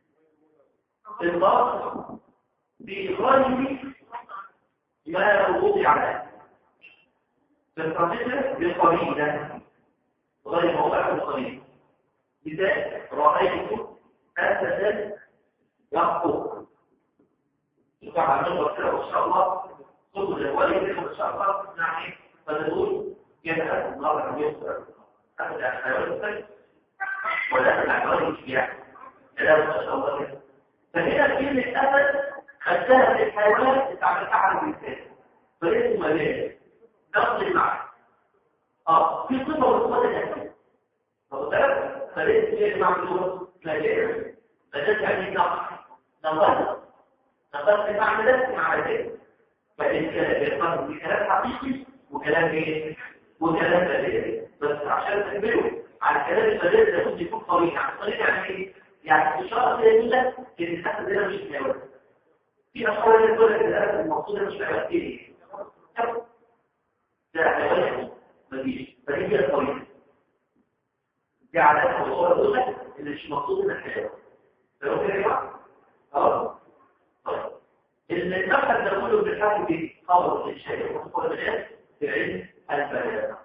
S3: اللفظ بغير ما وضع له بالقرينة بالقرينة غير موضع القرينة إذا رأيت أسدا يخطب يقع من وكذا إن شاء الله خذوا الأولين إن شاء الله نعم فتقول يذهب الله عن يسر أحد الحيوان ولا أحد الحيوان الشياع لا ما شاء الله فهنا كلمة أسد خدتها في الحيوانات تعملها على الإنسان فاسمه مجال نقل معه اه في صفه وصفات الاساسيه طب ده فليس ايه مع الصوره مجال مجال يعني نقل نقل نقل المعنى ده مع ذلك فإن كان في كلام حقيقي وكلام ايه وكلام بديهي بس عشان تكمله على الكلام البديهي ده لابد يكون صريح يعني صريح يعني ايه يعني اشاره جميله ان الحد ده مش حيوان في اشخاص يقول لك الاسد المقصود مش حيوان ايه ده حيوان مفيش فهي الطريقه دي علامه الصوره الاولى اللي مش مقصود من الحيوان فلو كده يا جماعه اه المدخل ده كله بنحكي به خبر الشيء وخبر الناس في علم البيان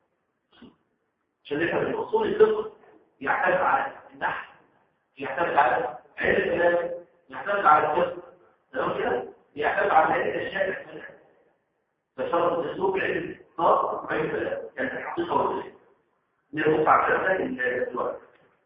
S3: عشان نفهم الاصول الفقه يعتمد على النحو يعتمد على علم الكلام يعتمد على الفقه تمام كده يعتمد على علم الشارع فشرط الاسلوب علم خاص وعلم الكلام يعني الحقيقه والدليل نرجع على الوقت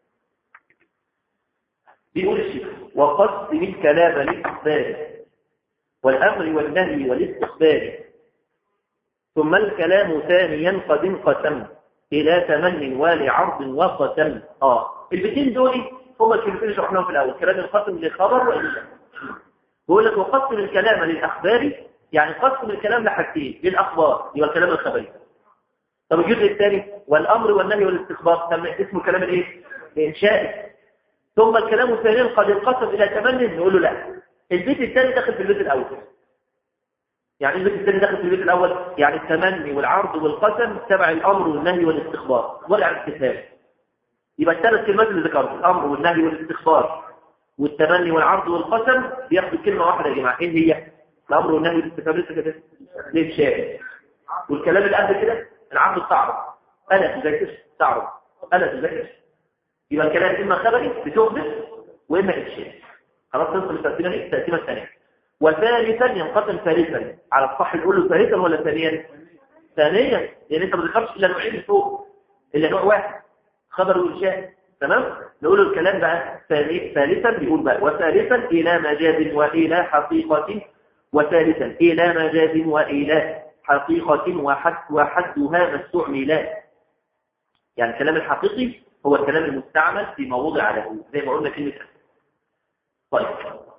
S1: بيقول الشيخ وقسم الكلام للإخبار والأمر والنهي والاستقبال ثم الكلام ثانيا قد انقسم إلى تمن ولعرض وقسم آه البيتين دول هما الكلمتين اللي شرحناهم في الأول كلام القسم لخبر وإنشاء بيقول لك وقسم الكلام للأخبار يعني قسم الكلام لحاجتين للأخبار يبقى الكلام الخبري طب الجزء الثاني والأمر والنهي والاستخبار اسمه كلام الايه؟ الإنشائي ثم الكلام ثانيا قد انقسم إلى تمن نقول له لا البيت الثاني داخل في البيت الأول يعني البيت الثاني داخل في البيت الأول يعني التمني والعرض والقسم تبع الأمر والنهي والاستخبار ولا الاستفهام يبقى الثلاث كلمات اللي ذكرت الأمر والنهي والاستخبار والتمني والعرض والقسم بياخدوا كلمة واحدة يا جماعة ايه هي؟ الأمر والنهي والاستفهام لسه كده للشارع والكلام اللي قبل كده العرض التعرض أنا تذاكر تعرض أنا تذاكر يبقى الكلام إما خبري بتوضح وإما إرشاد خلاص ندخل التقسيمة دي التقسيمة الثانية وثالثا ينقسم ثالثا على الصح نقول له ثالثا ولا ثانيا ثانيا لأن أنت ما ذكرتش إلا نوعين فوق إلا نوع واحد خبر وإرشاد تمام نقول له الكلام بقى ثالثا بيقول بقى وثالثا إلى مجاز وإلى حقيقة وثالثا إلى مجاز وإلى حقيقة وحد وحدها ما استعملا يعني الكلام الحقيقي هو الكلام المستعمل فيما وضع له زي ما قلنا كلمة أسد طيب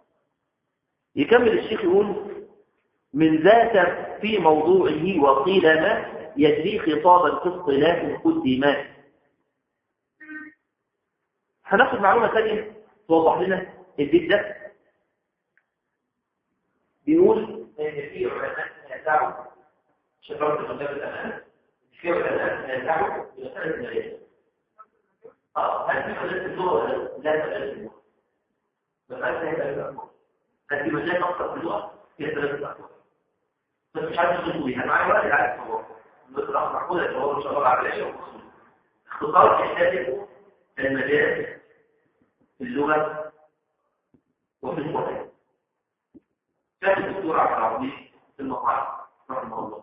S1: يكمل الشيخ يقول من ذاك في موضوعه وقيل ما يجري خطابا في اصطلاح قدما هناخد معلومة ثانية توضح لنا البيت ده بيقول
S3: ان في علماء يدعوا شباب المدرب الامانه في علماء يدعوا بمساله المجال اه هل في مساله اللغه ولا لا مساله اللغه مساله هي اللغه هل في مجال اكثر في اللغه هي ثلاثه اكثر بس مش عارف تشوفوا بيها معايا ولا عارف هو مثل اخ محمود اللي هو ان شاء الله على اختصار كتابه المجال في اللغه وفي القران كان الدكتور عبد العزيز في المقال رحمه الله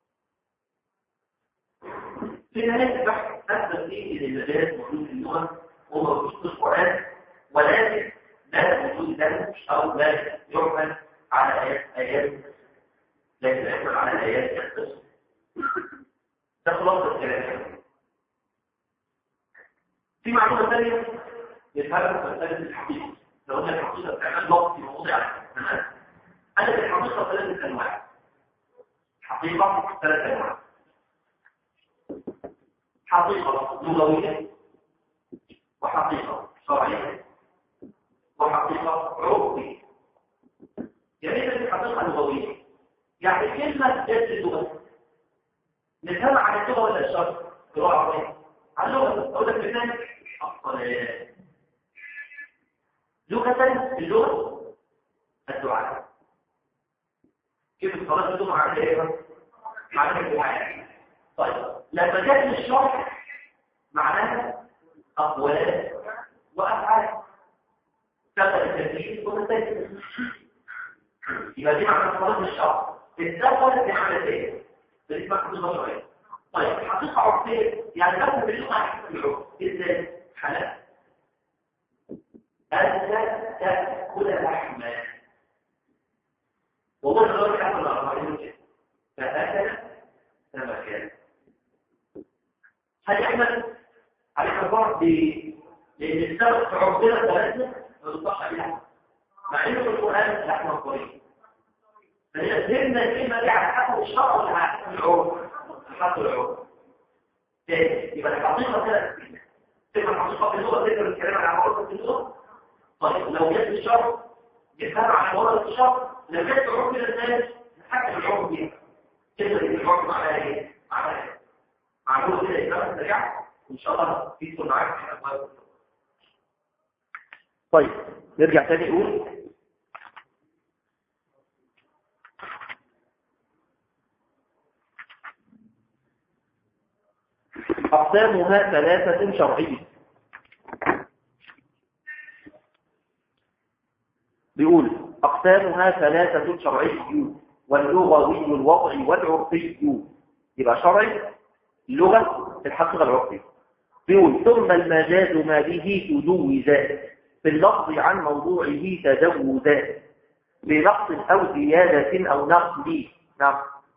S3: في نهاية البحث أثبت فيه أن المجال موجود في اللغة هو موجود في القرآن ولكن لا وجود له أو لا يعمل على آيات آيات لكن يعمل على آيات القصة ده خلاصة الكلام في معلومة ثانية يفهمها مسألة الحقيقة لو قلنا الحقيقة بتعمل لغة في موضوع تمام أنا في الحقيقة ثلاثة أنواع حقيقة ثلاثة أنواع حقيقة لغوية وحقيقة شرعية وحقيقة عرفية يعني إذا في حقيقة لغوية يعني كلمة جد اللغة نفهمها عن اللغة ولا الشرع؟ قراءة عربية عن اللغة أقول لك مثال الصلاة لغة اللغة الدعاء كيف الصلاة الجمعة على ايه؟ معناها الدعاء طيب لما جاء الشرع معناها أقوال وأفعال تبقى التدريس والتدريس يبقى دي معنى صلاة الشرع الدخل دي معنى ايه؟ دي اسمها حقيقة شرعية طيب حقيقة عرفية يعني لازم باللغة حقيقة العرف ازاي؟ حلال أنت تأكل لحما والله لو كان على أربعين فأكل كما كان هل يحمل على اعتبار ب لأن السبب في عرضنا ثلاثة ما يصبحش عليه مع إنه في القرآن لحمة طريق فهي ذهننا الكلمة دي على حسب الشرع ولا على حسب العرف؟ على حسب العرف تاني يبقى الحقيقة ثلاث تبقى الحقيقة في اللغة ذكر الكلام عن عرف في اللغة طيب لو جت الشرع يفهم عن عرف الشرع لو جت عرف الناس نحكم العرف بيها كلمة العرف معناها ايه؟ معناها ايه؟ معلومة كده يبقى رجعت ان شاء الله في كل معاك في الابواب
S1: طيب نرجع تاني نقول أقسامها ثلاثة شرعية بيقول أقسامها ثلاثة شرعية واللغوي الوضعي والعرفي يبقى شرعي لغة الحقيقة العرفية بيقول ثم المجاز ما به تجوزا في اللفظ عن موضوعه تجوزا بنقص أو زيادة أو نقل نعم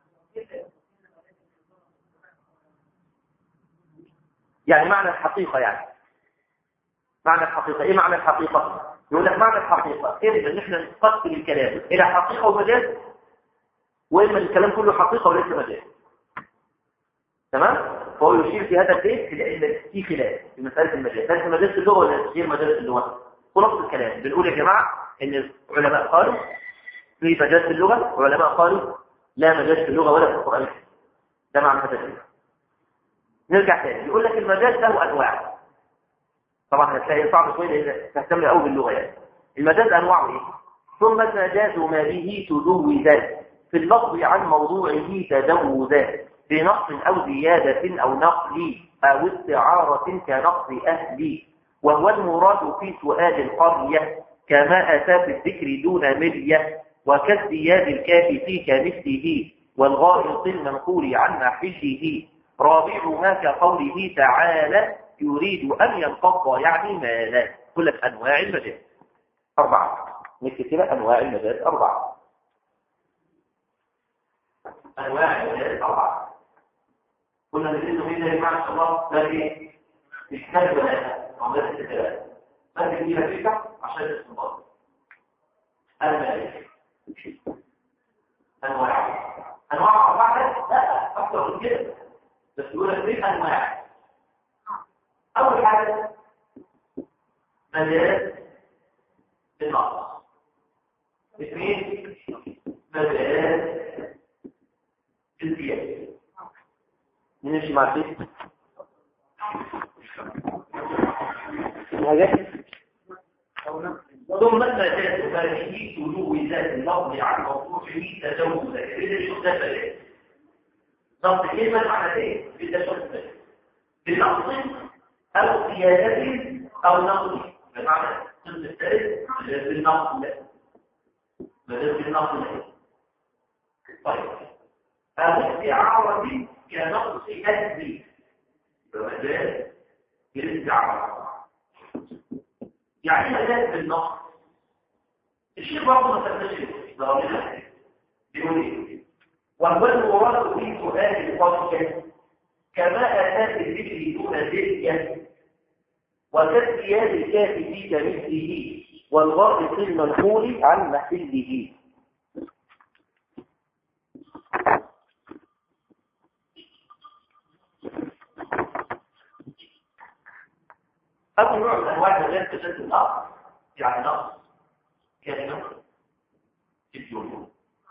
S1: يعني معنى الحقيقة يعني معنى الحقيقة ايه معنى الحقيقة يقول لك معنى الحقيقة إما ان احنا نقسم الكلام الى حقيقة ومجاز واما الكلام كله حقيقة وليس مجاز تمام فهو يشير في هذا البيت الى ان في خلاف في مسألة المجاز هل في مجاز اللغة ولا غير مجاز اللغة خلاص الكلام بنقول يا جماعة ان العلماء قالوا في مجاز في اللغة والعلماء قالوا لا مجاز في اللغة ولا في القرآن ده معنى هذا البيت نرجع تاني يقول لك المجاز له انواع طبعا هتلاقي صعب شويه لان تهتم قوي باللغه يعني المجاز انواعه ايه ثم المجاز ما به تجوزا في اللفظ عن موضوعه تجوزا بنقص او زياده او نقل او استعاره كنقص اهل وهو المراد في سؤال القريه كما اتى في الذكر دون مليه وكالزياد الكاف في كمثله والغائط المنقول عن محله رابعها كقوله تعالى يريد أن ينقض يعني مالا كل أنواع المجاز أربعة نكتب كده أنواع المجاز أربعة
S3: انواع المجالات طبعا كنا ندرس فيه زي ما شاء الله ده ايه الكتاب ولا عمليه الثلاثه بس دي فكره عشان الاستنباط المجالات انواع انواع واحده لا اكثر من كده بس يقول لك ايه انواع اول حاجه مجالات النقص اثنين مجالات الزياده
S1: نمشي مع البيت حاجات
S3: ثم مجال فارقه سلوك ذات اللفظ عن موضوعه تجوزا إذا شو ده بلاش ضبط كلمة معنى ايه؟ إذا شو ده بنقص أو زيادة أو نقص بمعنى قسم الثالث بالنقص لا بدل بالنقص لا طيب أو استعارة كنقص أسبي بمجال الاستعارة يعني مجال بالنقص الشيء برضه ما تنتشر ضروري بيقول ايه وهو المراد في سؤال الفصل كما اتى الذكر دون ذلك وتسميات الكاف في كمثله والغرض في المنقول
S1: عن محله
S3: أول نوع من أنواع مجال تشدد النقص يعني نقص كلمة في الجملة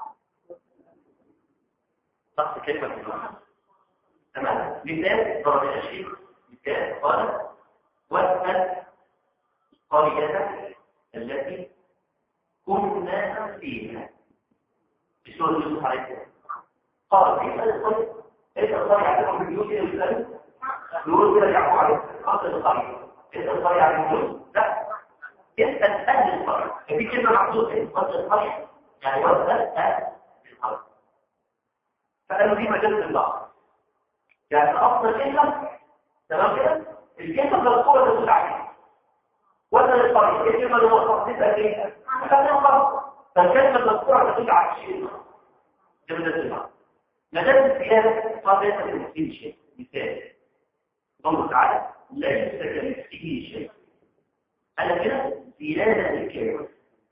S3: نقص كلمة في الجملة تمام مثال ضرب الشيء مثال قال واسأل قرية التي كنا فيها بسورة يوسف عليه السلام قال كيف القرية؟ ايش القرية عندكم في البيوت يسألوا يقولوا كده يعقوا عليه قصد القرية ايش القرية عن البيوت؟ لا يسأل أهل القرية في كلمة محدودة ايه قصد القرية يعني واسأل أهل القرية فقالوا دي مجال الله يعني أفضل كلمة تمام كده الكلمة مذكورة تدل عليها وزن القرية الكلمة اللي هو تسأل ايه؟ خلينا نقرأ فالكلمة المذكورة تدل على الشيء ده مجال الله مجال الزيادة قد ليس كمثله شيء مثال الله تعالى ليس كمثله شيء أنا كده زيادة الكلمة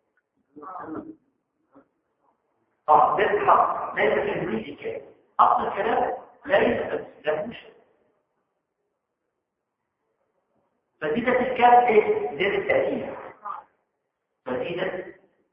S3: اه ده الحق ليس كمثله شيء أصل الكلام ليس كمثله شيء فزيدة الكلام ايه؟ زيادة التأكيد فزيدة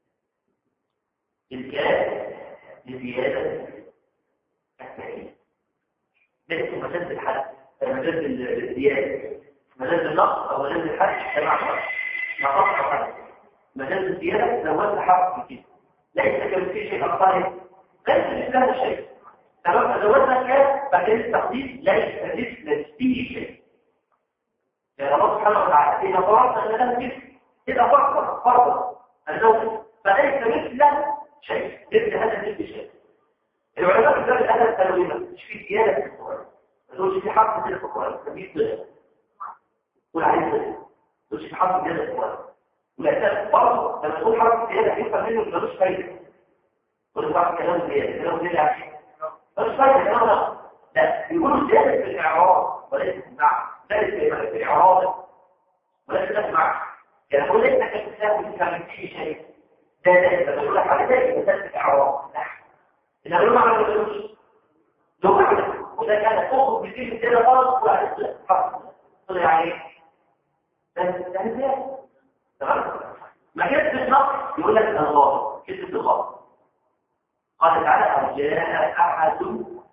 S3: الكلام لزيادة التأكيد ده اسمه مجاز الحد مجاز الزيادة مجاز النقص أو مجاز الحد تبع فرق نقص أو حد مجاز الزيادة زودت حرف كده ليس كمثل شيء أخطاره ليس مثله شيء تمام زودنا الكلام بعد التقديم ليس مثل فيه شيء يعني الله سبحانه وتعالى إذا فرضت أن له جسم إذا فرض فرض الزوج فليس مثله شيء مثل هذا مثل شيء العلماء في ذلك الأدب قالوا لنا مش في زيادة في القرآن ما تقولش في حرف زيادة في القرآن تبيت ضغط قول عليه ضغط ما تقولش في حرف زيادة في القرآن والأساس برضه لما تقول حرف زيادة يفهم منه ملوش فايدة تقول بعض كلام زيادة كلام زيادة عشان ملوش فايدة كلام لا لا بيقولوا زيادة في الإعراب وليس في المعنى ذلك في الإعراب وليس في المعنى يعني تقول لك انك تساوي كان في شيء ده ده بقول لك على ذلك مثال الإعراب لا إن غير معنى ما يقولوش لو معنى وده كان تخرج بكلمة كده خالص ولا حرف طلع عليه ده ده ازاي تمام ما كانت بالنص يقول لك الله كلمة الله قال تعالى أو جاء أحد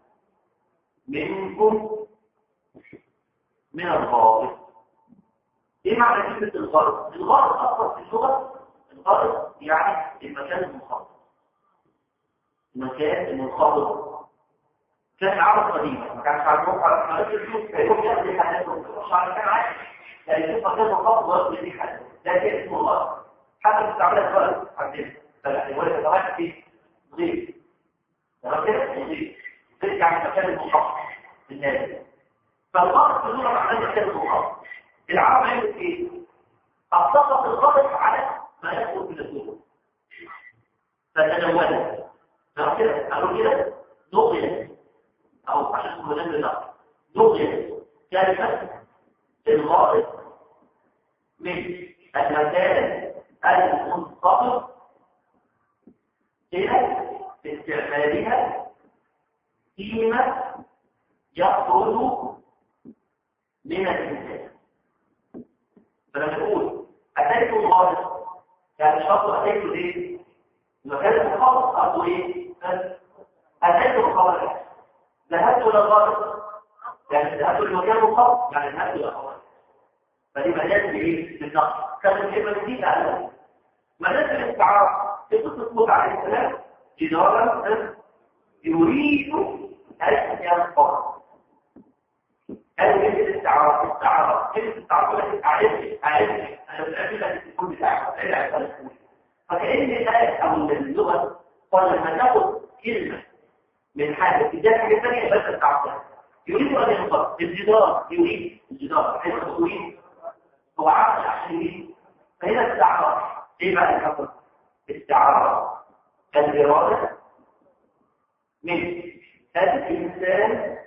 S3: منكم من الغائط ايه معنى كلمة الغائط الغائط أصلا في اللغة الغائط يعني المكان المخصص المكان المنخفض كان عرض قديم ما كانش عارفين على ما يشوف يقول يا دي حاجات مش عارف كان عارف يعني في مكان منخفض ولا دي حاجه ده كان اسمه الله حتى بتستعملها دلوقتي عندنا فلا ولا تتغير في ضيف تمام كده ضيف ترجع من مكان المنخفض الناس فالغرض في اللغه معناه مكان المنخفض العرب عملت ايه؟ اطلقت الغرض على ما يدخل من الدول فتنولت كده قالوا كده نقل أو عشان مهم ده نقل كلمة الغائب من المكان المنخفض إلى استعمالها فيما يخرج من الإنسان فلما نقول أتيت الغائب يعني شرط أتيت ليه؟ المكان المنخفض أرضه إيه؟ أتيت الخوارج ذهبت إلى الغائب يعني ذهبت لمكان المنخفض يعني ذهبت إلى الخوارج فدي مجال بايه بالنقص كان الكلمه دي تعلم مجال الاستعاره قصه موسى عليه السلام جدارا يريد ان ينفر هذه الاستعاره استعاره كلمه استعاره لك اعرف اعرف انا بتعرف لك الكل بتاعك فكأن الآية أو اللغة قال لما تاخد كلمة من حاجة تديها حاجة ثانية بس استعارتها يريد أن ينفر الجدار يريد الجدار حيث يريد هو عقل عشان ايه فهنا استعارة ايه بقى اللي حصل استعارة الإرادة من هذا الإنسان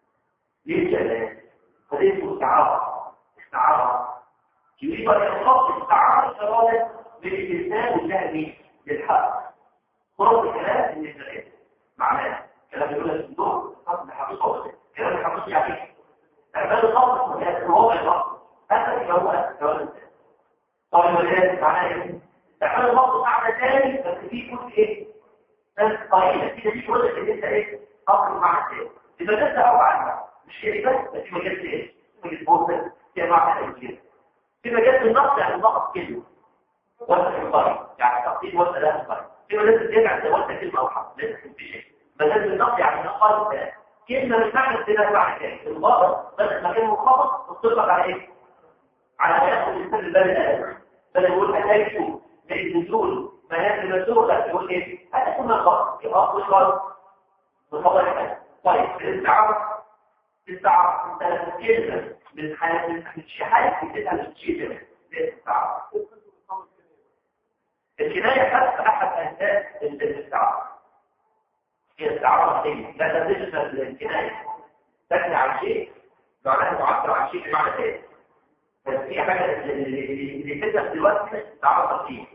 S3: للجلال فده اسمه استعارة استعارة يريد أن يخص استعارة الإرادة من الإنسان الذهبي للحق خلاص الكلام إن الجلال معناه كلام يقول لك الدور خاص بحقيقة كلام الحقيقة يعني اعمال الخاص هو الخاص هذا يبقى هو الجواز طيب ولذلك معناه ايه؟ اعمل الموضوع معنى ثاني بس في جزء ايه؟ بس قليلة كده في جزء اللي انت ايه؟ اخر معنى ثاني يبقى ده تعرف عنها مش كده بس بس في مجال ايه؟ في مجال بوزن في معنى كده في مجال النقص يعني النقص كده وزن القريب يعني تقدير وزن لا القريب في مجال ترجع لوزن كلمة او حرف لازم في شيء مجال النقص يعني نقص كلمة مش معنى كده معنى ثاني المضارب بس مكان منخفض تطلق على ايه؟ على ياخد الانسان الباب الآن بدل يقول أتاكتو من النزول منازل النزول لا يقول إيه هذا كنا الغرب يبقى مش غرب بفضل الحال طيب الاستعارة الاستعارة انت لما كلمة من حياة من الشحات بتسأل الشيء ده الاستعارة الكناية حتى أحد أهداف الاستعارة هي الاستعارة هي لا تنتج الكناية تبني على شيء معناها تعبر عن شيء بمعنى ثاني بس في حاجة اللي تبدأ دلوقتي تعرف فيه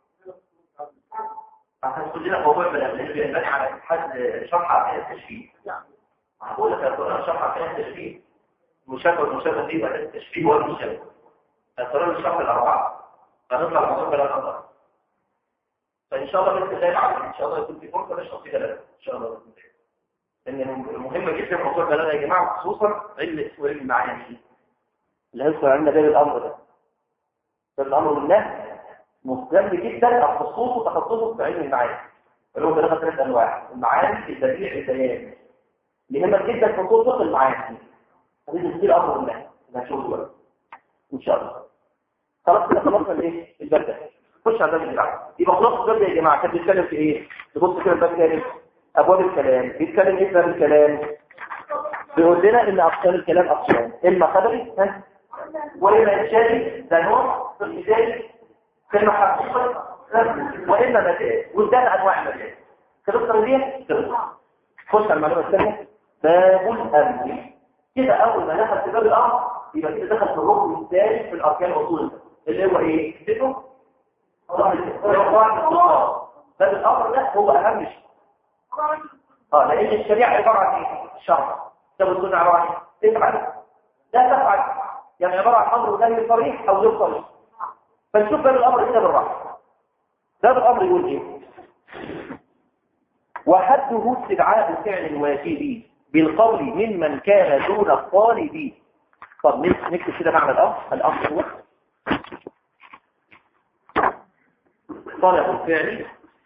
S3: عشان كلنا موضوع اللي بينبني على حد شرح عقيدة التشفيه هقول لك القرآن شرح عقيدة التشفيه مشابه والمشابه دي وعقيدة التشفيه والمشابه القرآن الشرح الأربعة هنطلع موضوع بلا نظر فإن شاء الله بإذن الله تعالى إن شاء الله يكون في فرصة نشرح فيها لك إن شاء الله بإذن الله لأن مهم جدا موضوع البلاغة يا جماعة خصوصا علم اسمه علم المعاني اللي هيذكر عندنا باب الامر ده باب الامر بالله مهتم جدا تخصصه تخصصه في علم المعاني اللي هو ثلاث ثلاث انواع المعاني البديع البيان اللي يهمك جدا في خصوص المعاني هذه كتير امر بالله ده هنشوفه دلوقتي ان شاء الله خلاص كده خلصنا الايه الباب ده خش على الباب اللي بعده يبقى خلاص الباب ده يا جماعه كان بيتكلم في ايه تبص كده الباب تاني ابواب الكلام بيتكلم ايه باب الكلام بيقول لنا ان اقسام الكلام اقسام اما خبري ها وإما إنشائي ده نوع في الإنشائي كلمة حقيقة وإما مجال وده أنواع المجال خلصنا دي خلصنا خش على المعلومة الثانية باب الأمر كده أول ما دخل في باب الأمر يبقى كده دخل في الركن الثالث في الأركان الأصول اللي هو إيه؟ تفتكروا؟ باب الأمر ده هو أهم شيء اه لأن الشريعة عبارة عن إيه؟ شرع طب السنة عبارة عن إيه؟ افعل لا تفعل يعني عبارة عن أمر نهي صريح أو غير صريح فنشوف باب الأمر هنا بالراحة باب الأمر يقول إيه وحده استدعاء فعل واجب بالقول ممن كان دون الطالب طب نكتب كده معنى الأمر الأمر هو طلب الفعل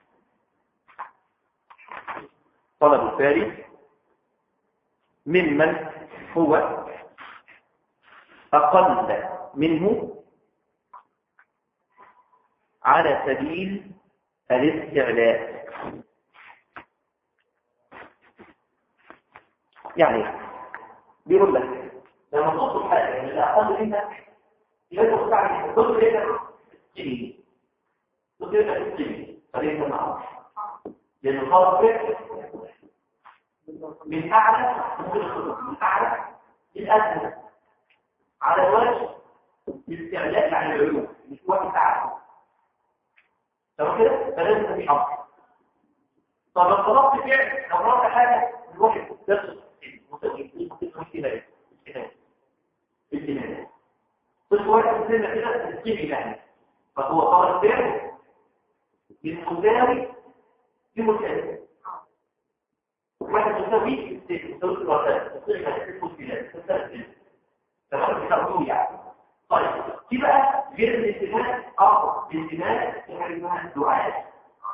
S3: طلب الفعل ممن هو أقل منه على سبيل الاستعلاء يعني بيقول لك لما تطلب حاجة من الأقل منك يجب تعمل كل كده تجي كل كده تجي فليس معه لأن الخاص من اعلى ممكن الخطوط من اعلى الاسفل على الوجه الاستعلاء عن العلوم مش واحد تعب تمام كده فلازم في حظ طب لو طلبت فعل لو طلبت حاجه الواحد يصل الكلام الكلام كل واحد سنة كده تسكيني يعني فهو طلب فعل بالمساوي بمساوي واحد مساوي يساوي الوسائل تصير هذه المشكلات تمام كده يعني طيب في بقى غير الانتماء اه الانتماء في حاجه اسمها الدعاء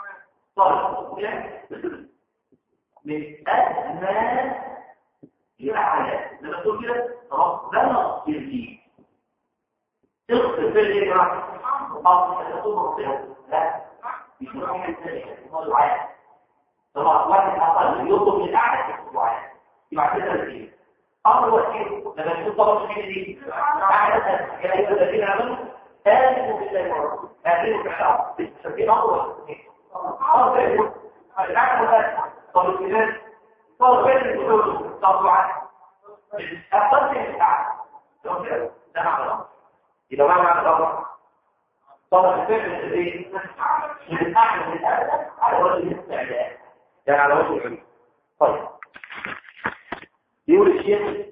S3: طيب من ادنى الى اعلى لما تقول كده ربنا اغفر لي تغفر في ايه يا جماعه اه انت تقول ربنا لا مش مهم هو دعاء طبعا واحد اقل يطلب من الاعلى في الدعاء يبقى كده ايه امر وحيد لما يكون طلب من دي اعلى يا ايها الذين امنوا امنوا بالله ورسوله امنوا بالشرع فدي امر وحيد امر العقل طب الكلام طب غير الدخول طب دعاء اقل من الاعلى لو كده ده معنى يبقى ما معنى الامر طلب الفعل ايه من اعلى من الادنى على وجه الاستعداد يعني على وجه العلم طيب يقول الشيخ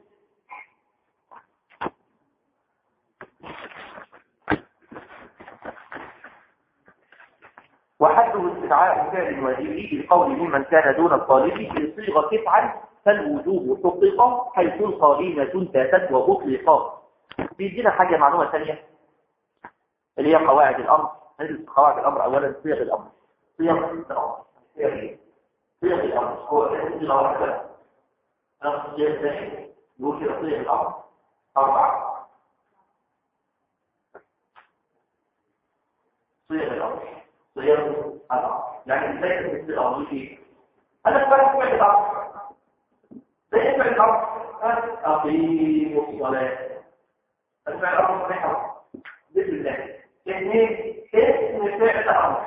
S3: وحده استدعاء فعل الواجب بقول ممن كان دون الطالب بصيغه تفعل فالوجوب حقق حيث القرينه تاتت واطلقت بيدينا حاجه معلومه ثانيه اللي هي قواعد الامر ندرس قواعد الامر اولا صيغ الامر صيغ الامر صيغ الامر هو صيغه واحده نفس الصيغ الثاني يقول كده صيغ الامر اربعه صيغ الامر صيغ الامر يعني ازاي تمثل الامر في انا فاهم فعل الامر زي فعل الامر اقيموا الصلاه الفعل الامر صحيح بسم الله اثنين اسم فعل امر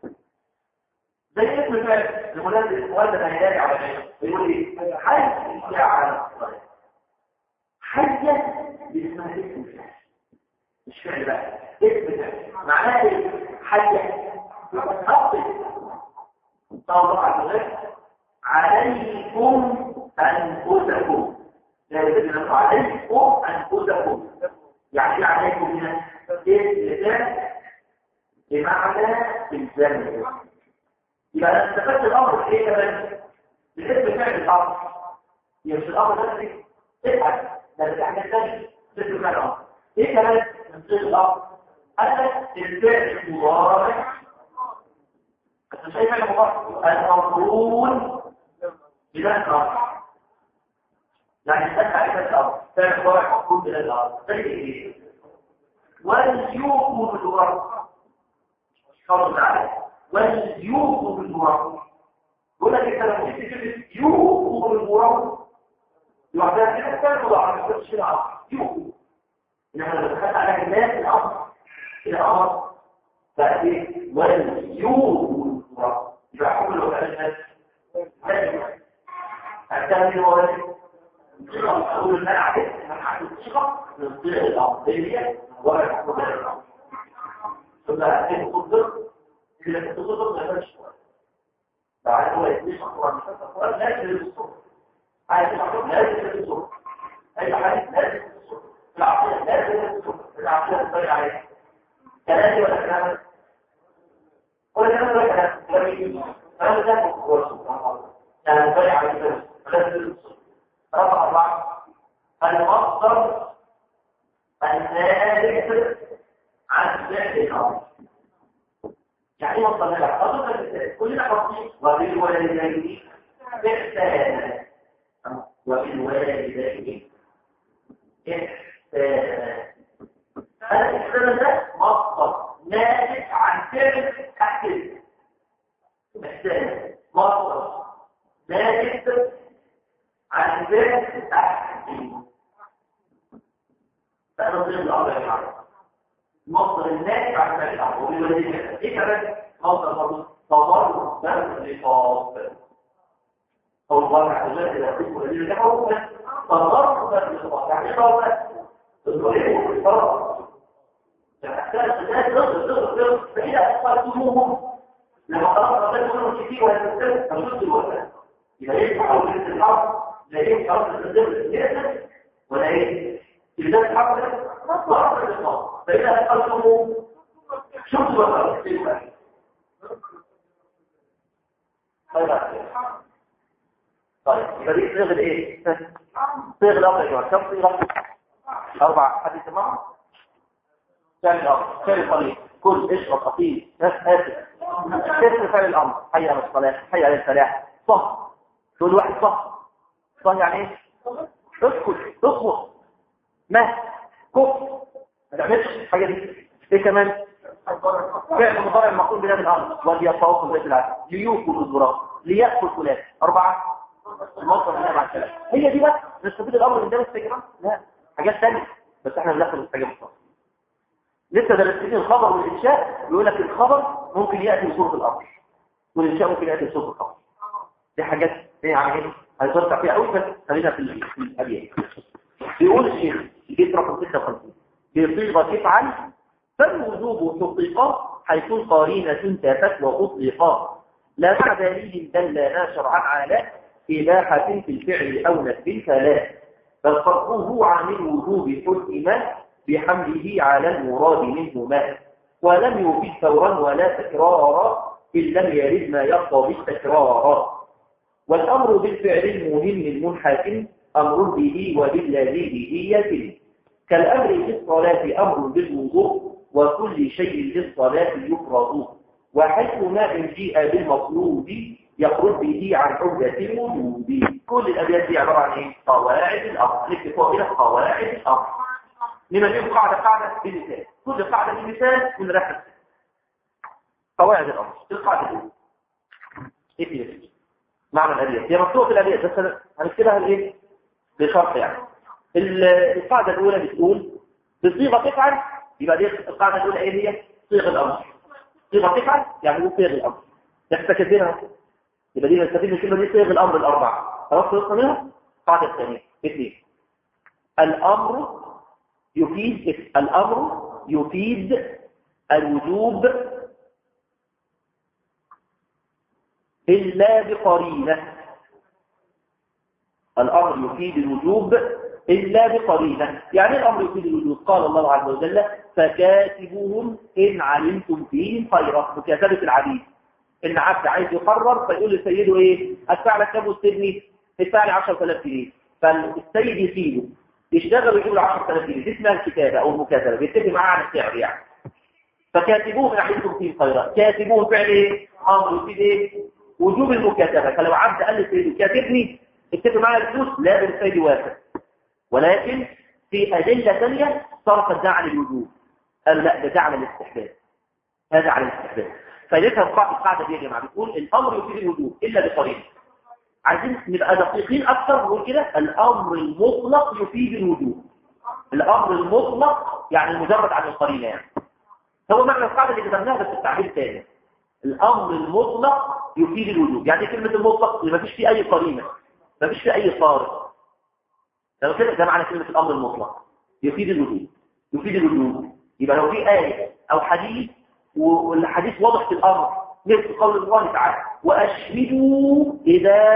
S3: زي اسم فعل المناسب المولد هيلاقي على ايه يقول ايه حي على الصلاه حي اسمها اسم فعل مش فعل بقى اسم فعل معناه ايه حي أطلق طبعا غير عليكم أنفسكم لا يجب أن عليكم أنفسكم يعني عليكم هنا إيه بمعنى الزمن يبقى أنا استفدت الأمر في إيه كمان؟ باسم فعل الأمر يبقى مش الأمر ده إيه؟ افعل ده في حاجة ثانية باسم فعل الأمر إيه كمان من صيغ الأمر؟ أنا الفعل المضارع بس شايف فعل مضارع المفعول بلا إكراه يعني تدفع إلى الأرض فعل مضارع مفعول بلا الأرض زي إيه؟ وليوقوا بالورق فرض عليه وليوقوا بالورق يقول لك انت لما تيجي كلمه يوقوا بالورق يعتبر كده فعل مضارع ما تقولش العصر يوقوا انما لو دخلت على الناس الامر الى امر فايه وليوقوا بالورق يبقى حكم لو كان الناس الثاني هو أقول إن أنا عرفت إن أنا عرفت الثقة من الصيغة الأرضية ولا الحكم الأرض ثم هذه الصدر إذا كنت صدر ما يبقاش بعد هو يديش أقوى مش أقوى لازم للصدر عايز يحكم لازم للصدر أي حاجة لازم للصدر العقيدة لازم للصدر العقيدة تضيع عليها كلامي ولا كلامي ولا كلامي ولا كلامي كلامي كلامي ده هو سبحان الله يعني تضيع عليها لازم للصدر رقم أربعة المصدر الثالث عن فعل الأمر يعني ايه مصدر هذا؟ مصدر كلنا حاطين وبالوالدين إحسانا وبالوالدين إحسانا الإحسان ده مصدر ناتج عن فعل أحسن إحسان مصدر ناتج عن ذلك أحسن فأنا ضمن الأمر الحرب مصدر الناس عن ذلك الأمر وبالوالدين إيه كمان مصدر برضه تضرر بس الإصاب او الله عز وجل اذا قسم الذين كفروا فضرب الخطاب يعني ضرب الضريب والفرق فأحتاج الناس ضرب ضرب ضرب فإذا أخبرتموهم لما خلق الله منهم كثير ويتسلم فشد الوفاة يبقى ايه تحول الحرب لا ايه خلاص الضرب السياسة ولا ايه إذا الحرب ضرب الخطاب فإذا أخبرتموهم شد الوفاة طيب طيب يبقى دي صيغه ايه صيغه الامر يا جماعه كم صيغه اربع حد سمعهم فعل الامر فعل الطريق كل اشرب اطيب اسف اسم فعل الامر حي على الصلاه حي على الفلاح صح تقول واحد صح صح يعني ايه اسكت اصبر ما كف ما تعملش الحاجه دي ايه كمان فعل مضارع المقول بناء الامر وليطوف بيت العدل ليوكل الزراق ليأكل فلان اربعه الموصل هنا مع الكلام هي دي بس نستفيد الامر من ده بس يا جماعه لا حاجات ثانيه بس احنا بناخد الحاجه مصطفى لسه درستين الخبر والانشاء بيقول لك الخبر ممكن ياتي بصوره الامر والانشاء ممكن ياتي بصوره الخبر دي حاجات ايه يعني ايه هنتوسع فيها قوي بس خلينا في في الابيات بيقول الشيخ الجيت رقم 56 بصيغه تفعل فالوجوب حقيقه حيث القرينه تافت واطلقا لا مع دليل دلنا شرعا على إباحة في الفعل أو نفي فلا بل فرقه عن الوجوب حكم بحمله على المراد منهما ولم يفيد فورا ولا تكرارا إن لم يرد ما يقضى بالتكرار والأمر بالفعل المهم المنحكم أمر به وبالذي به يتم كالأمر بالصلاة أمر بالوضوء وكل شيء للصلاة يفرض وحيث ما إن جيء بالمطلوب يخرج به عن عهدة الوجود كل الأبيات دي عبارة عن إيه؟ قواعد الأمر نكتب فوق كده قواعد الأمر لما نجيب قاعدة قاعدة بمثال كل قاعدة بمثال ونركز قواعد الأمر القاعدة دي إيه في معنى الأبيات هي مكتوبة في الأبيات بس هنكتبها الإيه؟ بشرط يعني القاعدة الأولى بتقول بصيغة تفعل يبقى دي القاعدة الأولى إيه هي؟ صيغة الأمر صيغة تفعل يعني هو صيغ الأمر احنا كاتبينها يبقى دي نستفيد من الكلمة دي صيغ الأمر الأربعة خلاص خلصنا منها القاعدة الثانية اثنين الأمر يفيد الأمر يفيد الوجوب إلا بقرينة الأمر يفيد الوجوب إلا بقرينة يعني الأمر يفيد الوجوب قال الله عز وجل فكاتبوهم إن علمتم فيهم خيرا مكاتبة العبيد إن عبد عايز يقرر فيقول لسيده إيه أدفع لك كام واستبني ادفع لي 10000 جنيه فالسيد يسيبه يشتغل ويجيب له 10000 جنيه دي اسمها الكتابة أو المكاتبة بيتفق معاه على السعر يعني فكاتبوهم إن علمتم فيهم خيرا كاتبوهم فعل إيه أمر يفيد إيه وجوب المكاتبة فلو عبد قال لسيده كاتبني اتفق معايا الفلوس لا السيد يوافق ولكن في أدلة ثانية صرفت ده عن الوجوب قال لا ده ده على الاستحباب هذا على الاستحباب فليتها القاعدة دي يا جماعة بتقول الأمر يفيد الوجوب إلا بقرينة عايزين نبقى دقيقين أكثر نقول كده الأمر المطلق يفيد الوجوب الأمر المطلق يعني مجرد عن القرينة يعني هو معنى القاعدة اللي كتبناها بس التعبير الثاني الأمر المطلق يفيد الوجوب يعني كلمة المطلق اللي ما فيش فيه أي قرينة ما فيش فيه أي صارف لو كده ده معنى كلمة الأمر المطلق يفيد الوجوب يفيد الوجوب يبقى لو في آية أو حديث والحديث واضح في الأمر مثل قول الله تعالى وأشهدوا إذا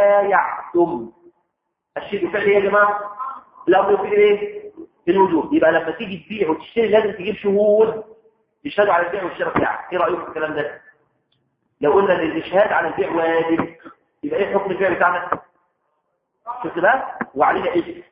S3: تبايعتم أشهدوا فعل إيه يا جماعة الأمر يفيد إيه الوجوب يبقى لما تيجي تبيع وتشتري لازم تجيب شهود يشهدوا على البيع والشراء بتاعك ايه رأيكم في الكلام ده لو قلنا ان الاشهاد على البيع واجب يبقى ايه حكم البيع بتاعنا شفت بقى وعلينا ايه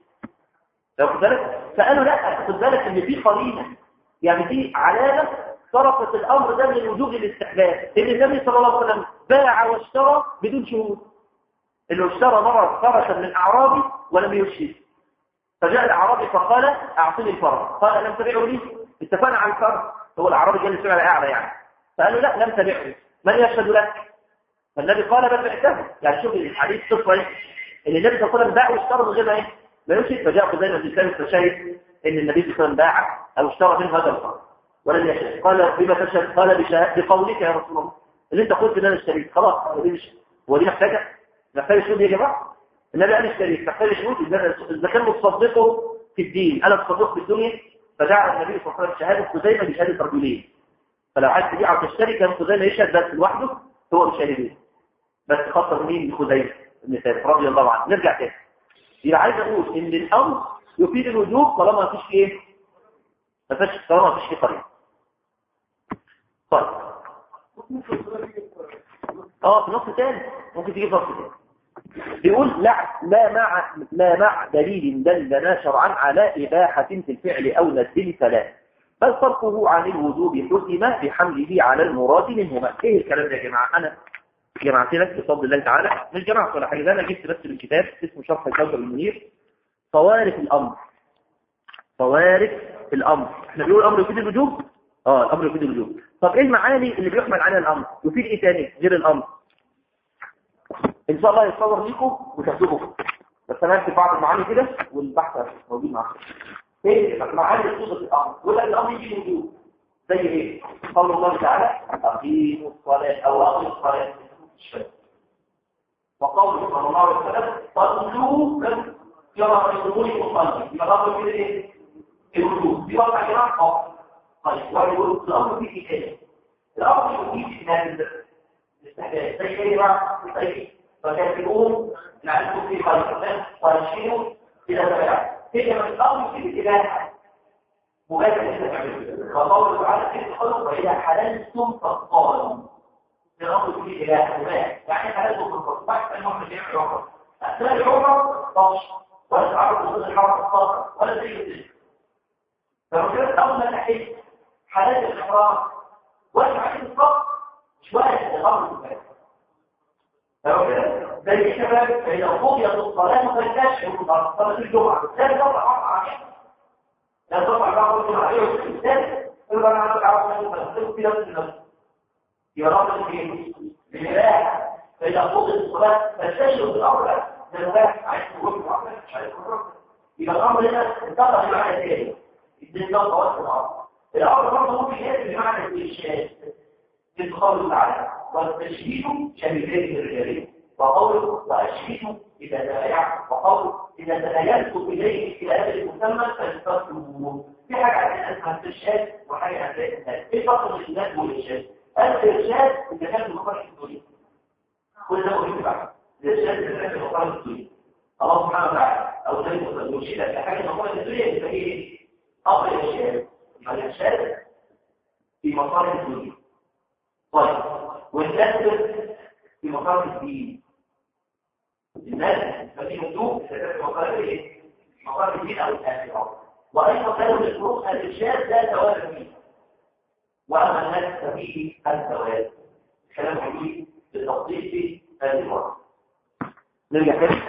S3: لو خد بالك فقالوا لا خد بالك ان في قرينه يعني في علامه صرفت الامر ده من الوجوب للاستحباب ان النبي صلى الله عليه وسلم باع واشترى بدون شهود انه اشترى مره فرسا من اعرابي ولم يشهد فجاء الاعرابي فقال اعطني الفرس قال لم تبيعه لي اتفقنا على الفرس هو الاعرابي جالس على اعلى يعني فقالوا لا لم تبيعه من يشهد لك فالنبي قال بل بعته يعني شوف الحديث صفه ان النبي صلى الله عليه وسلم باع واشترى من غير ما ايه ما يشهد فجاء خزيمه بن ثابت فشهد ان النبي صلى الله عليه وسلم باع او اشترى منه هذا الفرس ولم يشهد قال بما تشهد قال بشهاد بقولك يا رسول الله اللي انت قلت ان انا اشتريت خلاص هو دي مش هو دي محتاجه
S1: محتاج شهود يا جماعه النبي قال اشتري محتاج شهود إذا- اذا كان متصدقه في الدين انا تصدق في الدنيا فدعا النبي صلى الله عليه وسلم شهاده خزيمه بشهاده رجلين فلو عايز تبيع او تشتري كان خزيمه يشهد بس لوحده هو بشهادتين بس خاصه مين بخزيمه بن ثابت رضي الله عنه نرجع تاني يبقى عايز اقول ان الامر يفيد الوجوب طالما ما فيش ايه ما فيش طالما ما فيش فيه قريب طيب اه في نص تاني ممكن تجيب نص تاني بيقول لا لا مع لا مع دليل دلنا شرعا على إباحة في الفعل أو نزل فلا بل صرفه عن الوجوب حسم بحمله على المراد منهما ايه الكلام ده يا جماعة انا جمعت لك بفضل الله تعالى مش جماعة ولا حاجة ده انا جبت بس الكتاب اسمه شرح الكوكب المنير صوارف الامر صوارف الامر احنا بنقول الامر يفيد الوجوب اه الامر يفيد الوجوب طب ايه المعاني اللي بيحمل عليها الامر يفيد ايه تاني غير الامر ان شاء الله يتصور ليكم وتاخدوه بس انا هكتب بعض المعاني كده والبحث موجود معاكم ايه معاني صيغه الامر ولا الامر يجي وجوب زي ايه قول الله تعالى اقيموا الصلاه او اقيموا الصلاه وقوله صلى الله عليه وسلم صلوا كم يرى في ظهوركم صلي يبقى الامر كده ايه الوجوب في وضع جماعه اه طيب ويقول الامر فيه ايه الامر فيه نازل الاستحداث زي ايه بقى زي فكاتبون لعلكم في خير وارشدوا الى تبعه هي من الامر في الاباحه مباشر الى تعمله فقوله تعالى في الخلق واذا حللتم فاصطادوا الامر في الاباحه مباح يعني حللتم فاصطادوا بعد ان هم جميع العمر اثناء العمر طش ولا تعرض ضد الحرم الصادر ولا زي كده فمجرد اول ما تحس حلال الاحرام واسع الصف مش واحد الامر مباح زي الشباب فإذا قضيت الصلاة فلتاش يقول صلاة الجمعة لا تطلع عليه لا تطلع بعض الجمعة عليه والثالث يبقى أنا عندك عرض من المسلم في نفس النفس يبقى رابط الدين بالإله فإذا قضيت الصلاة فلتاش يقول الأمر ده مباح عايز تقول الأمر مش عايز تقول يبقى الأمر هنا انتقل بمعنى ثاني الدين ده خواص الأمر الأمر برضه ممكن يأتي بمعنى الإرشاد من قول تعالى والتشهيد شبيهين الرجالين وقوله وأشهد إذا تبايع وقوله إذا تبايعتم إليه إلى أجل مسمى فاستغفروه في حاجة عندنا اسمها الإرشاد وحاجة عندنا إيه فرق الإرشاد والإرشاد؟ الإرشاد إذا كان مخرج الدنيا كل ده مهم بعد الإرشاد إذا كان مخرج الدنيا الله سبحانه وتعالى أو زي ما المرشد في حاجة مخرج الدنيا يبقى هي إيه؟ أمر الإرشاد يبقى الإرشاد في مصالح الدنيا طيب والنسب في مقام الدين الناس ففي هدوء في مقام ايه؟ مقام الدين او الاخره وايضا كانوا الشروط الارشاد لا ثواب فيه واما الناس ففيه الثواب كلام حديث بالتفصيل في هذه المره نرجع تاني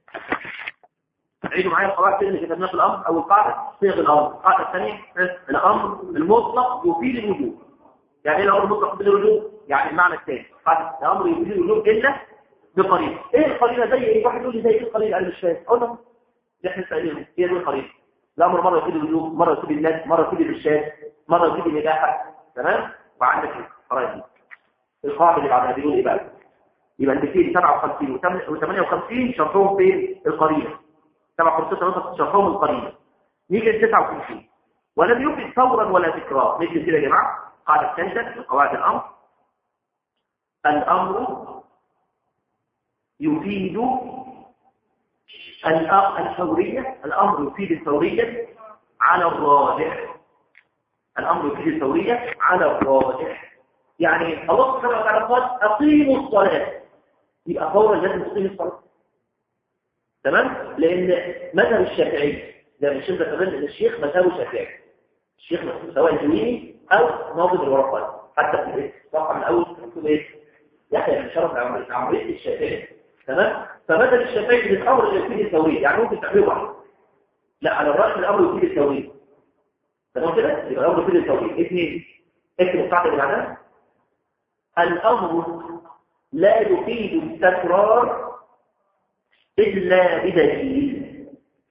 S1: عيدوا معايا القواعد اللي كتبناها في الامر او القاعده صيغ الامر القاعده الثانيه الامر المطلق يفيد الوجوب يعني ايه الامر المطلق يفيد الوجوب يعني المعنى الثاني قاعده الامر يفيد الوجوب الا بقرينه ايه القرينه زي ايه واحد يقول لي زي ايه القرينه انا مش فاهم اقول له احنا سائلين ايه دي القرينه الامر مره يفيد الوجوب مره يفيد الناس مره يفيد الارشاد مره يفيد الاباحه تمام وعندك القرائن دي القاعده اللي بعدها بيقول ايه بقى يبقى انت فين 57 و58 شرطهم فين القرينه 57 شرطهم القرينه نيجي ل 59 ولم يفد فورا ولا تكرار نيجي كده يا جماعه قاعده الثالثه من قواعد الامر الامر يفيد الفوريه الامر يفيد الفوريه على الراجح الامر يفيد الفوريه على الراجح يعني الله سبحانه وتعالى قال اقيموا الصلاه يبقى فورا لازم تقيم الصلاه تمام لان مذهب الشافعي زي ما الشيخ كمان ان الشيخ مذهبه الشافعي الشيخ سواء الجويني او ناظم الورقات حتى في البيت صفحه من اول مكتوب ايه يحيى بن شرف عمرية الشافعي تمام فمثل الشافعي في الامر اللي يفيد التوريد يعني ممكن تعمله واحد لا على الراس الامر يفيد التوريد تمام كده يبقى الامر يفيد التوريد اثنين اكتب القاعده اللي بعدها الامر لا يفيد التكرار الا بدليل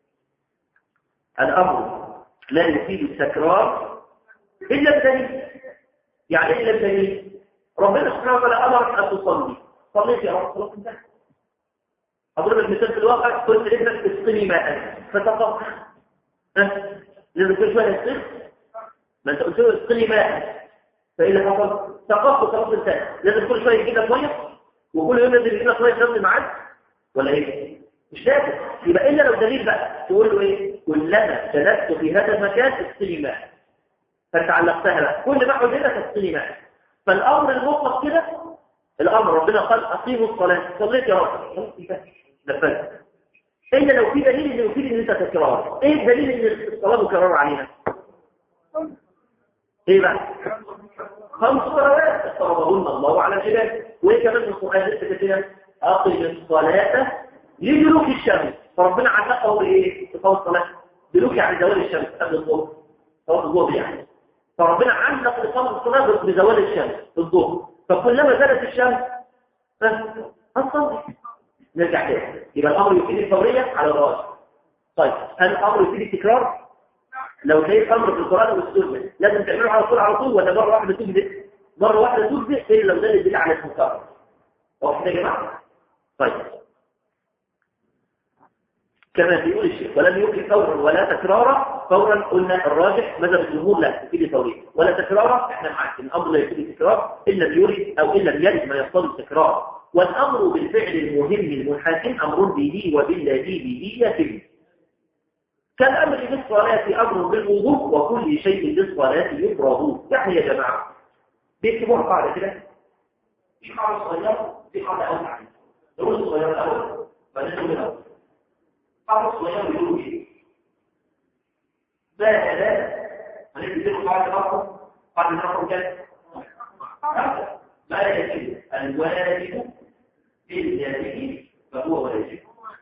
S1: الامر لا يفيد التكرار الا بدليل يعني الا بدليل ربنا سبحانه وتعالى امرك ان تصلي صليت يا رب خلاص انتهى اضرب لك مثال في الواقع قلت لابنك اسقني ماء فتقف ها لازم كل شويه يسقط ما انت قلت له اسقني ماء فايه اللي حصل سقطت خلاص انت لازم كل شويه يجيب لك ميه وكل يوم لازم يجيب لك ميه في نفس الميعاد ولا ايه مش لازم يبقى الا لو دليل بقى تقول له ايه كلما جلست في هذا المكان اسقني ماء فانت علقتها بقى كل ما عدنا تسقني ماء فالامر المطلق كده الامر ربنا قال اقيموا الصلاه صليت يا رب خلاص انتهى. نفذت الا لو في دليل انه يفيد ان انت تكرار ايه الدليل ان الصلاه مكرره علينا ايه بقى خمس صلوات افترضهن الله على العباد وايه كمان من القران لسه كده اقم الصلاه لدلوك الشمس فربنا علقه بايه بقول الصلاه دلوك يعني زوال الشمس قبل الظهر صلاه الظهر يعني فربنا علق اقامه الصلاه بزوال الشمس في الظهر فكلما زالت الشمس اصلا نرجع تاني يبقى الامر يفيد الفوريه على الراجح طيب هل الامر يفيد التكرار لو شايف امر في القران والسنه لازم تعمله على طول على طول ولا مره واحده تجزئ مره واحده تجزئ الا لو ده يدل على التكرار واضح يا جماعه طيب كما بيقول الشيخ ولم يكن فورا ولا تكرارا فورا قلنا الراجح مذهب الجمهور لا تفيد فوريا ولا تكرارا احنا معاك الامر لا يفيد التكرار الا بيريد او الا بيرد ما يقتضي التكرار والامر بالفعل المهم المنحكم امر به وبالذي به يتم كالامر بالصلاه امر بالوضوء وكل شيء بالصلاه يفرض يعني يا جماعه بيكتبوها قاعده كده في قاعده صغيره في قاعده اوسع دروس صغيره الاول بعدين نقول الاول قاعده صغيره بيقولوا ايه ده ده هنبتدي قاعده رقم قاعده رقم كام ما يجب الواجب بالذاته فهو واجب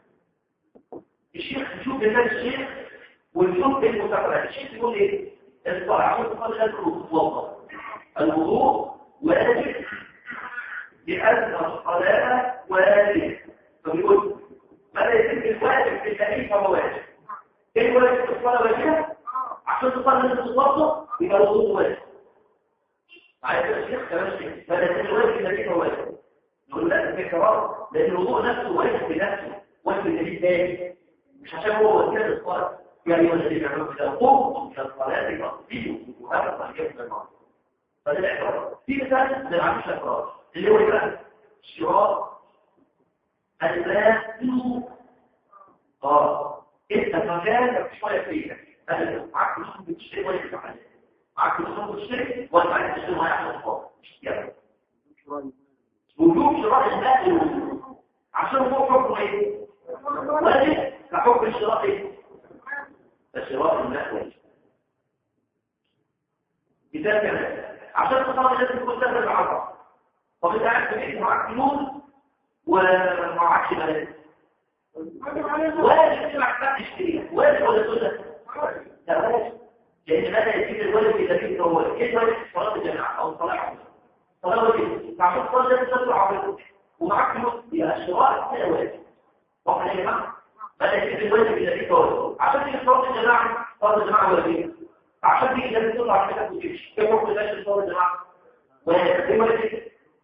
S1: الشيخ نشوف مثال الشيخ ونشوف المستقبل الشيخ يقول ايه الصلاة قبل الوضوء الوضوء واجب لأن الصلاة واجب فبيقول ماذا يتم الواجب في التأليف فهو واجب ايه الواجب في الصلاة واجبة عشان تصلي نفس الوقت يبقى الوضوء واجب معايا يا شيخ كمان شيخ ماذا يتم الواجب في التأليف فهو واجب نقول لا الفكرة لأن الوضوء نفسه واجب بنفسه واجب الدليل تاني مش عشان هو وكيل الصلاة يعني هو الذي يعمل كده قوم من الصلاة فأصبحوا وهذا صحيح من المعنى فده الاعتراض في مثال للعمش الاعتراض اللي هو يبقى شراء الماء اه انت مكان شوية فيك معاك فلوس بتشتري ولا بتشتري معاك فلوس بتشتري ولا معاك تشتري ما يحصل خالص يلا وجوب شراء الماء عشان هو حكم ايه واجب كحكم الشراء ايه الشراء الماء واجب مثال كمان عشان تصلي لازم تكون سهل العصر طب انت قاعد في بيت معاك فلوس ومعكش بلد واجب تبعت بقى تشتريها واجب ولا سنه لا واجب لان ماذا يجيب الواجب اذا كنت هو ايه الواجب صلاه الجماعه او صلاه صلاه واجب تعمل صلاه لازم تطلع على ومعاك فلوس يبقى الشراء كده واجب واضح يا جماعه ماذا يجيب الواجب اذا كنت هو عشان تيجي صلاه الجماعه صلاه الجماعه واجب عشان تيجي لازم تطلع كده وتمشي كيف ممكن تمشي صلاه الجماعه واجب واجب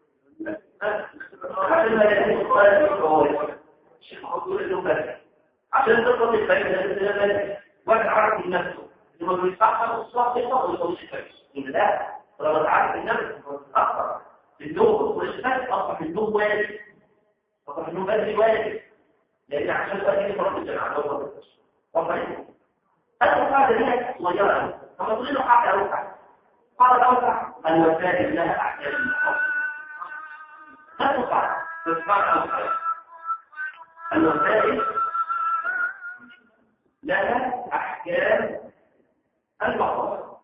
S1: عشان تضبط الفريق ده واحد عارف من نفسه لما بيصحى الصلاه يصحى ويصلي الفجر يقول لا لما تعرف النفس تتاخر النوم والشفاء اصبح النوم واجب اصبح النوم بدري واجب لان عشان تؤدي صلاه الجماعه لو طبعا هذه القاعده دي صغيره لما تقول له حاجه اوسع قال اوسع الوسائل لها احكام المحافظه لا تقع تتبع أوسع الوسائل لها أحكام المحافظة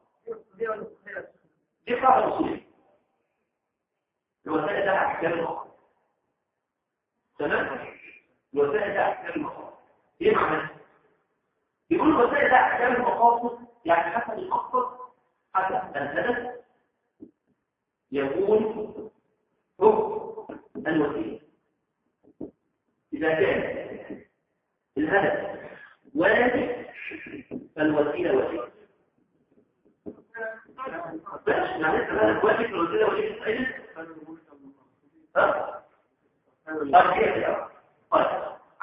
S1: دي قاعدة أصولية الوسائل لها أحكام المحافظة تمام؟ الوسائل لها أحكام المحافظة إيه معنى؟ يقول الوسائل لها أحكام المحافظة يعني حسب المقصد حسب الهدف يكون حكم الوسيلة إذا كان الهدف واجب فالوسيلة وسيلة بس يعني الهدف واجب فالوسيلة وسيلة أين؟ ها؟ طيب طيب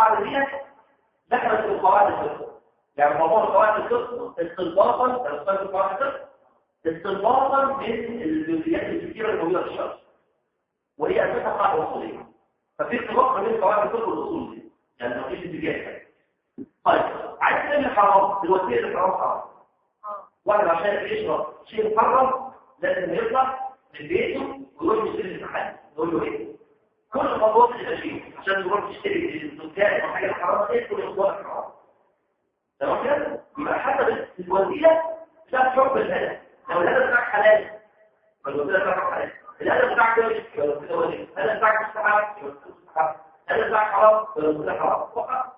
S3: القاعده دي دخلت في قواعد الفقه يعني موضوع قواعد الفقه استنباطا لو كان في قواعد الفقه استنباطا من الجزئيات الكثيره الموجوده في الشرع وهي اساسها قاعده اصوليه ففي ارتباط ما بين قواعد الفقه والاصول دي يعني ما فيش اتجاه طيب عايز تعمل حرام الوسيله للحرام حرام واحد عشان يشرب شيء محرم لازم يطلع من بيته ويروح يشتري المحل نقول له ايه كل خطوات اللي شيء عشان تروح تشتري الدكان او حاجه حرام ايه كل خطوات حرام تمام كده يبقى حسب الوسيله بتاعت حب الهدف لو الهدف بتاعك حلال فالوسيله بتاعك حلال الهدف بتاعك واجب يبقى الوسيله واجب الهدف بتاعك مستحب يبقى الوسيله مستحب الهدف بتاعك حرام يبقى الوسيله حرام فقط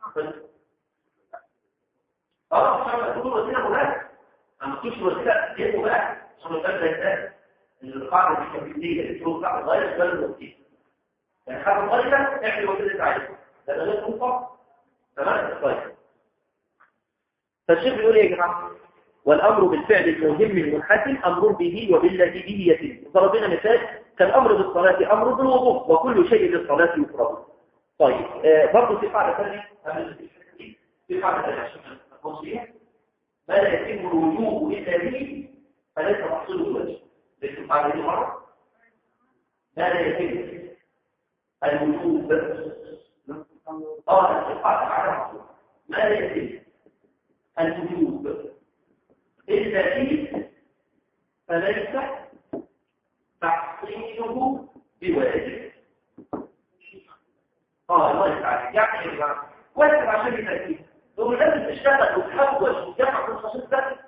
S3: اه عشان تكون وسيله مناسبه اما تكونش وسيله ايه بقى عشان البلد يتقال ان القاعده دي كبيريه اللي تكون قاعده غير بلد الوسيله يعني حاجه غيره اعمل وسيله عايزها لان غير منطق تمام طيب
S1: فالشيخ بيقول ايه يا جماعه والامر بالفعل المهم المنحسن امر به وبالذي به يتم ضربنا مثال كالامر بالصلاه امر بالوضوء وكل شيء بالصلاه يفرض طيب آه برضه في قاعده ثانيه
S3: في قاعده ثانيه عشان نقص فيها ما لا يتم الوجوب الا به فليس محصول الوجه لكن القاعده دي مره ما لا يتم الوجوب اه القاعده على محصول ما لا يتم الوجوب إلا فيه فليس تحصيله بواجب اه الله يسعدك يعني يا جماعه واجب عشان يتاكد لو لازم تشتغل وتحول وتجمع في الخصوص ده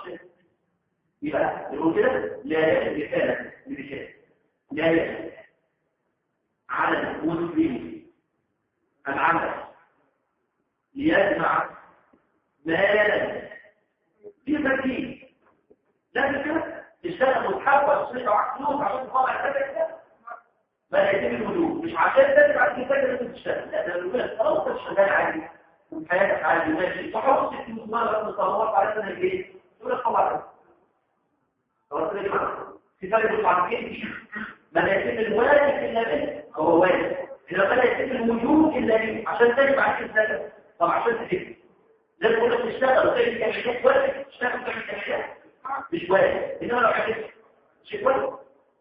S3: يبقى يقول كده لا يجب كان بشيء لا يجب على المسلم العمل ليجمع مالا في بديل لازم كده تشتغل وتحول تصير معاك فلوس عشان تطلع الحاجه كده ما يتم الوجود مش عشان تدفع بعد كده لازم تشتغل لا ده الوجود خلاص انت شغال عادي وحياتك عادي ماشي تحط فلوس مره في تصورات على سنه ايه تقول لك طبعا خلاص يا جماعه في فرق بين العقيد ما لا يتم الواجب الا به هو واجب اذا ما لا يتم الوجود الا به عشان تجب عليك الزكاه طب عشان تجيب لازم تقول لك تشتغل وتعمل كميات واجب تشتغل وتعمل كميات مش واجب انما لو عملت شيء واجب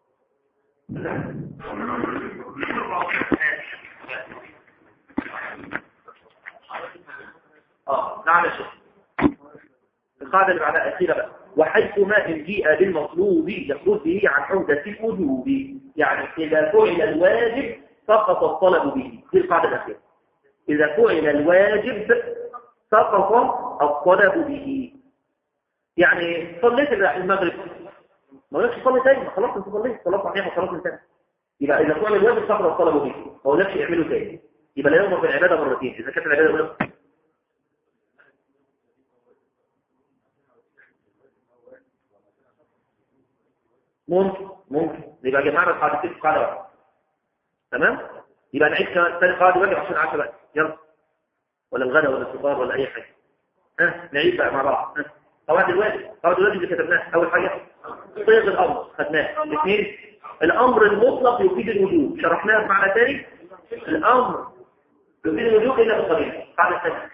S1: اه نعم يا شيخ القاعده اللي بعدها الاخيره بقى وحيث ما ان جيء بالمطلوب يخرج به عن عهده الوجوب يعني اذا فعل الواجب سقط الطلب به دي القاعده الاخيره اذا فعل الواجب سقط الطلب به يعني صليت المغرب ما قلتش صلي تاني خلاص انت صليت صلاه صحيحه وخلاص انتهى يبقى اذا فعل الواجب سقط الطلب به ما قولكش اعمله تاني يبقى لا يوم في العباده مرتين اذا كانت العباده مرة ممكن ممكن يبقى جمعنا القاعدتين في قاعده واحده تمام يبقى نعيد كمان ثاني قاعده واجب عشان العشاء بقى يلا ولا الغداء ولا الفطار ولا اي حاجه ها نعيد بقى مع بعض ها قواعد الواجب قواعد الواجب اللي كتبناها اول حاجه صيغ الامر خدناها اثنين الامر المطلق يفيد الوجوب شرحناها بمعنى ثاني الامر يفيد الوجوب الا بالطريقه قاعده ثانيه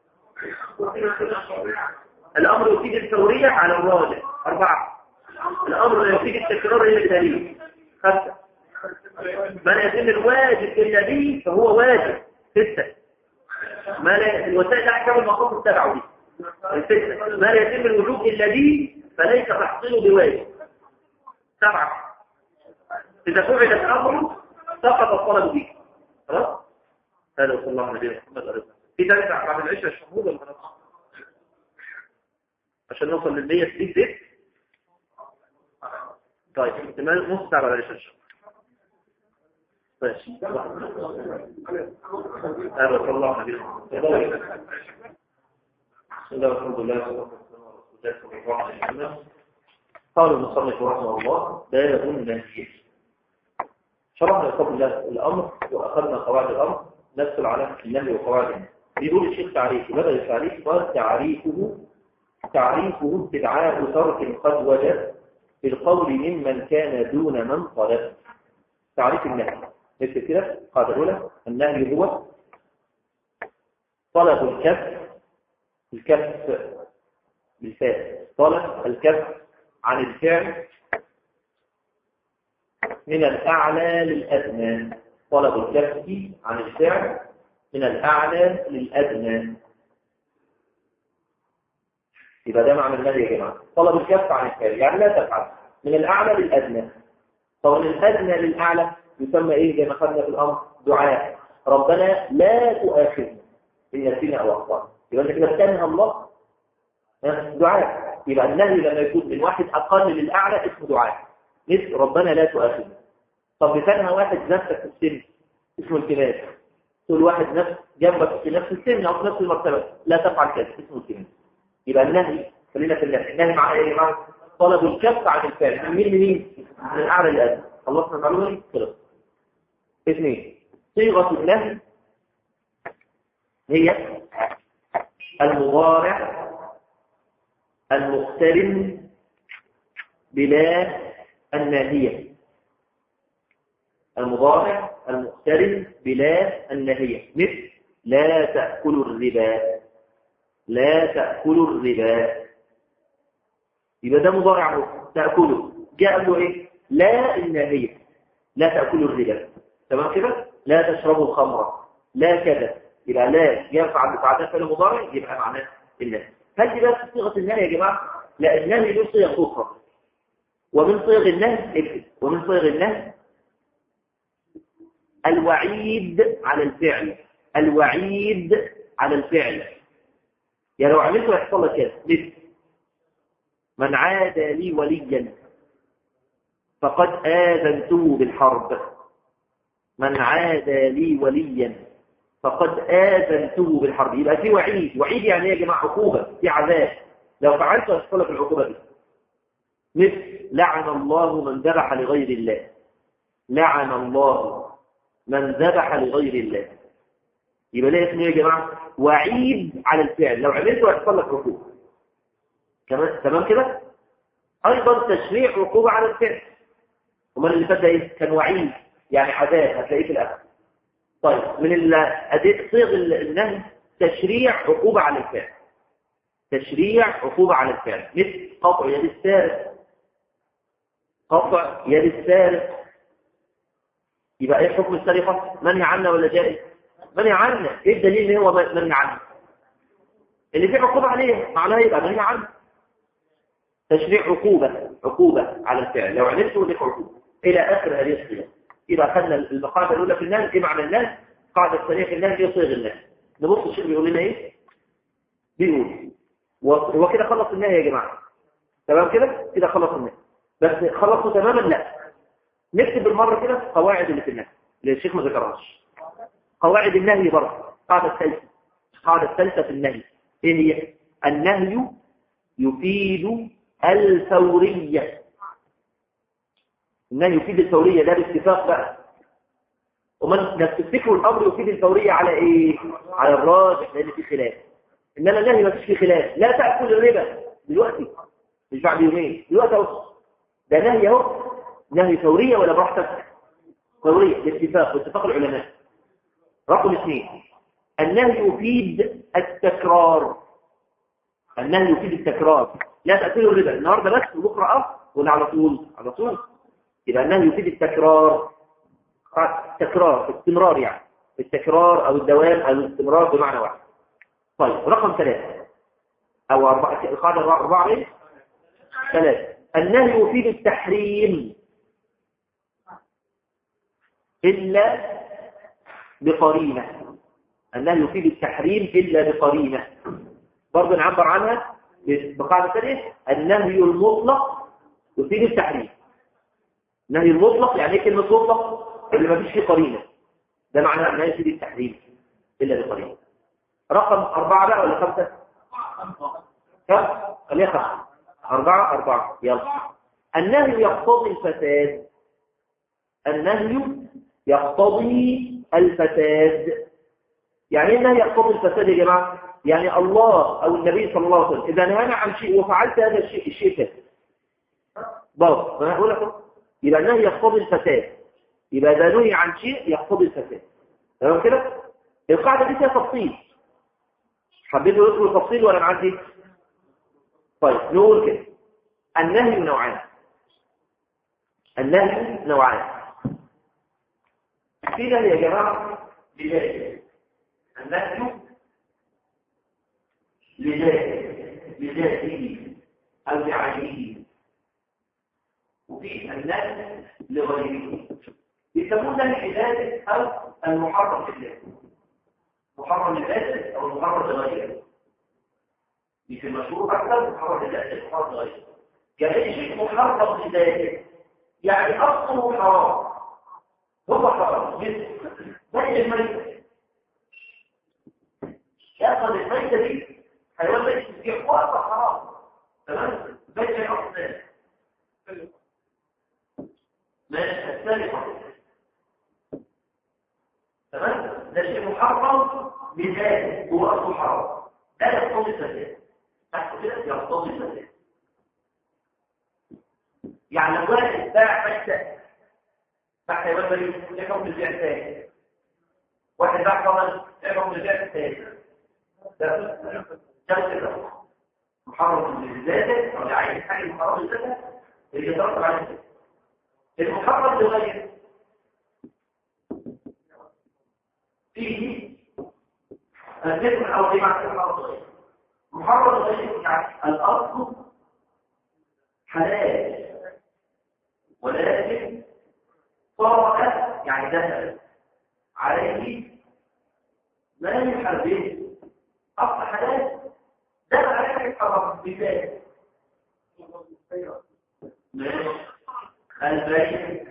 S1: الامر يفيد الفوريه على الراجح اربعه الامر لا يفيد التكرار الا بالدليل خمسه ما لا يتم الواجب الا به فهو واجب سته ما لا الوسائل احكام المقام السبعه دي السته ما لا يتم الوجوب الا به فليس تحصيله بواجب سبعه اذا فعل الامر سقط الطلب به خلاص هذا وصلى الله على نبينا محمد عليه في درس بعد العشاء الشهور ولا خلاص عشان نوصل لل 100 ستيك ديت طيب احتمال نص ساعه بعد العشاء الشهور ماشي هذا صلى الله عليه وسلم بسم الله والحمد لله والصلاه والسلام على رسول الله صلى الله عليه وسلم قال المصنف رحمه الله باب النهي شرحنا قبل الله الامر واخذنا قواعد الامر ندخل على النهي وقواعد النهي بيقول الشيخ تعريفه بدل التعريف قال تعريفه تعريفه استدعاء ترك قد وجد بالقول ممن كان دون من طلب تعريف النهي مثل كده قاعدة الأولى النهي هو طلب الكف الكف بالفاء طلب الكف عن الفعل من الأعلى للأدنى طلب الكف عن الفعل من الأعلى للأدنى يبقى ده معنى النهي يا جماعة طلب الكف عن الفعل يعني لا تفعل من الأعلى للأدنى طبعا الأدنى للأعلى يسمى إيه زي ما خدنا في الأمر دعاء ربنا لا تؤاخذنا إن نسينا أو أخطأنا يبقى أنت كده بتنهى الله ها؟ دعاء يبقى النهي لما يكون من واحد أقل للأعلى اسمه دعاء مثل ربنا لا تؤاخذنا طب بتنهى واحد نفسك في السن اسمه التماس تقول واحد نفس جنبك في نفس السن أو في نفس المرتبة لا تفعل كذا اسمه التماس يبقى النهي خلينا في النهي النهي معناه ايه يا جماعه طلب الكف عن الفعل من مين لمين من الاعلى للادنى خلصنا المعلومه دي خلص اثنين صيغه النهي هي المضارع المقترن بلا الناهيه المضارع المقترن بلا الناهيه مثل لا تاكلوا الربا لا تأكلوا الربا يبقى ده مضارع اهو تأكله جاء له ايه لا الناهية لا تأكلوا الربا تمام كده لا تشربوا الخمر لا كذا يبقى لا ينفع بعد فعل مضارع يبقى معناه النهي هل دي بس صيغة النهي يا جماعة لا النهي له صيغ أخرى ومن صيغ النهي اكتب ومن صيغ النهي الوعيد على الفعل الوعيد على الفعل يعني لو عملته هيحصل لك كده مثل من عاد لي وليا فقد آذنته بالحرب من عاد لي وليا فقد آذنته بالحرب يبقى في وعيد وعيد يعني ايه يا جماعه عقوبه في عذاب لو فعلت هيحصل لك العقوبه دي مثل لعن الله من ذبح لغير الله لعن الله من ذبح لغير الله يبقى ده اسمه ايه يا جماعه وعيد على الفعل لو عملته هيحصل لك عقوبه كمان تمام كده ايضا تشريع عقوبه على الفعل امال اللي فات ده ايه كان وعيد يعني عذاب هتلاقيه في الاخر طيب من ال- صيغ النهي تشريع عقوبه على الفعل تشريع عقوبه على الفعل مثل قطع يد السارق قطع يد السارق يبقى ايه حكم السرقه منهي عنه ولا جائز منهي عنه ايه الدليل ان هو منهي عنه اللي فيه عقوبة عليه معناه يبقى منهي عنه تشريع عقوبة عقوبة على الفعل لو عملته لك عقوبة إلى آخر هذه الصيغة يبقى أخذنا القاعدة الأولى في النهي إيه معنى النهي القاعدة الثانية في النهي هي صيغ النهي نبص الشيخ بيقول لنا إيه بيقول هو كده خلص النهي يا جماعة تمام كده كده خلص النهي بس خلصه تماما لا نكتب بالمرة كده قواعد اللي في النهي اللي الشيخ ما ذكرهاش قواعد النهي برضه القاعدة الثالثة القاعدة الثالثة في النهي ايه هي النهي يفيد الفورية النهي يفيد الفورية ده باتفاق بقى ومن تفتكروا الامر يفيد الفورية على ايه على الراجح لان في خلاف انما النهي ما فيش فيه خلاف لا تاكل الربا دلوقتي مش بعد يومين دلوقتي اهو ده نهي اهو نهي فورية ولا براحتك فورية باتفاق باتفاق العلماء رقم اثنين النهي يفيد التكرار النهي يفيد التكرار لا تأكلوا الربا النهاردة بس وبكرة اه ولا على طول على طول يبقى النهي يفيد التكرار تكرار استمرار يعني التكرار او الدوام او الاستمرار بمعنى واحد طيب رقم ثلاثة او أربعة القاعدة أربعة ايه ثلاثة النهي يفيد التحريم إلا بقرينة النهي يفيد التحريم إلا بقرينة برضه نعبر عنها بقاعدة ثانية النهي المطلق يفيد التحريم النهي المطلق يعني ايه كلمة مطلق اللي ما فيش فيه قرينة ده معناه النهي يفيد التحريم إلا بقرينة رقم أربعة بقى ولا خمسة؟ كم؟ خليها خمسة أربعة أربعة يلا النهي يقتضي الفساد النهي يقتضي الفساد يعني ايه النهي يقتضي الفساد يا جماعة يعني الله أو النبي صلى الله عليه وسلم إذا نهانا عن شيء وفعلت هذا الشيء الشيء فاسد برضه أنا أقول لكم يبقى النهي يقتضي الفساد يبقى إذا نهي عن شيء يقتضي الفساد تمام كده القاعدة دي فيها تفصيل حبيتوا ندخل تفصيل ولا نعدي طيب نقول كده النهي نوعان النهي نوعان في نهي يا جماعه لذاته النهي لذاته لذاته او لعينه وفي النهي لغيره يسمونه نهي لذاته او المحرم لذاته محرم لذاته او المحرم لغيره في المشروع أكثر محرم لذاته محرم لغيره يعني شيء محرم لذاته يعني أصله حرام هو حرام زي الميتة يأخذ الميتة دي حيوان ميت في وقت حرام تمام زي الأصل ما الثالثة تمام ده شيء محرم بذاته هو أصله حرام ده يقتضي الفساد تحت كده يقتضي الفساد يعني لو واحد باع ميتة باع حيوان مريض يحكم بالبيع الثاني واحد باع كمان يحكم بالبيع الثاني ده كده محرم لذاته او لعين حاجه محرم لذاته اللي يترتب عليه المحرم لغيره فيه الذكر او في معنى المحرم لغيره محرم لغيره يعني الاصل حلال ولكن طرأ يعني دخل عليه ما يحل به أصل حلال دخل عليه حاجة حرام مثال البيت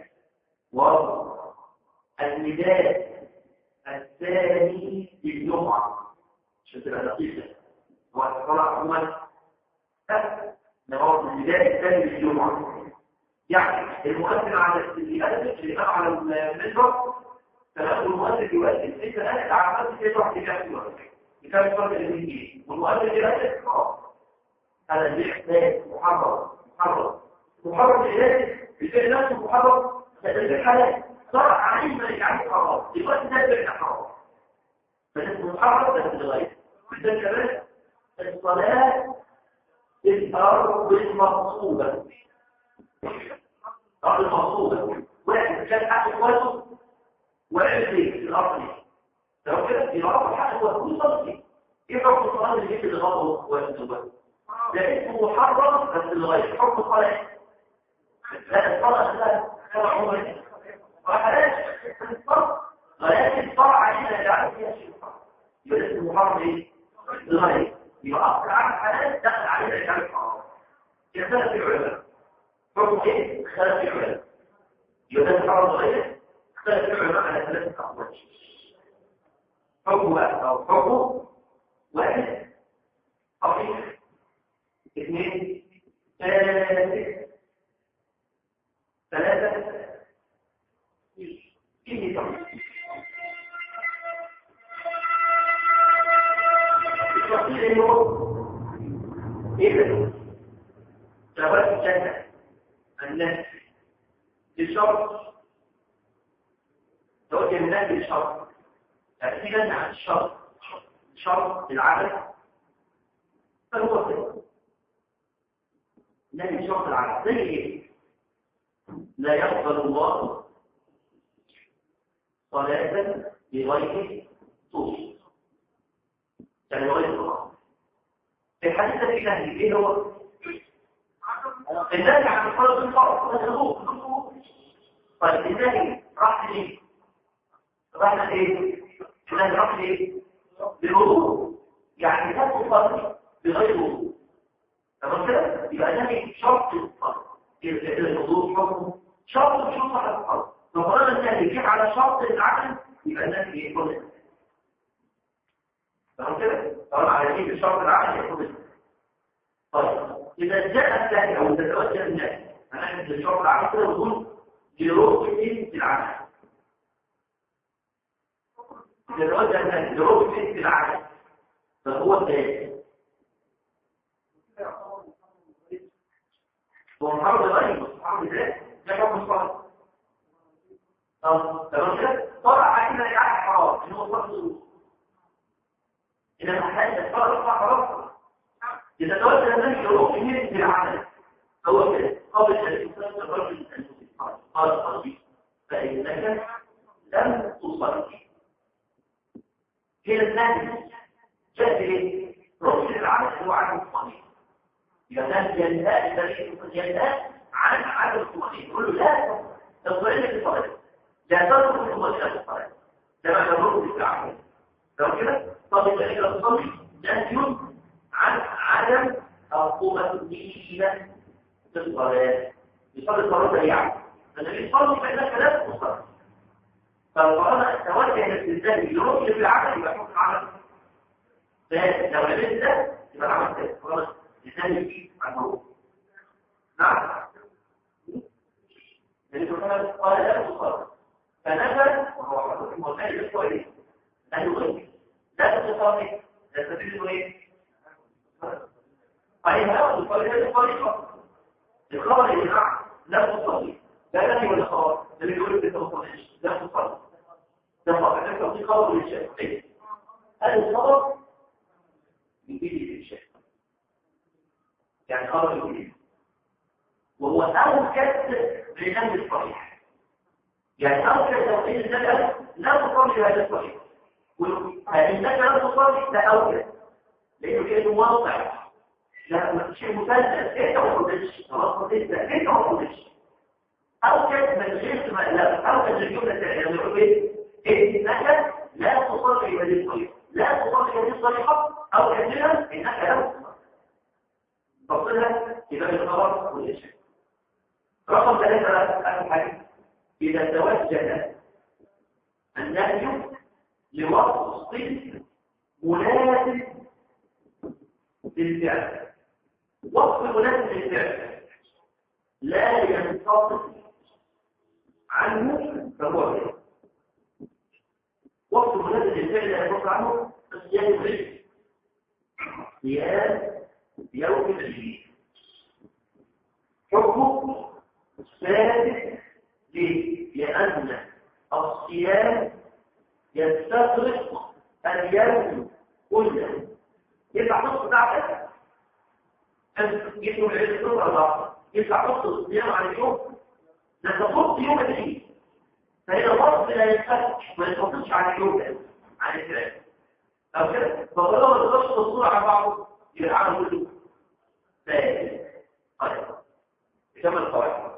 S1: والنداء الثاني للجمعة عشان تبقى دقيقة هو الصلاة عموما نمط النداء الثاني للجمعة يعني المؤذن على يؤذن الإمام على المنبر تمام والمؤذن يؤذن انت الآن عملت كده واحد يكفي ولا يكفي فرق الاثنين والمؤذن يؤذن خلاص هذا الإحساس محرم محرم محرم العلاج الفعل نفسه محرم ده حلال صار عليه ما يجعله حرام دلوقتي ده بيبقى حرام فده محرم بس لغايه ده كمان الصلاة الأرض المقصودة الأرض المقصودة واحد كان حق إخواته وعرف في الأرض دي لو كده يبقى رفع حق إخواته كل صلتي إيه رفع الصلاة اللي جيت اللي غضبه إخواته ده اسمه محرم بس لغاية حكم الصلاة لا الصلاة لا كان عمر فحلاش الصلاة ولكن طلع علينا يجعل فيها شيء يبقى اسمه محرم إيه؟ لغاية يبقى أصل عن حلال دخل علينا يجعل حرام يختلف العلماء حكم ايه؟ اختلف العلماء يبقى الحرام غير اختلف العلماء على ثلاثة أقوال حكم واحد أو حكم واحد صحيح اثنين ثلاثة ثلاثة فيه صحيح التفصيل انه ايه ثبات الجنة الناس لشرط لو كان الناس لشرط تأثيرا عن الشرط شرط العدد فهو كده نهي شرط العدد زي ايه لا يقبل الله صلاة بغير طول يعني غير الله في الحديث في نهي ايه هو النهي عن الصلاة بالفرض الهدوء طيب النهي راح ليه راح لايه النهي راح ليه بالوضوء يعني لا تصلي بغير وضوء تمام كده يبقى النهي شرط الصلاة الوضوء حكم شرط من شروط صحة الصلاة لو قررنا النهي جه على شرط العقل يبقى النهي يكون تمام كده طبعا على شيء الشرط العقل يكون طيب إذا جاء الثاني أو تتوجه الناس هنحن الشرط العقل كده ونقول لرؤية العقل إذا توجه الناس لرؤية العقل فهو الثاني هو محرم غير محرم ذات ده حكم الصلاة تمام كده طلع علينا العقل حرام إن هو صلاة
S3: إذا حتى فرق خلاص إذا توجه النبي يروح يمين العمل هو كده قبل أن الإنسان الرجل قال قلبي فإنك لم تصلي هنا النبي جاء ليه؟ رجل العمل هو عن الصليب إذا كان ينهى الدليل ينهى عن عدم الصليب يقول له لا الصليب في الصلاة لا تدخل الصليب في الصلاة كما يقول في العمل لو كده طب الدليل الصليب نهي عن عدم القوة الدينية في الصلاة يصلي الصلاة يعني فالنبي يصلي فإنك لا تصلي فالصلاة توجه الاستنزال يروح في العمل يبقى حكم عمل لو لبست ده يبقى العمل كده خلاص لسان يجي عن الموضوع نعم النبي صلى الله عليه وسلم قال لا تصلي فنزل وهو حضرتك الموضوع يسوى ايه؟ لا يغني لا تصلي لا تدرس ايه؟ أي هذا تصلي لا تصلي فقط الخبر اللي نعم لا تصلي لا نبي ولا خبر اللي يقول لك ما تصليش لا تصلي ده خبر انت تعطي خبر للشيء هذا الخبر يفيد للشيء يعني خبر يفيد وهو أول كسر لنم الصحيح يعني أول كسر توحيد النبي لا تصلي هذا الصحيح فإنك لا تصلي ده أول كسر لأنه كأنه واضع لا شيء مسلسل ايه توحدش خلاص انت ايه توحدش او كانت من غير ما لا او كانت الجمله الثانيه لما يقول ايه إيه انك لا تصلي هذه الطريقه لا تصلي هذه الطريقه او كثيرا انك لا تصلي تفصلها يبقى الخبر والاشياء رقم ثلاثة آخر حاجة إذا توجه النهي لوصف مناسب للفعل وصف مناسب للفعل لا ينفصل عنه فهو فعل وصف مناسب للفعل لا ينفصل عنه صيام العيد صيام يوم العيد حكمه ثابت ليه؟ لأن الصيام يستغرق اليوم كله ينفع نص ساعة أنت جيت يوم العيد الصبح الله ينفع نص الصيام عن اليوم لما تحط يوم العيد فهنا الوصف لا ينفك ما يتوصلش عن اليوم ده عن الفعل أو كده فطالما ما تقدرش تصور على بعضه يبقى العمل كله ثابت طيب كمل القواعد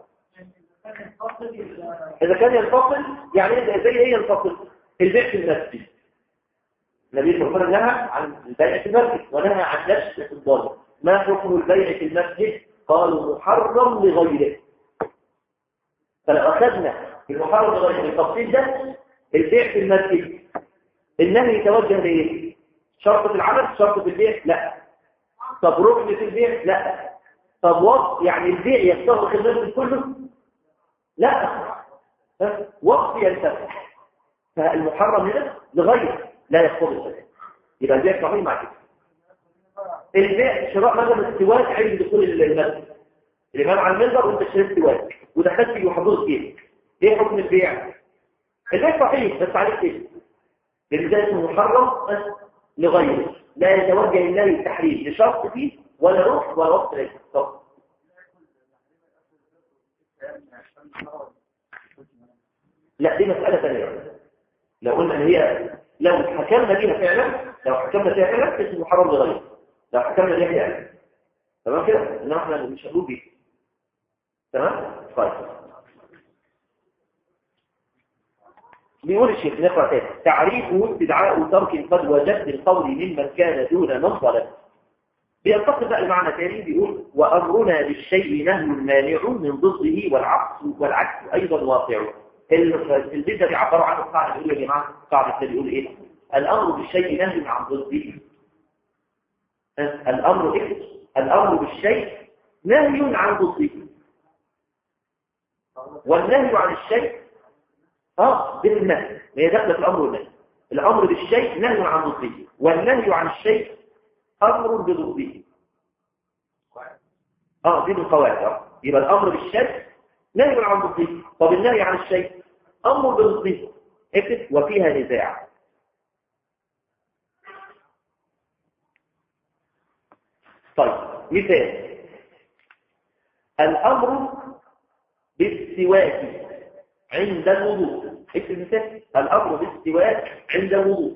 S1: إذا كان ينفصل يعني إيه زي إيه ينفصل البيع في المسجد النبي صلى الله عليه وسلم نهى عن البيع في المسجد ونهى عن نفس الضرر ما حكم البيع في المسجد قالوا محرم لغيره فلو أخذنا المحرم لغيره التفصيل ده البيع في المسجد النهي يتوجه لإيه شرط في العمل شرط في البيع لا طب ركن في البيع لا طب وقت يعني البيع يستغرق المسجد كله لا وقت ينتفع فالمحرم هنا لغير لا يقتضي الصحيح يبقى البيع صحيح مع كده البيع شراء مثلا السواك عند دخول المسجد الامام على المنبر وانت اشتريت سواك ودخلت فيه وحضرت فيه ايه حكم البيع البيع صحيح بس عليك ايه لان ده اسمه محرم لغيره لا يتوجه النهي التحريم لشرط فيه ولا رخص ولا وقت ليس طب لا دي مسألة ثانية لو قلنا ان هي لو حكمنا بيها فعلا لو حكمنا فيها فعلا اسمه حرام لغيره لو حكمنا بيها فعلا تمام كده انما احنا مش هنقول بيه تمام طيب بيقول الشيخ نقرا تاني تعريفه استدعاء ترك قد وجدت القول ممن كان دون من ظلم بينتقل بقى المعنى تاني بيقول وامرنا بالشيء نهي مانع من ضده والعكس والعكس ايضا واقع البيت ده بيعبروا عنه القاعده بيقول يا جماعه القاعده اللي بيقول ايه الامر بالشيء نهي عن ضده الامر إيه؟ الامر بالشيء نهي عن ضده والنهي عن الشيء اه بالنهي هي داخله في الامر والنهي الامر بالشيء نهي عن ضده والنهي عن الشيء امر بضده اه دي من القواعد اه يبقى الامر بالشيء نهي عن ضده طب النهي عن الشيء امر بضده اكتب وفيها نزاع مثال الأمر بالسواك عند الوضوء اكتب مثال الأمر بالسواك عند الوضوء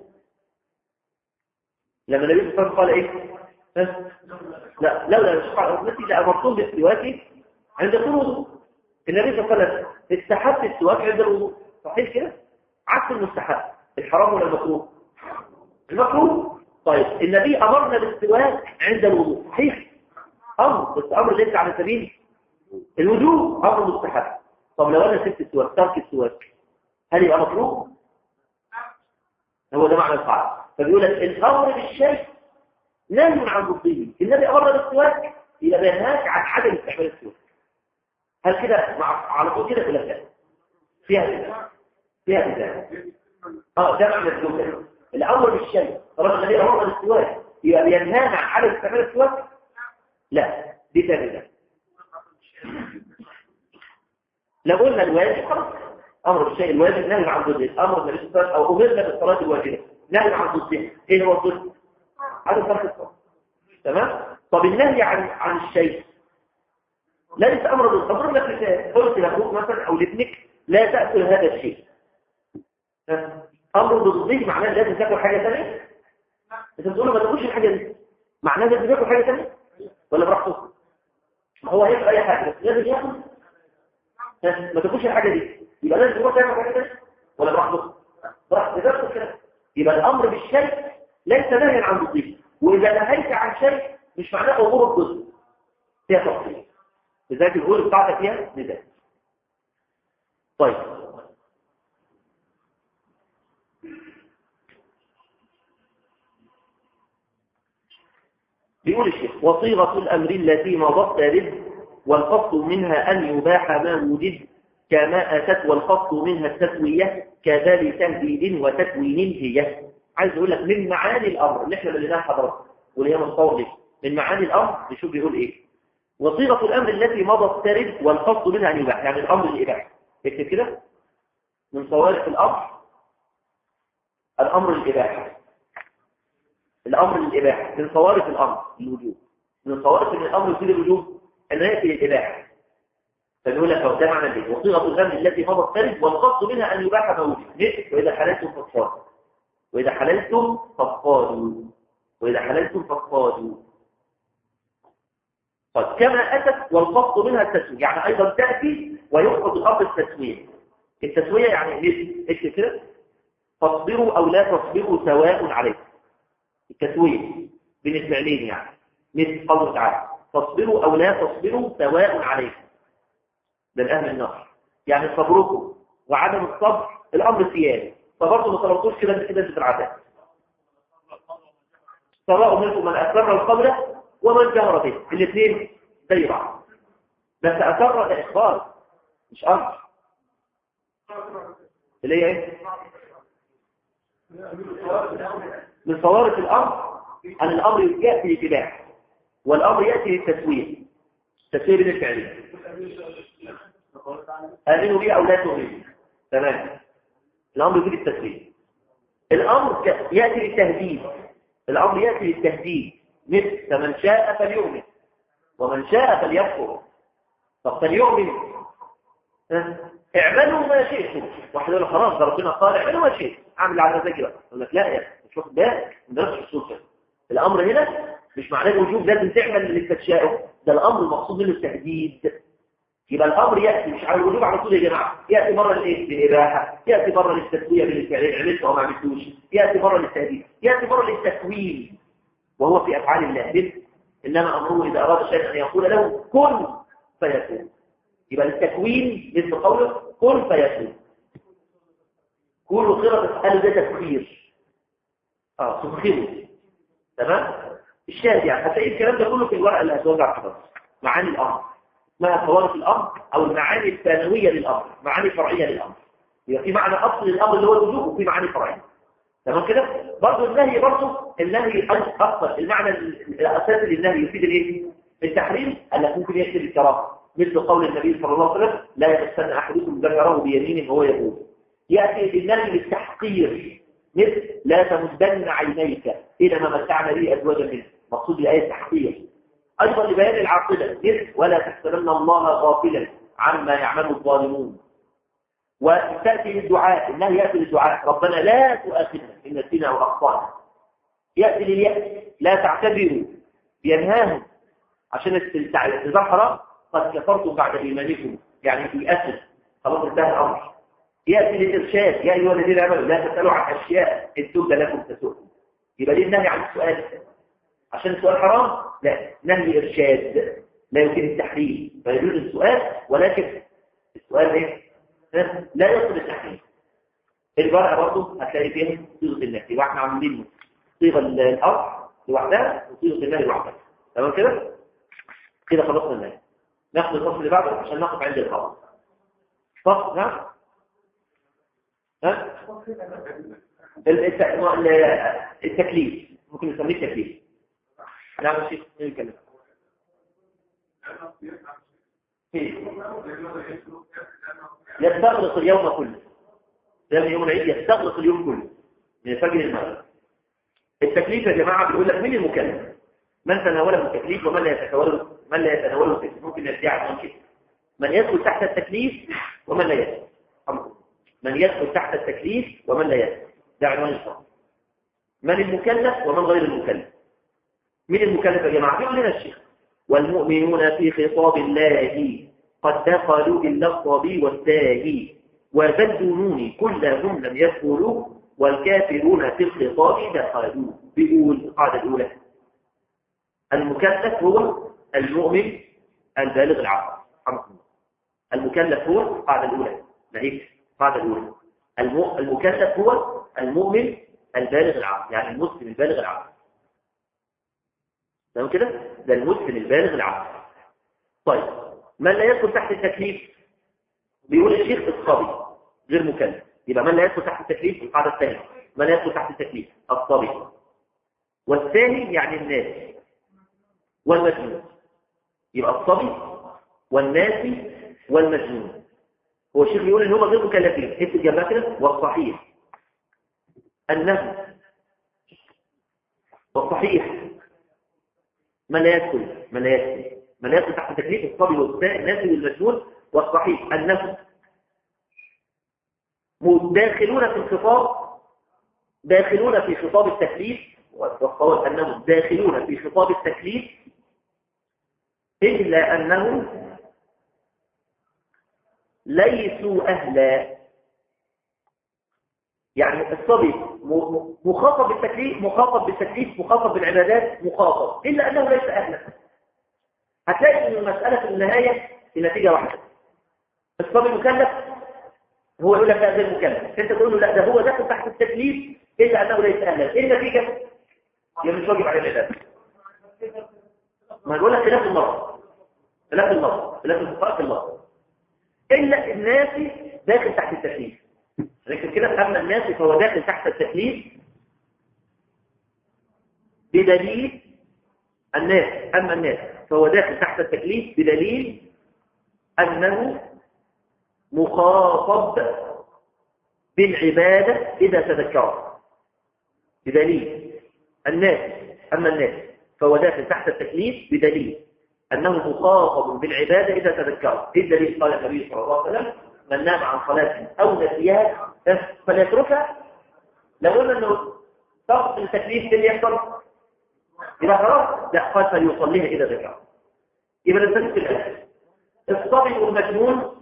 S1: لما النبي صلى الله عليه وسلم قال ايه ها؟ لا لولا الشفاعة التي لأمرتم بالسواك عند كل وضوء النبي صلى الله عليه وسلم استحب السواك عند الوضوء صحيح كده عكس المستحب الحرام ولا المكروه المكروه طيب النبي أمرنا بالسواك عند الوضوء صحيح أمر بس أمر ليس على سبيل الوجوب أمر مستحب طب لو أنا سبت السواك ترك السواك هل يبقى مكروه هو ده معنى القاعدة فبيقول لك الأمر بالشيء نهي عن ضده النبي أمرنا بالسواك يبقى بينهاك عن عدم استعمال السواك هل كده مع على طول كده ولا لا فيها كده فيها كده اه ده معنى الجمله الامر بالشيء طالما النبي امرنا بالسواك يبقى بينهانا عن عدم استعمال السواك لا دي ثابته لو قلنا الواجب خلاص امر بالشيء الواجب نهي عن ضده الامر النبي صلى الله عليه وسلم او امرنا بالصلاه الواجبه نهي عن ضده ايه هو الضد عدم ترك الصلاه تمام طب النهي عن عن الشيء ليس امر بالصبر لك مثال قلت لاخوك مثلا او لابنك لا تاكل هذا الشيء امر ضده معناه لازم تاكل حاجه ثانيه انت بتقول له ما تاكلش الحاجه دي معناه لازم تاكل حاجه ثانيه ولا براحته ما هو هياكل اي حاجه بس لازم ياكل ما تاكلش الحاجه دي يبقى لازم تروح تعمل حاجه ثانيه ولا براحته براحته ده كده يبقى الامر بالشيء ليس نهيا عن ضده واذا نهيت عن شيء مش معناه امور الضد فيها تفصيل لذلك الأول بتاعتك فيها نداء طيب بيقول الشيخ وصيغة الأمر التي مضت رد والقصد منها أن يباح ما وجد كما أتت والقصد منها التسوية كذلك تهديد وتكوين هي عايز أقول لك من معاني الأمر اللي احنا بلناها حضرتك واللي هي مصور لك من معاني الأمر نشوف بيقول إيه وصيغة الأمر التي مضت ترد والقصد منها أن يباح يعني الأمر الإباحة اكتب كده من صوارف الأمر الأمر الإباحة الأمر الإباحة من صوارف الأمر الوجوب من صوارف من الأمر يفيد الوجوب أن يأتي للإباحة فنقول لك ده معنى ايه وصيغة الأمر التي مضت ترد والقصد منها أن يباح ما وجد مثل وإذا حللتم فاصطادوا وإذا حللتم فاصطادوا وإذا حللتم فاصطادوا طيب كما أتت والقصد منها التسوية يعني أيضا تأتي ويقصد الأمر التسوية التسوية يعني مثل اكتب كده تصبروا أو لا تصبروا سواء عليكم التسوية بين الفعلين يعني مثل قوله تعالى تصبروا أو لا تصبروا سواء عليكم ده الأهل النار يعني صبركم وعدم الصبر الأمر سيادي صبرتوا ما صبرتوش كده انت كده في العذاب سواء منكم من أسر القبر ومن جهر به الاثنين زي بعض بس أسر ده إخبار مش أمر اللي هي ايه من صوارف الأمر أن الأمر يأتي لاتباع والأمر يأتي للتسوية تسوية بين الفعلين آمنوا بي أو لا تؤمنوا تمام الأمر يجي للتسوية الأمر يأتي للتهديد الأمر يأتي للتهديد مثل فمن شاء فليؤمن ومن شاء فليكفر طب فليؤمن اعملوا ما شئتم واحد يقول خلاص ده ربنا قال اعملوا ما شئتم اعمل على مزاجي بقى يقول لك لا يا مش واخد بالك ما درسش الصوت كده الامر هنا مش معناه الوجوب لازم تعمل اللي تشاءه ده الامر المقصود منه التهديد يبقى الامر ياتي مش على الوجوب على طول يا جماعه ياتي مره للايه للاباحه ياتي مره للتسويه بين الفعلين عملته او ما عملتوش ياتي مره للتهديد ياتي مره للتكوين وهو في افعال الله مثل انما امره اذا اراد شيئا ان يقول له كن فيكون يبقى التكوين مثل قوله كن فيكون كل صيغه تساله ده تفكير اه تفكيره تمام الشاهد يعني هتلاقي الكلام ده كله في الورقه اللي هتوزع حضرتك معاني الامر اسمها صوارف الامر او المعاني الثانويه للامر معاني فرعيه للامر يبقى في معنى اصل للامر اللي هو الوجوب وفي معاني فرعيه تمام كده برضه النهي برضه النهي اصلا المعنى الاساسي للنهي يفيد الايه التحريم انك ممكن يقتل الكراهه مثل قول النبي صلى الله عليه وسلم لا يتسنى احدكم ذكره بيمينه وهو يقول ياتي النهي للتحقير مثل لا تمدن عينيك الى ما متعنا به ازواجا منه مقصود بايه التحقير أيضا لبيان العاقبة إذ ولا تحسبن الله غافلا عما يعمل الظالمون وتأتي للدعاء النهي يأتي للدعاء ربنا لا تؤاخذنا إن نسينا وأخطأنا يأتي لليأس لا تعتبروا ينهاهم عشان الاعتذار حرام قد كفرتم بعد إيمانكم يعني في أسر خلاص انتهى الأمر يأتي للإرشاد يا أيها الذين آمنوا لا تسألوا عن أشياء إن تبد لكم تسؤكم يبقى ليه النهي عن السؤال عشان السؤال حرام لا نهي إرشاد لا يمكن التحريم فيجوز السؤال ولكن السؤال ايه لا يصل التحريم البرع برضه هتلاقي فيها صيغه النهي يبقى احنا عاملين صيغه الامر لوحدها وصيغه النهي لوحدها تمام كده كده خلصنا النهي ناخد الفصل اللي بعده عشان نقف عند الخبر فصل نعم ها التكليف ممكن نسميه تكليف نعم يا شيخ مين يتكلم يستغرق اليوم كله ده من يوم العيد يستغرق اليوم كله من فجر المغرب التكليف يا جماعه بيقول لك مين المكلف من تناوله التكليف ومن لا يتناوله من لا يتناوله التكليف ممكن يرجع من كده من يدخل تحت التكليف ومن لا يدخل من يدخل تحت التكليف ومن لا يدخل ده عنوان الشرط من المكلف ومن غير المكلف مين المكلف يا جماعه بيقول لنا الشيخ والمؤمنون في خطاب الله قد دخلوا باللفظ والتاهي وبدونوني كلهم لم يدخلوا والكافرون في الخطاب دخلوا بيقول القاعدة الأولى المكلف هو المؤمن البالغ العقل المكلف هو القاعدة الأولى ما هي القاعدة الأولى المكلف هو المؤمن البالغ العقل يعني المسلم البالغ العقل تمام كده ده المسلم البالغ العقل طيب من لا يدخل تحت التكليف بيقول الشيخ الصبي غير مكلف يبقى من لا يدخل تحت التكليف القاعده الثانيه من لا يدخل تحت التكليف الصبي والثاني يعني الناس والمجنون يبقى الصبي والناس والمجنون هو الشيخ بيقول ان هم غير مكلفين حته جنبها كده والصحيح انه والصحيح من لا يدخل من لا يدخل من لا يدخل تحت تكليف الصبي والسائل الناس والمجنون والصحيح انهم داخلون في الخطاب داخلون في خطاب التكليف والصواب انهم داخلون في خطاب التكليف الا انهم ليسوا اهلا يعني الصبي مخاطب بالتكليف مخاطب بالتكليف مخاطب بالعبادات مخاطب إلا أنه ليس أهلا هتلاقي أن المسألة في النهاية في نتيجة واحدة الصبي مكلف هو يقول لك لا غير مكلف انت تقول له لا ده هو داخل تحت التكليف إلا أنه ليس أهلا إيه النتيجة؟ هي مش واجب على العبادة ما يقول لك خلاف المرض خلاف المرض خلاف الفقراء في المرض إلا الناس داخل تحت التكليف لكن كده أما الناس فهو داخل تحت التكليف بدليل الناس أما الناس فهو داخل تحت التكليف بدليل أنه مخاطب بالعبادة إذا تذكر بدليل الناس أما الناس فهو داخل تحت التكليف بدليل أنه مخاطب بالعبادة إذا تذكر إيه الدليل قال النبي صلى الله عليه وسلم من نام عن صلاة أو نسيها فليتركها لو قلنا أنه سقط التكليف اللي يحصل يبقى خلاص لا قال فليصليها إذا ذكر يبقى نستفيد في الأساس الصبي والمجنون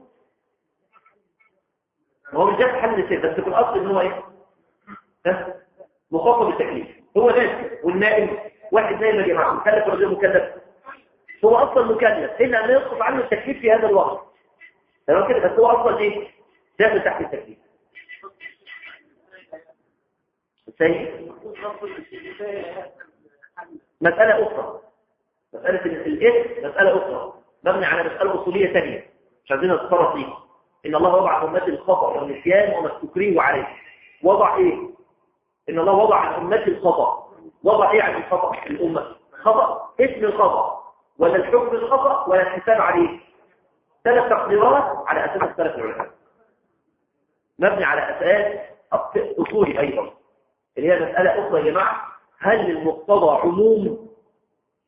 S1: هو مش جاب حل سير بس في الأصل إن هو إيه؟ مخاطب بالتكليف هو ناس والنائم واحد نايم يا جماعة مكلف ولا غير مكلف هو أصلا مكلف إلا أن يسقط عنه التكليف في هذا الوقت تمام كده بس هو اصلا ايه داخل تحت التكليف سيء مسألة أخرى مسألة الإثم مسألة أخرى مبني على مسألة أصولية ثانية مش عايزين نتصرف فيه إن الله وضع أمتي الخطأ والنسيان وما استكريه عليه وضع إيه؟ إن الله وضع عن أمتي الخطأ وضع إيه عن الخطأ الأمة؟ خطأ اسم الخطأ ولا الحكم الخطأ ولا الحساب عليه ثلاث تقديرات على أساس اختلف العلماء مبني على أساس أصولي أيضا اللي هي مسألة أخرى يا جماعة هل المقتضى عموم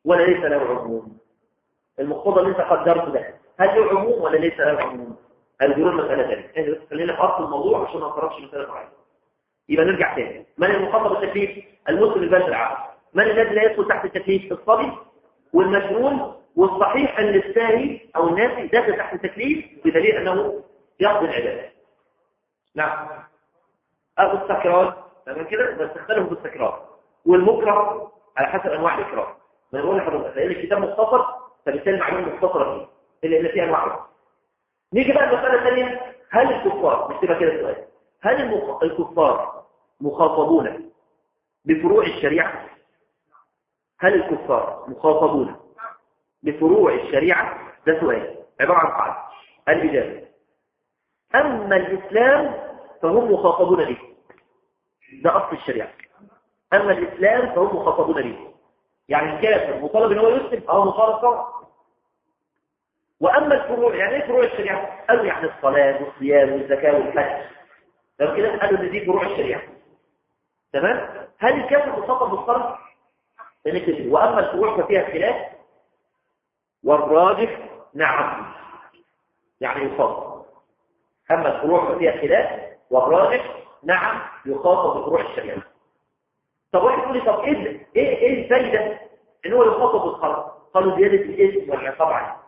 S1: ولا ليس له عموم المقتضى اللي انت قدرته ده هل له عموم ولا ليس له عموم الجنون مسألة ثانية احنا بس خلينا في أصل الموضوع عشان ما نقربش مسألة معينة يبقى نرجع تاني من المخاطب بالتكليف المسلم البالغ العقل من الذي لا يدخل تحت التكليف الصبي والمجنون والصحيح ان الساهي او الناسي داخل تحت التكليف بدليل انه يقضي العباده نعم أبو السكران تمام كده بس اختلفوا في السكران والمكره على حسب انواع الاكراه ما نقول لحضرتك لان الكتاب مختصر فبالتالي المعلومه مختصره فيه الا ان فيها انواع أخرى. نيجي بقى المساله الثانيه هل الكفار مش تبقى كده السؤال هل المخ... الكفار مخاطبون بفروع الشريعه هل الكفار مخاطبون بفروع الشريعه ده سؤال عباره عن قاعده الاجابه اما الاسلام فهم مخاطبون به ده اصل الشريعه اما الاسلام فهم مخاطبون به يعني الكافر مطالب ان هو يسلم او مطالب طبعا واما الفروع يعني ايه فروع الشريعه قالوا يعني الصلاه والصيام والزكاه والحج لو كده قالوا ان دي فروع الشريعه تمام هل الكافر مخاطب بالصلاه فنكتب واما الفروع ففيها خلاف والراجح نعم يعني يخاطب اما الفروع ففيها خلاف والراجح نعم يخاطب بفروع الشريعه طب واحد يقول لي طب ايه ايه ايه الفايده ان هو يخاطب بالخلق قالوا زياده الاسم والعقاب عليه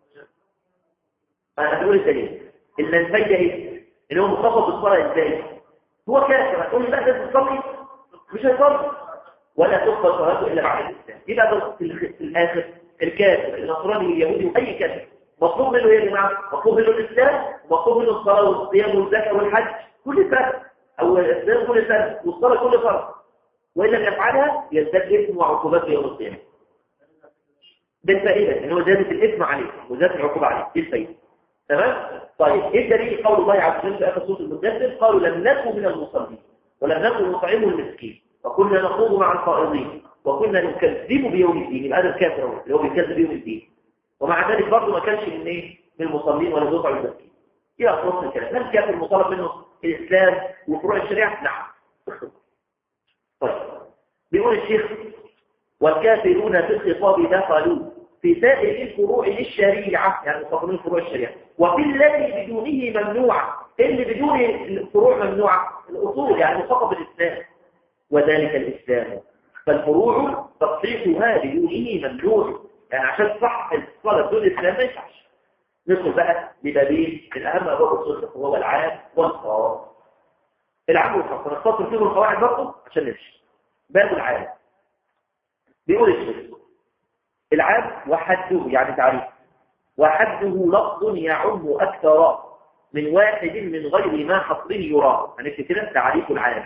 S1: انا هقول الدليل ان الفايده ايه ان هو مخاطب بالصلاه ازاي هو كافر هتقول لي لا ده تصلي مش هيصلي ولا تقبل صلاته الا بعد الاسلام يبقى ده في الخ- في الاخر الكافر النصراني اليهودي واي كافر مطلوب منه ايه يا جماعه مطلوب منه الاسلام ومطلوب منه الصلاه والصيام والزكاه والحج كل سنه او الاسلام كل سنه والصلاه كل فرض وإن لم يفعلها يزداد إثم وعقوبات في يوم القيامة ده الفائدة إن هو زادت الإثم عليه وزادت العقوبة عليه دي الفائدة تمام؟ طيب إيه الدليل قول الله عز وجل في آخر سورة المدثر قالوا لم نكن من المصلين ولم نكن نطعم المسكين وكنا نخوض مع الخائضين وكنا نكذب بيوم الدين يبقى هذا الكافر هو اللي هو بيكذب بيوم الدين ومع ذلك برضه ما كانش من ايه من المصلين ولا يطعم المسكين الى خلاص الكلام هل الكافر مطالب منه الاسلام وفروع الشريعه نعم طيب بيقول الشيخ والكافرون في الخطاب دخلوا في سائر الفروع للشريعة يعني مستقبلين فروع الشريعة وفي الذي بدونه ممنوع اللي بدون الفروع ممنوعة الأصول يعني مخاطب الإسلام وذلك الإسلام فالفروع تصحيحها بدونه ممنوع يعني عشان صح الصلاة بدون الإسلام ما ينفعش ندخل بقى لبابين الأهم أبواب الصدق هو العام والخاص العام والخاص نستطر فيهم القواعد برضه عشان نمشي باب العام بيقول الشيخ العام وحده يعني تعريف وحده لفظ يعم أكثر من واحد من غير ما حصر يرى هنكتب كده تعريف العام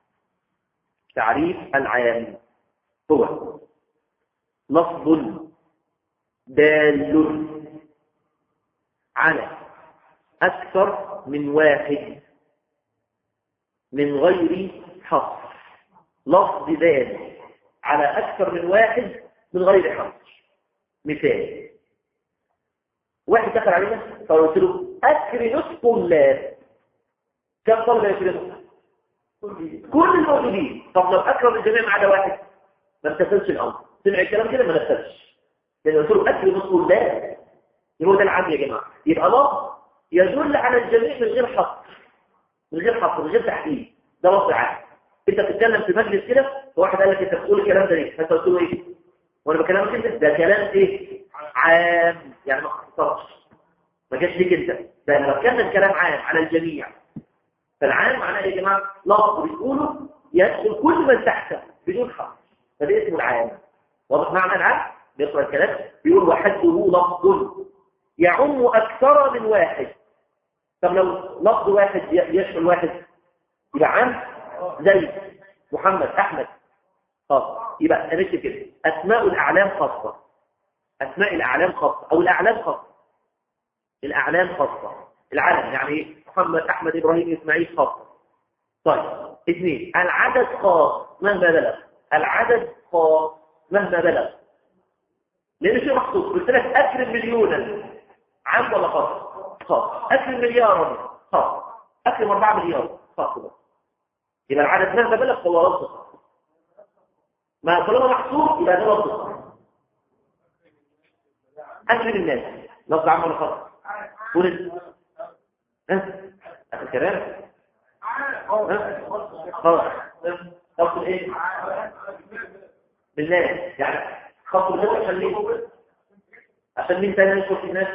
S1: تعريف العام هو لفظ دال على أكثر من واحد من غير حصر لفظ دال على أكثر من واحد من غير حصر مثال واحد دخل علينا فقلت له أكرم الطلاب كم طلب يكرمه؟ كل الموجودين طب لو أكرم الجميع ما عدا واحد ما امتثلش الأمر سمع الكلام كده ما نفذش لأن قلت له أكرم الطلاب هو ده العام يا جماعة يبقى لفظ يدل على الجميع من غير حصر من غير حصر من غير تحديد ده لفظ عام انت بتتكلم في مجلس كده فواحد قال لك انت بتقول الكلام ده ليه فانت قلت له ايه وانا بكلمك انت ده كلام ايه عام يعني ما خصصش ما جاش ليك انت ده انا بتكلم كلام عام على الجميع فالعام معناه ايه يا جماعه لفظ بتقوله يدخل كل من تحته بدون حصر فده اسمه العام واضح معنى العام بيقرا الكلام بيقول وحده لفظ يعم اكثر من واحد طب لو لفظ واحد يشمل واحد يبقى عام زي محمد احمد خاص يبقى نكتب كده اسماء الاعلام خاصه اسماء الاعلام خاصه او الاعلام خاصه الاعلام خاصه العلم يعني ايه محمد احمد ابراهيم اسماعيل خاصه طيب اثنين العدد خاص مهما بلغ العدد خاص مهما بلغ لان شيء مخصوص قلت لك اكرم مليونا عام ولا خاص خاص اكرم مليارا خاص اكرم 4 مليار خاص بس يبقى العدد مهما بلغ فهو لفظ خاص ما طالما محصور يبقى ده لفظ خاص اكرم الناس لفظ عام ولا خاص قول انت. ها اخر كلام ها خلاص خاص ايه بالله يعني خاص بالله عشان مين عشان مين تاني يشوف الناس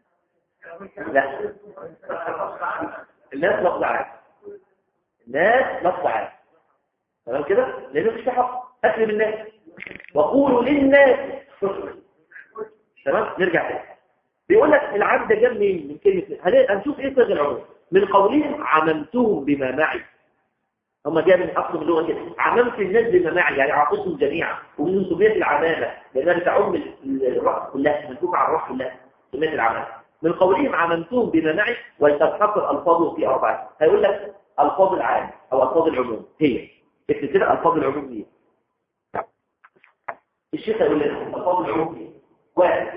S1: لا الناس لفظ عام الناس لفظ عام تمام كده لانه مش حق اكرم الناس وقولوا للناس حسنا تمام نرجع تاني بيقول لك العبد ده جاب منين من كلمه هن- هنشوف ايه صيغه العموم من قولهم عممتهم بما معي هم جاء من اصل اللغه كده عممت الناس بما معي يعني اعطيتهم جميعا ومن سميت العمامه لانها بتعم ال- الراس كلها منتوب على الراس كلها سميت العمامه من قولهم عممتهم بما معي وتنحصر الفاظه في اربعه هيقول لك الفاظ العام او الفاظ العموم هي اكتب كده الفاظ العموم هي الشيخ يقول لنا الفاظ العموم هي واحد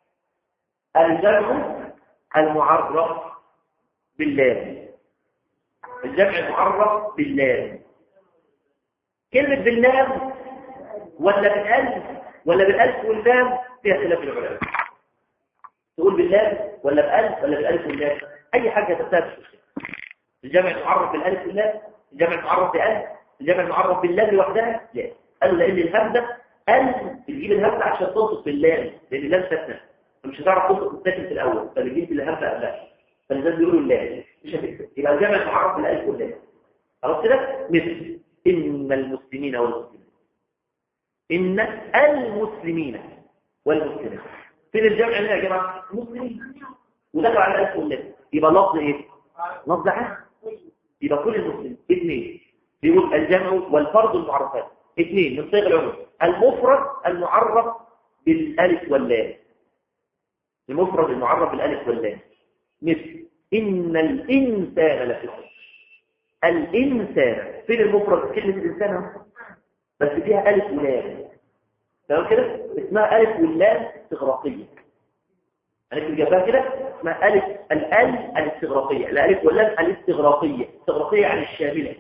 S1: الجمع المعرف باللام الجمع المعرف باللام كلمة باللام ولا بالألف ولا بالألف واللام فيها خلاف العلماء تقول باللام ولا بألف ولا بالألف واللام أي حاجة تختلف الجمع المعرف بالألف واللام الجمع المعرف بألف الجمع المعرف باللام لوحدها لا قالوا لأن الهمزة ألف بتجيب الهمزة عشان تنطق باللام لأن اللام ساكنة فمش هتعرف تنطق الساكن في الأول فبتجيب الهمزة قبلها فلذلك بيقولوا اللام مش هتكتب يبقى الجمع المعرف بالألف واللام خلاص كده مثل إن المسلمين والمسلمين إن المسلمين والمسلمين فين الجمع هنا يا جماعة مسلمين ودخل على الألف واللام يبقى لفظ إيه لفظ عام يبقى كل المسلمين اثنين بيقول الجمع والفرد المعرفات اثنين من صيغ العموم المفرد المعرف بالالف واللام المفرد المعرف بالالف واللام مثل ان الانسان لفي خسر الانسان فين المفرد كلمه الانسان أهو. بس فيها الف ولام تمام كده اسمها الف واللام استغراقيه هنكتب جنبها كده اسمها الف الال الاستغراقيه الالف واللام الاستغراقيه استغراقيه يعني الشامله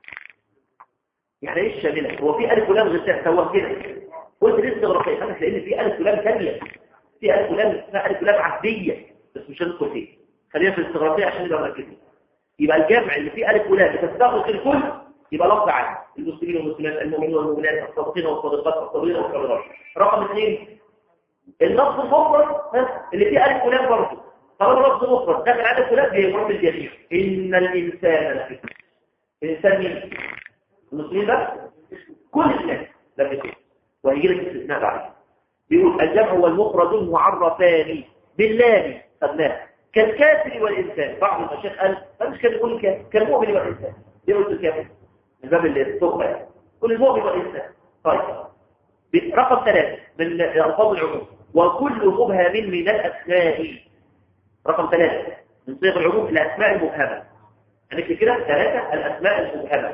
S1: يعني ايه الشامله هو في الف ولام غير سوا كده قلت ليه استغراقيه انا لان في الف ولام ثانيه في الف ولام اسمها الف ولام عاديه بس مش هندخل فيه خلينا في الاستغراقيه عشان نبقى مركزين يبقى الجمع اللي فيه الف ولام بتستغرق الكل يبقى لفظ عام المسلمين والمسلمات المؤمنين والمؤمنات الصادقين والصادقات الصابرين والصابرات رقم اثنين اللفظ المفرد ها، اللي فيه الف ولام برضه طالما لفظ مفرد داخل على الف ولام بيمر الجميع ان الانسان لفي خسر. الانسان مين المسلمين بس كل الناس لفي خسر. وهيجي لك استثناء بعد بيقول الجمع والمفرد المعرفان باللام خدناه كالكافر والانسان بعض المشايخ قال ما مش كان يقول الكافر كالمؤمن والانسان ليه قلت الكافر من باب الصغرى يعني كل المؤمن والانسان طيب رقم ثلاثة من ألفاظ العموم وكل مبهم من الأسماء رقم ثلاثة من صيغ العموم الأسماء المبهمة هنكتب كده ثلاثة الأسماء المبهمة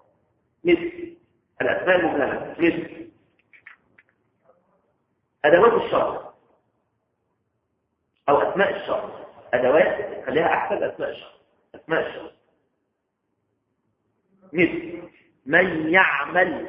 S1: مثل الأسماء المبهمة مثل أدوات الشرط أو أسماء الشرط أدوات خليها أحسن أسماء الشرط أسماء الشرط مثل من يعمل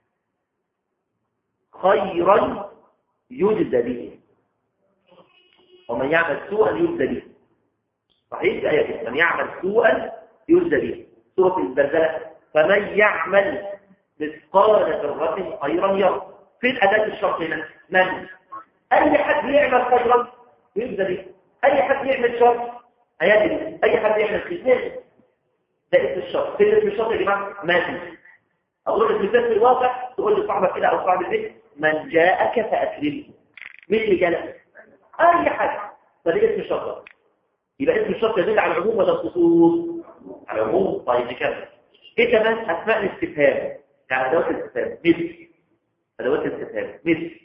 S1: خيرا يجزى به ومن يعمل سوءا يجزى به صحيح في آية كده. من يعمل سوءا يجزى به سورة الزلزلة فمن يعمل مثقال ذرة خيرا يرى فين أداة الشرط هنا من أي حد يعمل خيرا يجزى به أي حد يعمل شر هيجري أي حد يعمل خير ده اسم الشرط فين اسم الشرط يا جماعة ما في أقول لك مثال في الواقع تقول لصاحبك كده أو صاحب البيت من جاءك فأكرمه مين اللي جاء أي حد فده اسم الشرط يبقى اسم الشرط يدل على العموم ولا الخصوص على العموم طيب نكمل ايه كمان اسماء الاستفهام يعني ادوات الاستفهام مثل ادوات الاستفهام مثل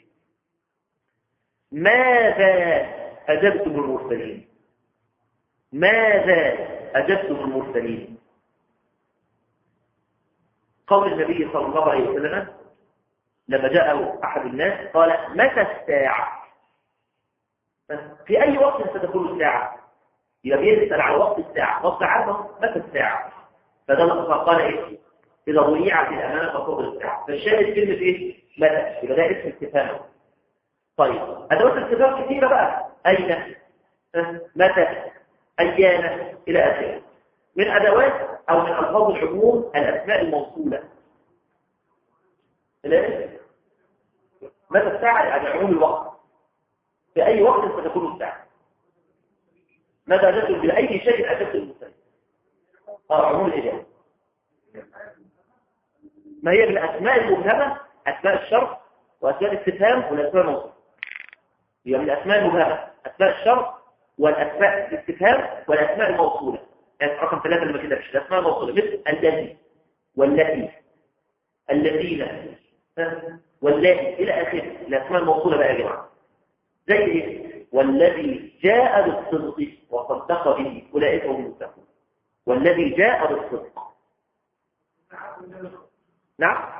S1: ماذا اجبتم المرسلين ماذا اجبتم المرسلين قول النبي صلى الله عليه وسلم لما جاءه احد الناس قال متى الساعه في اي وقت ستكون الساعه يبقى بيسأل على وقت الساعة وقت عارفة متى الساعة فده لقد قال ايه إذا ضيعت الأمانة فوق الساعة فالشاهد كلمة ايه متى يبقى ده اسم استفهام طيب أدوات الاستفهام كثيرة بقى أين ها؟ متى أيان إلى آخره من أدوات أو من ألفاظ العموم الأسماء الموصولة إلى متى الساعة يعني عموم الوقت في أي وقت ستكون الساعة متى تدخل بأي شيء أتت المستند آه عموم الإجابة ما هي من الأسماء المبهمة أسماء الشرط وأسماء الاستفهام والأسماء الموصولة هي من الأسماء المبهمة أسماء الشرط والأسماء الاستفهام والأسماء الموصولة يعني رقم ثلاثة اللي ما كتبش الأسماء الموصولة مثل الذي والتي الذين ها؟ واللاتي إلى آخره الأسماء الموصولة بقى يا جماعة زي إيه؟ والذي جاء بالصدق وصدق به أولئك هم المتقون والذي جاء بالصدق نعم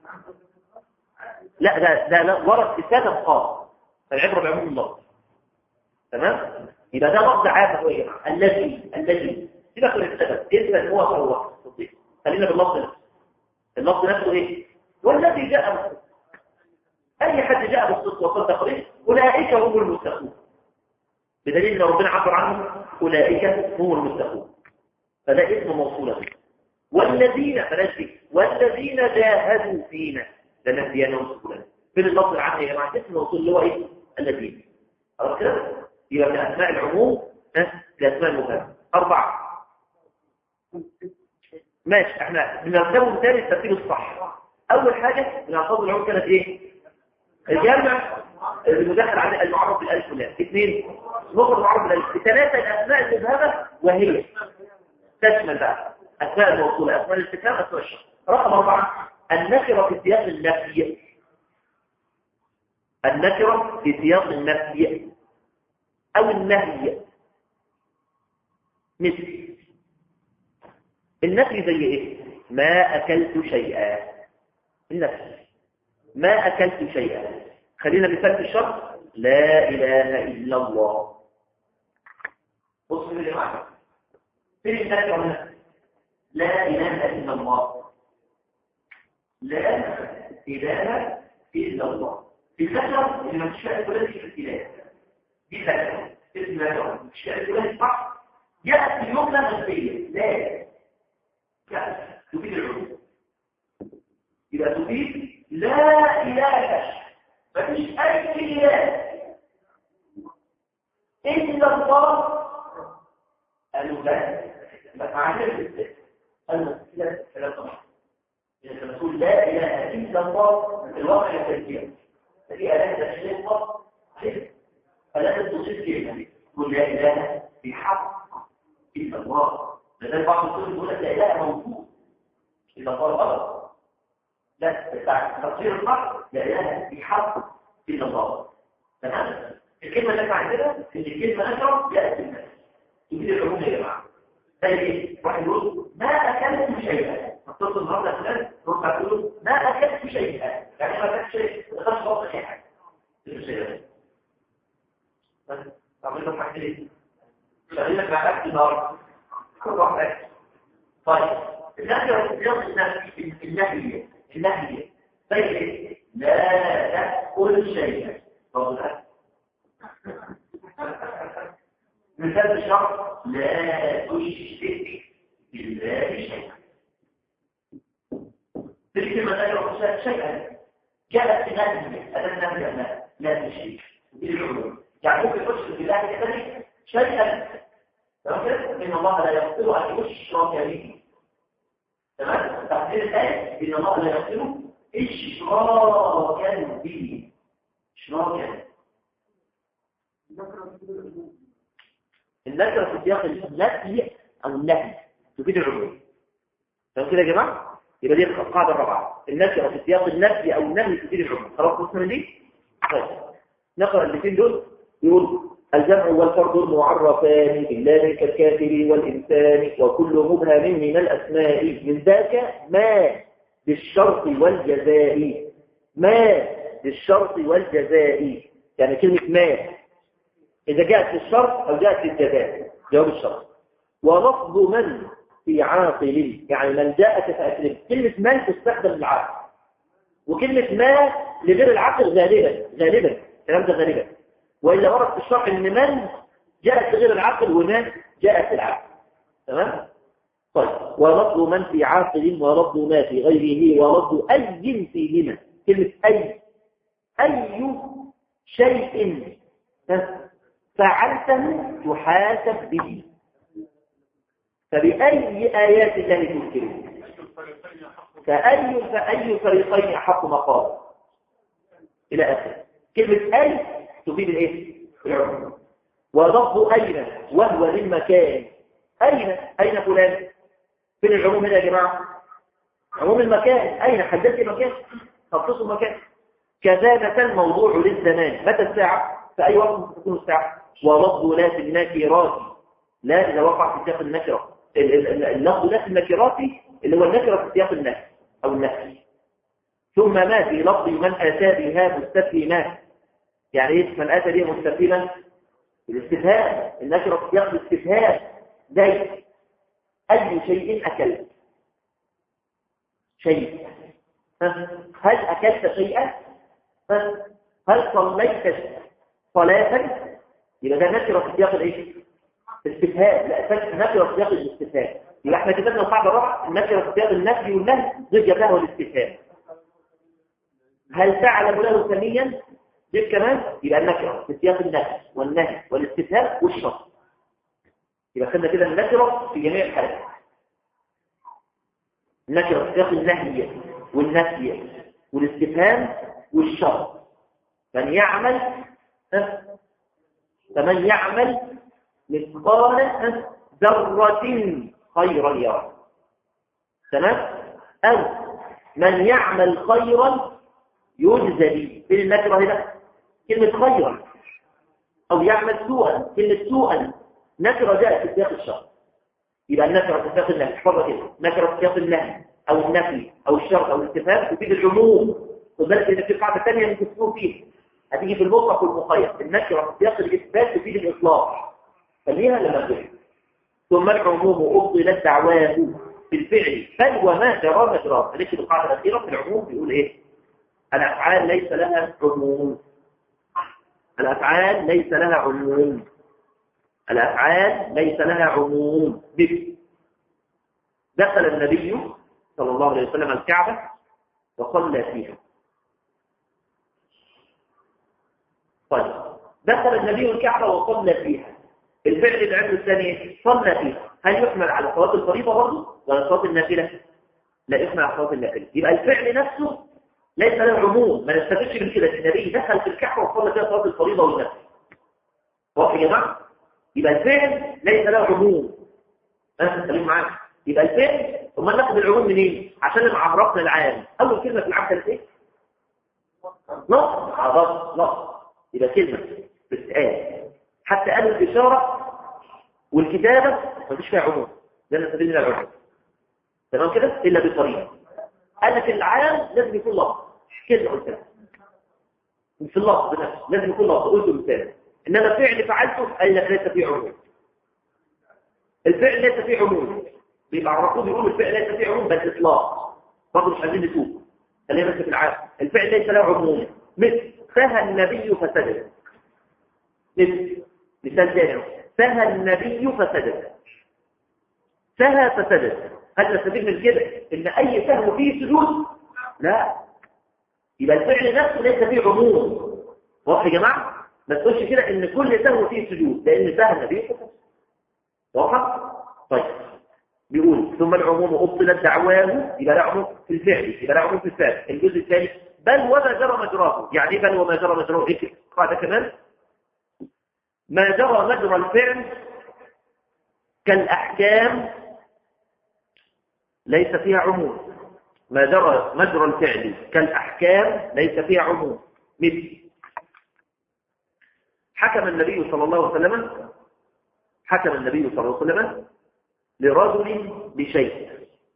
S1: لا ده ده لا ورد إسادة خاص العبرة بعموم اللفظ تمام يبقى ده لفظ عام هو يا جماعه الذي الذي سيبك من السبب اذا هو هو الصديق خلينا باللفظ نفسه اللفظ نفسه ايه والذي جاء بالصدق اي حد جاء بالصدق وصدق به اولئك هم المتقون بدليل ان ربنا عبر عنهم اولئك هم المتقون فده اسم موصول به والذين فنجي والذين جاهدوا فينا لنهدينهم سبلنا فين اللفظ العام يا جماعه اسم موصول اللي هو ايه الذين خلاص كده يبقى من اسماء العموم ها الاسماء المبهمه اربعه ماشي احنا بنرتبهم تاني الترتيب الصح اول حاجه من الفاظ العموم كانت ايه الجمع المدخل على المعرف بالالف واللام اثنين مفرد معرف بالالف ثلاثه الاسماء المبهمه وهي تشمل بقى اسماء الموصوله اسماء الاستفهام اسماء الشرط رقم اربعه النكره في سياق النفي النكره في سياق النفي او النهي مثل النفي زي ايه ما اكلت شيئا النفي ما اكلت شيئا خلينا مثال في الشرط لا اله الا الله بصوا يا جماعه فين النفي والنفي لا اله الا الله لا اله الا الله في فكره اللي ما تشاء كلها في الاله دي فكره اسم الله مش كلها صح ياتي جمله نفسيه لا لا تفيد العلوم يبقى تفيد لا اله مفيش اي اله الا الله قالوا لا ما معناه ازاي قالوا كده كلام طبعا اذا تقول لا اله الا الله الواقع التسجيل في اله تشريع الله فلا تصير كلمه تقول لا اله بحق الا الله لذلك بعض الكتب يقول لك لا اله موجود الا الله غلط لا بتاع تفسير الحق لا اله بحق الا الله تمام الكلمه اللي احنا عندنا ان الكلمه نشرب ياتي الناس تفيد العموم يا جماعه زي ايه واحد يقول ما اكلت شيئا تصل النهارده فلان ترجع تقول ما اكلت شيئا يعني ما اكلت شيء ما خدش وقت اي حاجه الشيء بس تعمل له حاجه ايه شغالك مع اكل النهارده كل واحد اكل طيب النهي النهي النهي النهي زي ايه لا تاكل شيئا طب مثال الشرط لا تشرك بالله شيئا تلك المسألة شيئا جاءت بنهي أداة نهي لا لا تشرك بالعلوم يعني ممكن تشرك بالله كذلك شيئا تمام كده إن الله لا يغفر أن يشرك به تمام تقدير الآية إن الله لا يغفر إشراكا به إشراكا النكرة في سياق النفي أو النهي تفيد العموم تمام كده يا جماعة يبقى دي القاعدة الرابعة النكرة في سياق النفي أو النهي تفيد العموم خلاص وصلنا دي طيب نقرأ الاثنين دول يقول الجمع والفرد المعرفان بالله كالكافر والإنسان وكل مبهم من الأسماء من ذاك ما بالشرط والجزاء ما بالشرط والجزاء يعني كلمة ما إذا جاءت للشرط أو جاءت للجزاء جواب الشرط ولفظ من في عاقل يعني من جاءك فأكرم كلمة من تستخدم للعاقل وكلمة ما لغير العقل غالبا غالبا الكلام ده غالبا وإلا ورد في الشرع إن من جاءت غير العقل ومن جاءت العقل تمام طيب ولفظ من في عاقل ولفظ ما في غيره ولفظ أي فيهما كلمة أي أي شيء فعلته تحاسب به فبأي آيات الله تذكره فأي فأي فريقين أحق مقام إلى آخر كلمة أي تفيد الإيه؟ العموم ولفظ أين وهو للمكان أين أين فلان فين العموم هنا يا جماعة عموم المكان أين حددت مكان خصصوا المكان كذلك الموضوع للزمان متى الساعة في أي وقت تكون الساعة ولفظ لا في النكرات لا إذا وقع في سياق النكرة اللفظ لا في النكرات اللي هو النكرة في سياق النهي أو النهي ثم ما في لفظ من أتى بها مستفهما يعني إيه من أتى بها مستفهما الاستفهام النكرة في سياق الاستفهام زي أي شيء أكلت شيء هل أكلت شيئا هل صليت صلاة يبقى ده نكرة في سياق الايه استفهام لا نكرة في سياق الاستفهام يبقى احنا كتبنا القاعدة الرابعة النكرة في سياق النفي والنهي ضد جبهه والاستفهام هل تعلم له ثانيا ضد كمان يبقى النكرة في سياق النفي والنهي والاستفهام والشرط يبقى خدنا كده النكرة في جميع الحالات النكرة في سياق النهي والنفي والاستفهام والشرط من يعمل فمن يعمل مثقال ذرة خيرا يرى تمام أو من يعمل خيرا يجزى به في النكرة هنا كلمة خيرا أو يعمل سوءا كلمة سوءا نكرة جاءت في سياق الشر يبقى النكرة في سياق النهي احفظها كده نكرة في سياق النهي أو النفي أو الشر أو الاستفهام تفيد العموم وذلك إن في قاعدة ثانية ممكن تكون فيها هتيجي في المطلق والمقيد النكرة في سياق الإثبات تفيد الإطلاق خليها لما تجي ثم العموم أبطلت دعواه بالفعل بل وما جرى مجراه ليش القاعدة الأخيرة في العموم بيقول إيه الأفعال ليس لها عموم الأفعال ليس لها عموم الأفعال ليس لها عموم مثل دخل النبي صلى الله عليه وسلم الكعبة وصلى فيها طيب دخل النبي الكعبة وصلى فيها الفعل العمل الثاني صلى فيها هل يحمل على صلاة الفريضة برضه ولا صلاة النافلة لا يحمل على صلاة النافلة يبقى الفعل نفسه ليس له عموم ما نستفدش من كده النبي دخل في الكعبة وصلى فيها صلاة الفريضة والنفل واضح يا جماعة يبقى الفعل ليس له عموم أنت تتكلم معاك يبقى الفعل ثم ناخد العموم منين عشان نبقى عرفنا العام اول كلمه في العام كانت ايه نص خلاص نص يبقى كلمه بتتقال حتى قالوا الاشاره والكتابه مفيش فيها عموم ده نستفيد من العموم تمام كده الا بطريقه قال لك العام لازم يكون لفظ كلمه قلتها مش اللفظ بنفسه لازم يكون لفظ قلته مثال انما فعل فعلته قال لك ليس فيه عموم الفعل ليس فيه عموم بيبقى على الرسول بيقول الفعل ليس فيه عموم بس اطلاق برضه مش عايزين نشوف خلينا بس في العام الفعل ليس له عموم مثل سهى النبي فسجد مثل مثال ثاني سهى النبي فسجد سهى فسجد هل نستفيد من كده ان اي سهو فيه سجود لا يبقى الفعل نفسه ليس فيه عموم واضح يا جماعه ما تقولش كده ان كل سهو فيه سجود لان سهى النبي فسجد واضح طيب بيقول ثم العموم أبطلت دعواه يبقى لا عموم في الفعل يبقى لا عموم في الفعل الجزء الثاني بل وما جرى مجراه يعني ايه بل وما جرى مجراه ايه قاعدة كمان ما جرى مجرى الفعل كالأحكام ليس فيها عموم ما جرى مجرى الفعل كالأحكام ليس فيها عموم مثل حكم النبي صلى الله عليه وسلم حكم النبي صلى الله عليه وسلم لرجل بشيء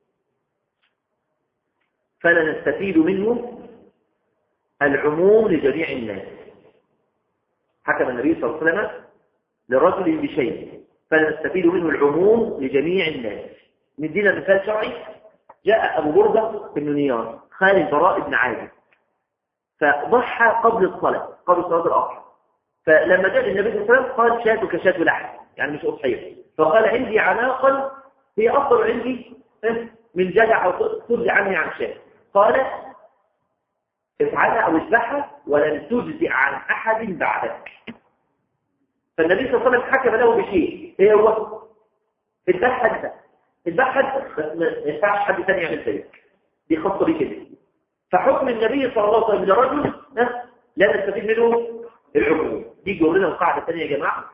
S1: فلا نستفيد منه العموم لجميع الناس حكم النبي صلى الله عليه وسلم لرجل بشيء فلا نستفيد منه العموم لجميع الناس ندينا مثال شرعي جاء أبو بردة بن نيار خالد براء بن عازب فضحى قبل الصلاة قبل صلاة الأضحى فلما جاء النبي صلى الله عليه وسلم قال شاتك شات لحم يعني مش أضحية فقال عندي عناقا هي أفضل عندي من جدع أو ترجع عنها عن شات قال افعلها أو اذبحها ولن تجزئ عن أحد بعدك فالنبي صلى الله عليه وسلم حكم له بشيء ايه هو اذبحها انت اذبحها انت بس ما ينفعش حد ثاني يعمل زيك دي خاصه بيك انت فحكم النبي صلى الله عليه وسلم لرجل ها، لا نستفيد منه العموم دي جور لنا القاعده الثانيه يا جماعه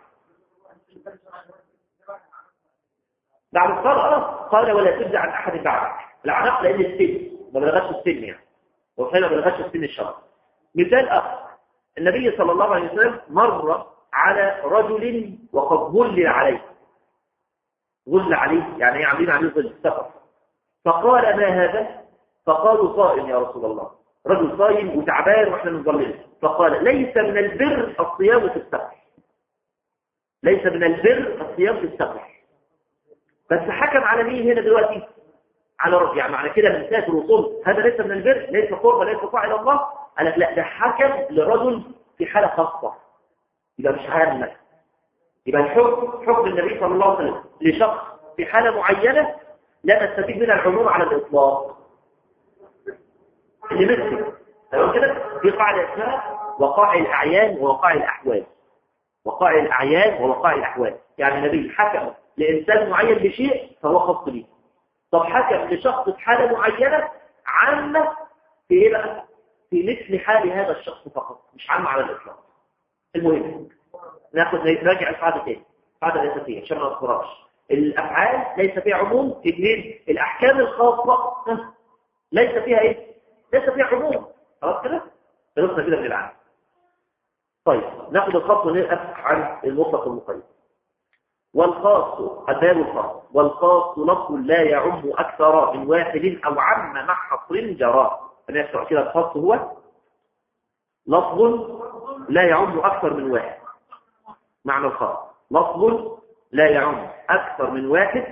S1: بعد الصلاة قال ولا تجزع عن أحد بعدك العناق لأن السن ما بلغتش السن يعني وفعلا ما بلغتش السن الشرعي مثال آخر النبي صلى الله عليه وسلم مر على رجل وقد ظل عليه ظل عليه يعني ايه عاملين عليه ظل السفر فقال ما هذا فقالوا صائم يا رسول الله رجل صائم وتعبان واحنا نظلله فقال ليس من البر الصيام في السفر ليس من البر الصيام في السفر بس حكم على مين هنا دلوقتي على رجل يعني معنى كده من ساعه الوصول هذا ليس من البر ليس قرب ليس طاعه الى الله قال لك لا ده حكم لرجل في حاله خاصه يبقى مش عامه يبقى الحكم حكم النبي صلى الله عليه وسلم لشخص في حاله معينه لا نستفيد منها العموم على الاطلاق اللي مثل تمام كده في قاعده اسمها وقائع الاعيان ووقائع الاحوال وقائع الاعيان ووقائع الاحوال يعني النبي حكم لانسان معين بشيء فهو خاص به طب حكم لشخص في حاله معينه عامه في ايه بقى في مثل حال هذا الشخص فقط مش عامه على الاطلاق المهم ناخد نراجع القاعده تاني القاعده الاساسيه عشان ما نذكرهاش الافعال ليس فيها عموم اثنين الاحكام الخاصه ليس فيها ايه ليس فيها عموم خلاص كده خلصنا كده من العام طيب ناخد الخاص ونقف عن المطلق المقيد والخاص الباب الخاص والخاص لفظ لا يعم اكثر من واحد او عم مع حصر جرى انا يشرح كده الخاص هو لفظ لا يعم اكثر من واحد معنى الخاص لفظ لا يعم اكثر من واحد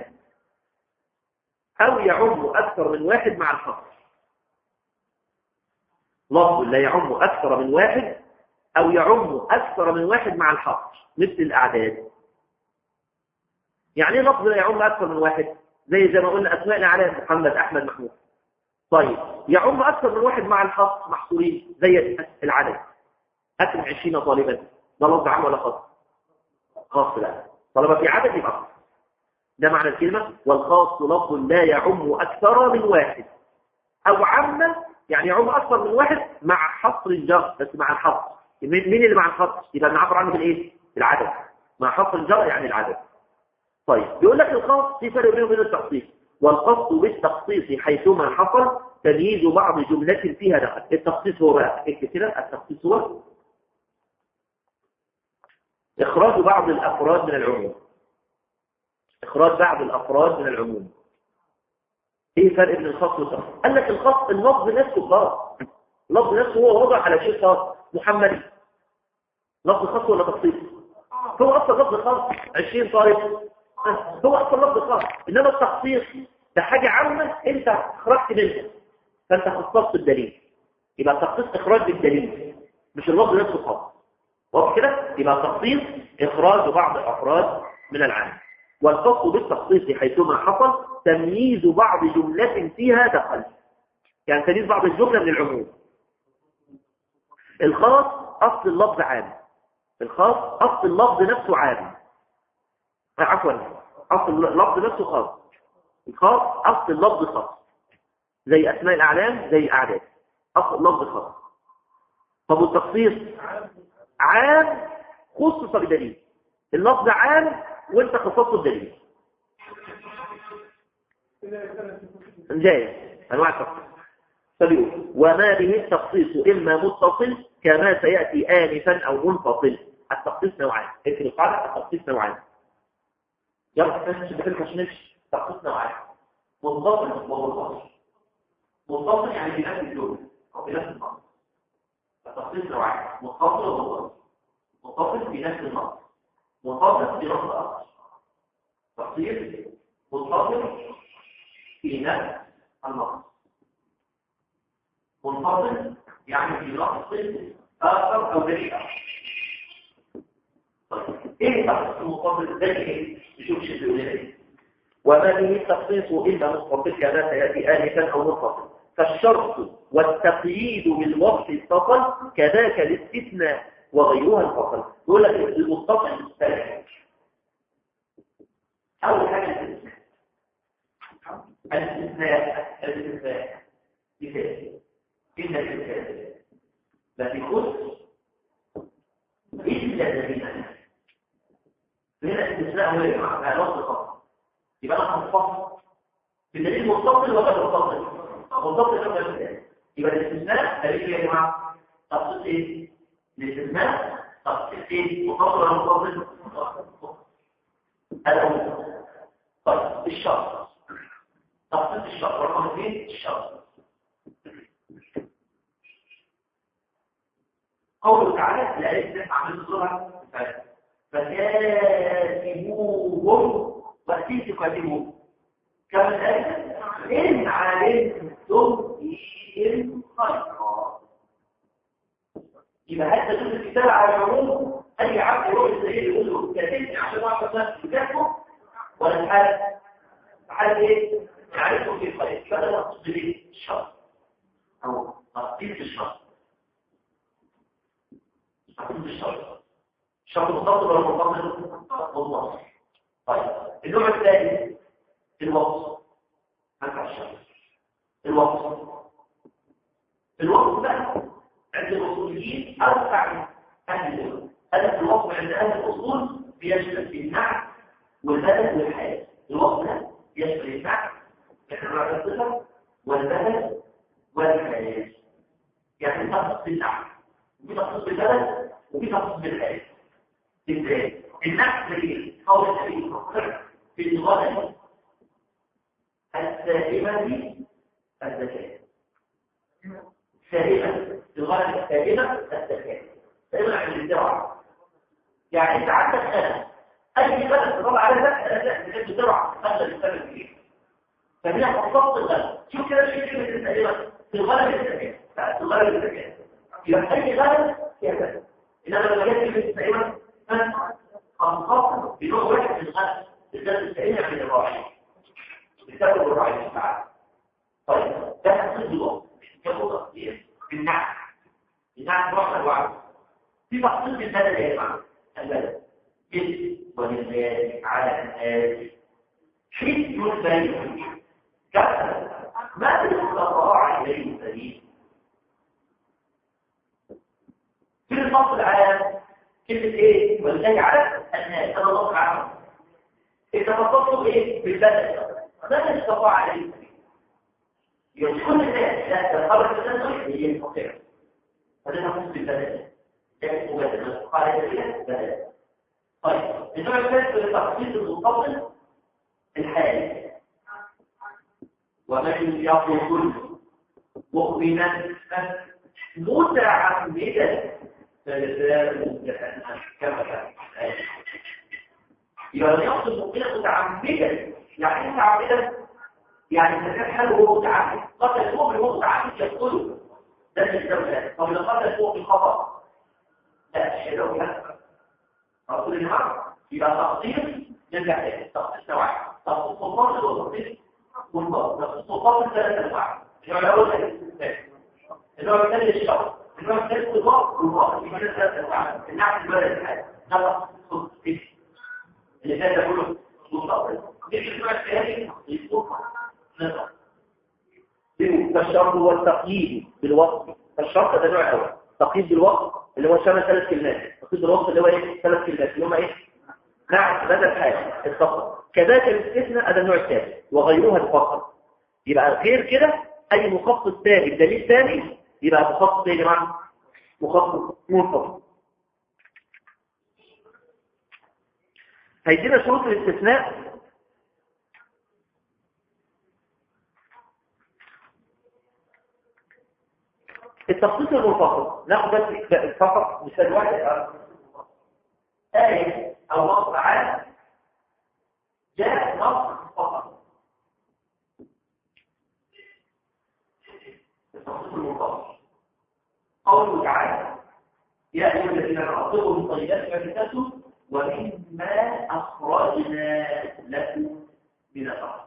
S1: او يعم اكثر من واحد مع الحصر لفظ لا يعم اكثر من واحد او يعم اكثر من واحد مع الحصر مثل الاعداد يعني ايه لفظ لا يعم اكثر من واحد زي زي ما قلنا اسماءنا على محمد احمد محمود طيب يعم اكثر من واحد مع الحصر محصورين زي العدد اكرم 20 طالبا ده لفظ عام ولا خاص خاص لا طالما في عدد يبقى خاص ده معنى الكلمه والخاص لفظ لا يعم اكثر من واحد او عم يعني يعم اكثر من واحد مع حصر الجر بس مع الحصر مين اللي مع الحصر يبقى بنعبر عنه بالايه العدد مع حصر الجر يعني العدد طيب بيقول لك الخاص في فرق بينه وبين التخصيص والخاص بالتخصيص حيثما حصل تمييز بعض جملة فيها دخل التخصيص هو بقى اكتب كده التخصيص هو إخراج بعض الأفراد من العموم إخراج بعض الأفراد من العموم إيه الفرق بين الخاص والتخصيص؟ قال لك الخاص اللفظ نفسه خاص اللفظ نفسه هو وضع على شيء خاص محمد لفظ خاص ولا تخصيص؟ هو أصلا لفظ خاص 20 طالب هو اصلا لفظ خاص انما التخصيص ده حاجه عامه انت اخرجت منها فانت خصصت الدليل يبقى التخصيص اخراج بالدليل مش اللفظ نفسه خاص واضح كده يبقى التخصيص اخراج بعض الافراد من العام والخاص بالتخصيص حيثما حصل تمييز بعض جملة فيها دخل يعني تمييز بعض الجملة من العموم الخاص اصل اللفظ عام الخاص اصل اللفظ نفسه عام عفوا اصل اللفظ نفسه خاص الخاص اصل اللفظ خاص زي اسماء الاعلام زي اعداد اصل اللفظ خاص طب والتخصيص عام خصص بدليل اللفظ عام وانت خصصته بدليل جاي انواع التخصيص فبيقول وما به التخصيص اما متصل كما سياتي انفا او منفصل التخصيص نوعان اكتب القاعده التخصيص نوعان يلا تمشي بكلمة عشان نمشي تخصيص نوعين منفصل ومنفصل منفصل يعني في نفس الجملة أو في نفس النص التخصيص نوعين منفصل ومنفصل منفصل في نفس النص منفصل في نص آخر تخصيص منفصل في نفس النص منفصل
S3: يعني في نقص آخر أو دليل آخر طيب إيه تخصيص المقابل ده إيه؟ نشوف شيء الولاية وما به التخصيص إلا مستقل كما سيأتي آنفا أو منفصل فالشرط والتقييد بالوصف اتصل كذاك الاستثناء وغيرها انفصل يقول لك المتصل مختلف أول حاجة الاستثناء الاستثناء الاستثناء مثال إن الاستثناء لا يخص إلا الذين هنا الاستثناء هو يجمع نص خاص يبقى أنا هنفصل بدليل متصل وغير متصل متصل كما المثال يبقى الاستثناء دليل يا جماعة تخصيص إيه؟ الاستثناء تخصيص إيه؟ متصل ولا متصل؟ هذا طيب الشرط تخصيص الشرط رقم اثنين الشرط قوله تعالى لا يجب عمل الصورة فكاتبوهم وأتيت قدموهم كما ذلك إن علمتم فيهم خيرا يبقى هذا جزء الكتاب على العموم أي عبد يروح السيد يقول له كاتبني عشان أعرف نفسي كتابه ولا الحال حال إيه؟ يعرفه في خير فهذا مقصود به الشر أو تخطيط الشر تخطيط الشر الشر مخطط ولا مخطط والله طيب النوع الثاني الوصف أنفع الشر الوصف الوصف بقى عند الأصوليين أوسع أهل العلم هذا الوصف عند أهل الأصول بيشمل النعم والبلد والحياة الوصف ده يشمل النعم يحمل الصفة والبلد والحياة يعني تخص بالنعم وفي تخص بالبلد وفي تخص بالحياة ازاي؟ النعم زي قول النبي في الغالب السائمة الزكاة سائمة الغالب السائمة الزكاة سائمة عند الزراعة يعني انت عندك أنا أي بلد تطلع على ذلك أنا لا بزرعة هذا السبب فيه فهي خصصت الغلب شوف كده شيء كلمة السائمة في الغالب الزكاة في الغالب الزكاة يبقى أي غلب فيها كذا إنما لما جت كلمة السائمة خصصت بنوع واحد من الغلب بالذات السائمة عند الراعي بسبب الرأي تعالى طيب ده تخصيص الوقت ياخد تخصيص بالنعم النعم واحد واحد في تخصيص بالبلد يا جماعه البلد جد وللناس على الناس حيث يرسل كذا ما استطاع اليه سبيل في الفصل العام كلمة ايه؟ ولله على الناس هذا الله تعالى إذا فصلتوا ايه؟ بالبلد ما استطاع عليه يقول كل الناس لا تخرج التنزل هي المقطع هذا نقص بالبدل يعني مبادلة قال كثيرا بدل طيب النوع الثالث لتخصيص المقابل الحالي ومن يقول مؤمنا متعمدا فلذلك جهنم كما كان يبقى يقصد مؤمنا متعمدا يعني متعمدا يعني إذا كان حاله هو متعمد قتل المؤمن هو متعمد يقتله ده الدولة طب لو قتل المؤمن خطأ لا الشيء ده لا أقول يا جماعة يبقى تقصير نرجع تاني تقصير نوعين تقصير مفاصل وتقصير منفصل تقصير مفاصل ثلاثة أنواع النوع الأول الاستثناء النوع الثاني الشرط النوع الثالث الضغط والضغط يبقى ثلاثة أنواع النعم البلد الحالي ده تقصير اللي فات ده كله منفصل فالشرط هو التقييد بالوصف فالشرط ده نوع اول تقييد بالوصف اللي هو شامل ثلاث كلمات تقييد بالوصف اللي هو ايه ثلاث كلمات اللي هم ايه نعم بدل حاجه الفصل كذلك الاستثناء هذا النوع الثاني وغيرها الفصل يبقى غير كده اي مخصص ثاني بدليل ثاني يبقى مخصص ايه يا جماعه مخصص منفصل هيدينا شروط الاستثناء التخصيص المنفصل ناخد بس فقط مثال واحد آية أو نص عام جاء نص فقط التخصيص المنفصل قوله تعالى يا أيها الذين آمنوا من طيبات ما كسبتم ومما أخرجنا لكم من الأرض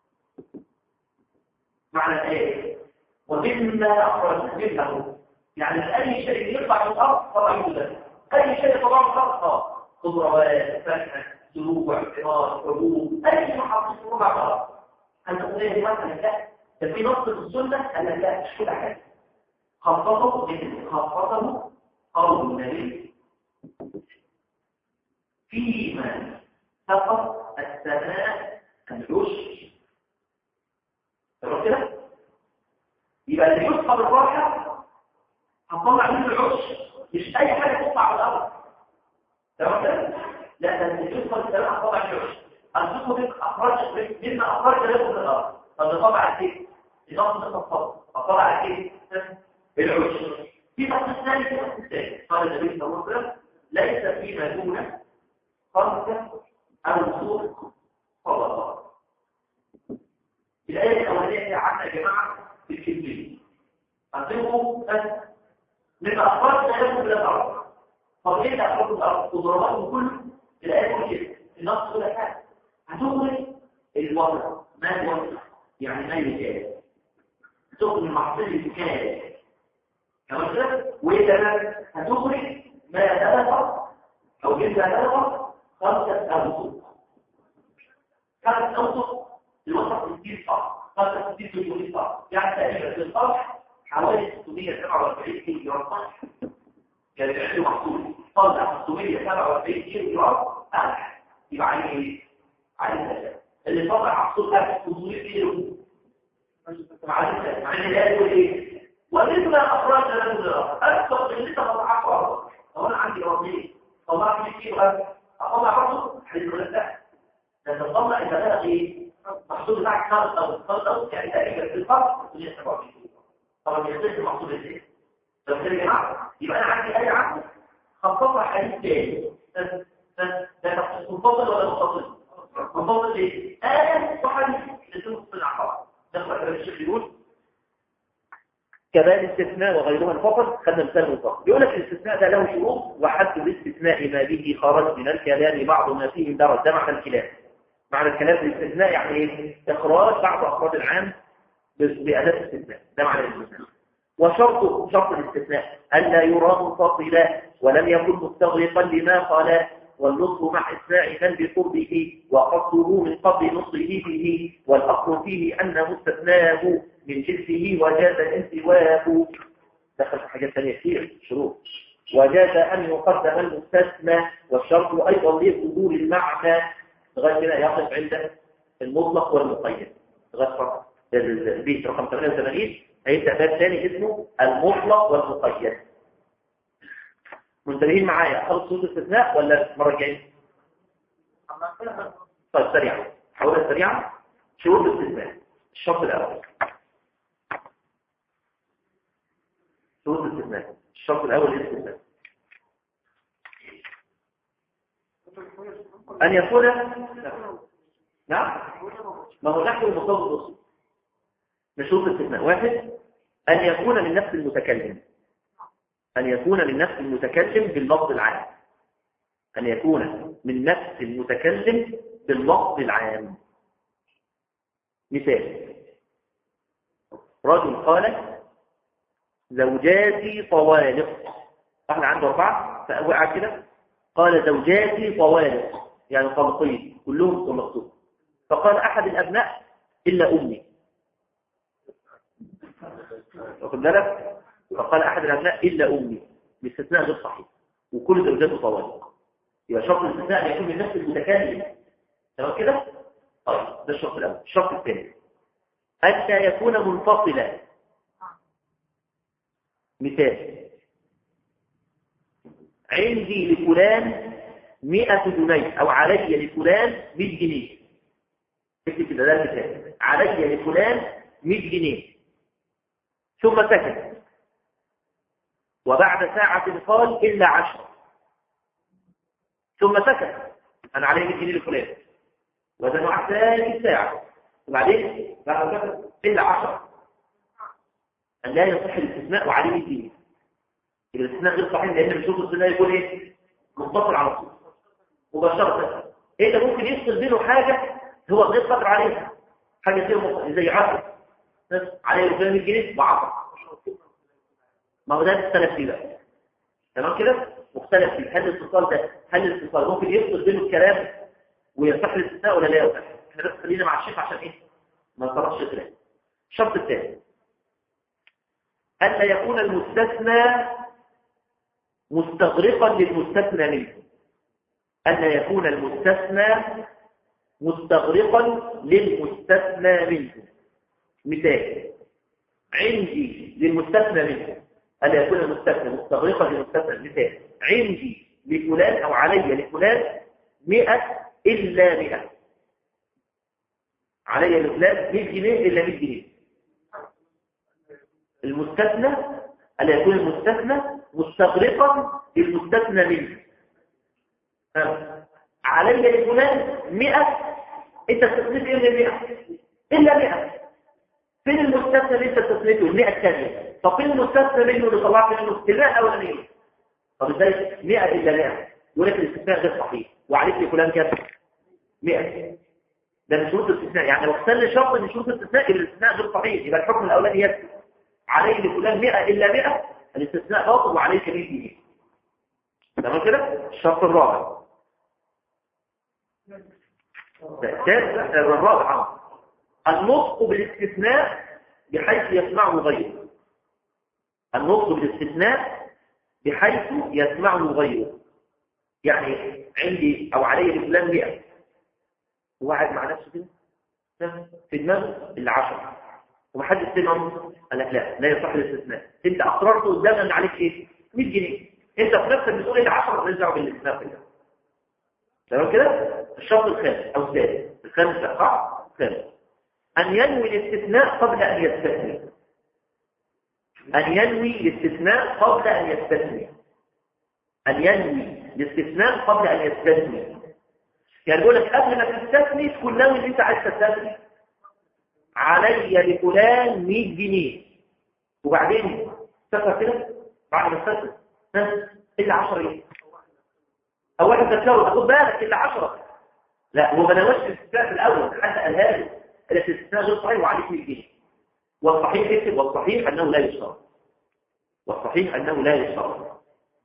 S3: معنى ايه ومما أخرجنا منه يعني أي شيء يطلع من الأرض طبعا يوجد أي شيء يطلع من الأرض اه خضروات فاكهة زروع ثمار حبوب أي شيء حاطين في ربع الأرض أنت تقول لي مثلا لا ده في نص في السنة أنا لا مش كل حاجة خاصته خاصته قول النبي فيما سقط السماء العشر تمام كده يبقى اللي يسقط الراحة هتطلع منه العشر مش اي حاجة تطلع على الارض تمام كده لا ده اللي يسقط السماء هتطلع منه العشر الجسم اخرج مما اخرج لكم من الارض طب طبعا ايه النقص ده تفضل اطلع ايه العشر في نقص الثاني في نقص الثاني قال النبي صلى الله عليه وسلم ليس فيما دون خمسة أو سوق صدقة الآية الأولانية عنا يا جماعة في الكلمين أنتم من أخبار تجارب إلى الأرض طب إيه اللي أخبار الأرض؟ خضروات كله الآية تقول كده النص كل حاجة هتخرج الوضع ما الوضع يعني ما يجاز تخرج المحصول الكامل تمام كده وإذا هتخرج ما نبت أو جنس نبت خمسة أوسط خمسة أوسط الوسط 60 صح خمسة 60 300 صح يعني تقريبا في الصفح حوالي 647 كيلو جرام صح كان عنده محصول طلع 647 كيلو جرام قمح يبقى عليه ايه؟ عليه اللي طلع محصول قمح 500 كيلو معلش مع ان ده يقول ايه؟ ومما اخرجنا له الارض اكثر من اللي انت طلعته ارض لو انا عندي ارضين طلعت 100 كيلو اطلع برضه هيقول لك لا ده تطلع اذا بلغ ايه المحصول بتاعك خالص او خالص او يعني تقريبا في الفرق 127 كيلو طبعا يختلف المحصول ازاي طب كده يا جماعه يبقى انا عندي اي عقد خصصها حديث تاني ده ده منفصل ولا متصل منفصل ايه ايه وحديث الاثنين في العقار دخل على الشيخ يقول
S1: كمان الاستثناء وغيرها انفصل خدنا مثال منفصل بيقول لك الاستثناء ده له شروط وحد الاستثناء ما به خرج من الكلام بعض ما فيه درج ده معنى الكلام معنى الكلام الاستثناء يعني ايه اخراج بعض افراد العام باداه الاستثناء ده معنى الاستثناء وشرط شرط الاستثناء الا يرى منفصلا ولم يكن مستغرقا لما قال والنصف مع إسماع من بقربه وقصده من قبل نصه به والأصل فيه أن مستثناه من جنسه وجاز انسواه دخل في حاجات ثانية كثير شروط وجاز أن يقدم المستثنى والشرط أيضا لظهور المعنى لغاية هنا يقف عند المطلق والمقيد لغاية البيت رقم 88 هيبدأ باب ثاني اسمه المطلق والمقيد منتبهين معايا خلص صوت الاستثناء ولا المره الجايه طيب سريعا حاولها سريعا شروط الاستثناء الشرط الاول شروط الاستثناء الشرط الاول للاستثناء ان يكون نعم ما هو نحو المصاب الوصول من شروط الاستثناء واحد ان يكون من نفس المتكلم أن يكون من نفس المتكلم باللفظ العام أن يكون من نفس المتكلم باللفظ العام مثال رجل قال زوجاتي طوالق احنا عنده أربعة فأوقع كده قال زوجاتي طوالق يعني طلقين كلهم طلقتهم فقال أحد الأبناء إلا أمي واخد بالك فقال أحد الأبناء إلا أمي باستثناء غير صحيح وكل زوجاته طوالق يبقى شرط الاستثناء أن يكون من نفس المتكلم تمام كده؟ طيب ده الشرط الأول الشرط الثاني حتى يكون منفصلا مثال عندي لفلان 100 جنيه أو علي لفلان 100 جنيه اكتب كده ده المثال علي لفلان 100 جنيه ثم سكت وبعد ساعة قال إلا عشرة ثم سكت أنا عليه 100 جنيه لفلان وزنوا ثاني ساعة وبعدين بعد سكت إلا عشرة أن لا يصح الاستثناء وعليه 100 جنيه يبقى الاستثناء غير صحيح لان شروط الاستثناء يكون ايه منفصل على طول مباشره ايه ده ممكن يفصل بينه حاجه هو غير قادر عليها حاجه زي زي عقد عليه 100 جنيه وعقد ما هو ده اختلف فيه بقى تمام كده مختلف فيه هل الاتصال ده هل الاتصال ممكن يفصل بينه الكلام ويصح الاستثناء ولا لا يصح احنا بس خلينا مع الشيخ عشان ايه ما نطرحش كلام الشرط الثاني ألا يكون المستثنى مستغرقا للمستثنى منه ألا يكون المستثنى مستغرقا للمستثنى منه مثال عندي للمستثنى منه ألا يكون المستثنى مستغرقا للمستثنى مثال عندي لفلان أو علي لفلان مئة إلا مئة علي لفلان 100 جنيه إلا 100 جنيه المستثنى ألا يكون المستثنى مستغرقا للمستثنى منه علي لفلان 100 انت استثنيت ايه من 100 الا 100 فين المستثنى اللي انت استثنيته ال 100 الثانيه طب فين المستثنى منه اللي طلعت منه ال الاولانيه طب ازاي 100 الا 100 يقول لك الاستثناء غير صحيح وعليك لفلان كام 100 ده من شروط الاستثناء يعني لو اختل شرط من شروط الاستثناء يبقى الاستثناء غير صحيح يبقى الحكم الاولاني يكفي عليه لفلان 100 الا 100 الاستثناء باطل وعليك 100 جنيه تمام كده الشرط الرابع الثالث الرابع النطق بالاستثناء بحيث يسمعه غيره النطق بالاستثناء بحيث يسمعه غيره يعني عندي او علي لفلان 100 وقاعد مع نفسه كده في دماغه اللي 10 ومحدش سمعه قال لك لا لا يصح الاستثناء انت اقررت قدامنا ان عليك ايه 100 جنيه انت في نفسك بتقول انت 10 ماليش دعوه بالاستثناء كده تمام كده الشرط الخامس او السادس الخامس صح الخامس ان ينوي الاستثناء قبل ان يستثني ان ينوي الاستثناء قبل ان يستثني ان ينوي الاستثناء قبل ان يستثني يعني بيقول لك قبل ما تستثني تكون ناوي ان انت عايز تستثني علي لفلان 100 جنيه وبعدين استثنى كده بعد ما استثنى ها الا 10 ايه او واحد تتكون خد بالك الا 10 لا هو ما نواش الاستثناء في الاول حتى قالها لي الاستثناء غير صحيح وعليك 100 جنيه والصحيح يكتب والصحيح انه لا يشترط والصحيح انه لا يشترط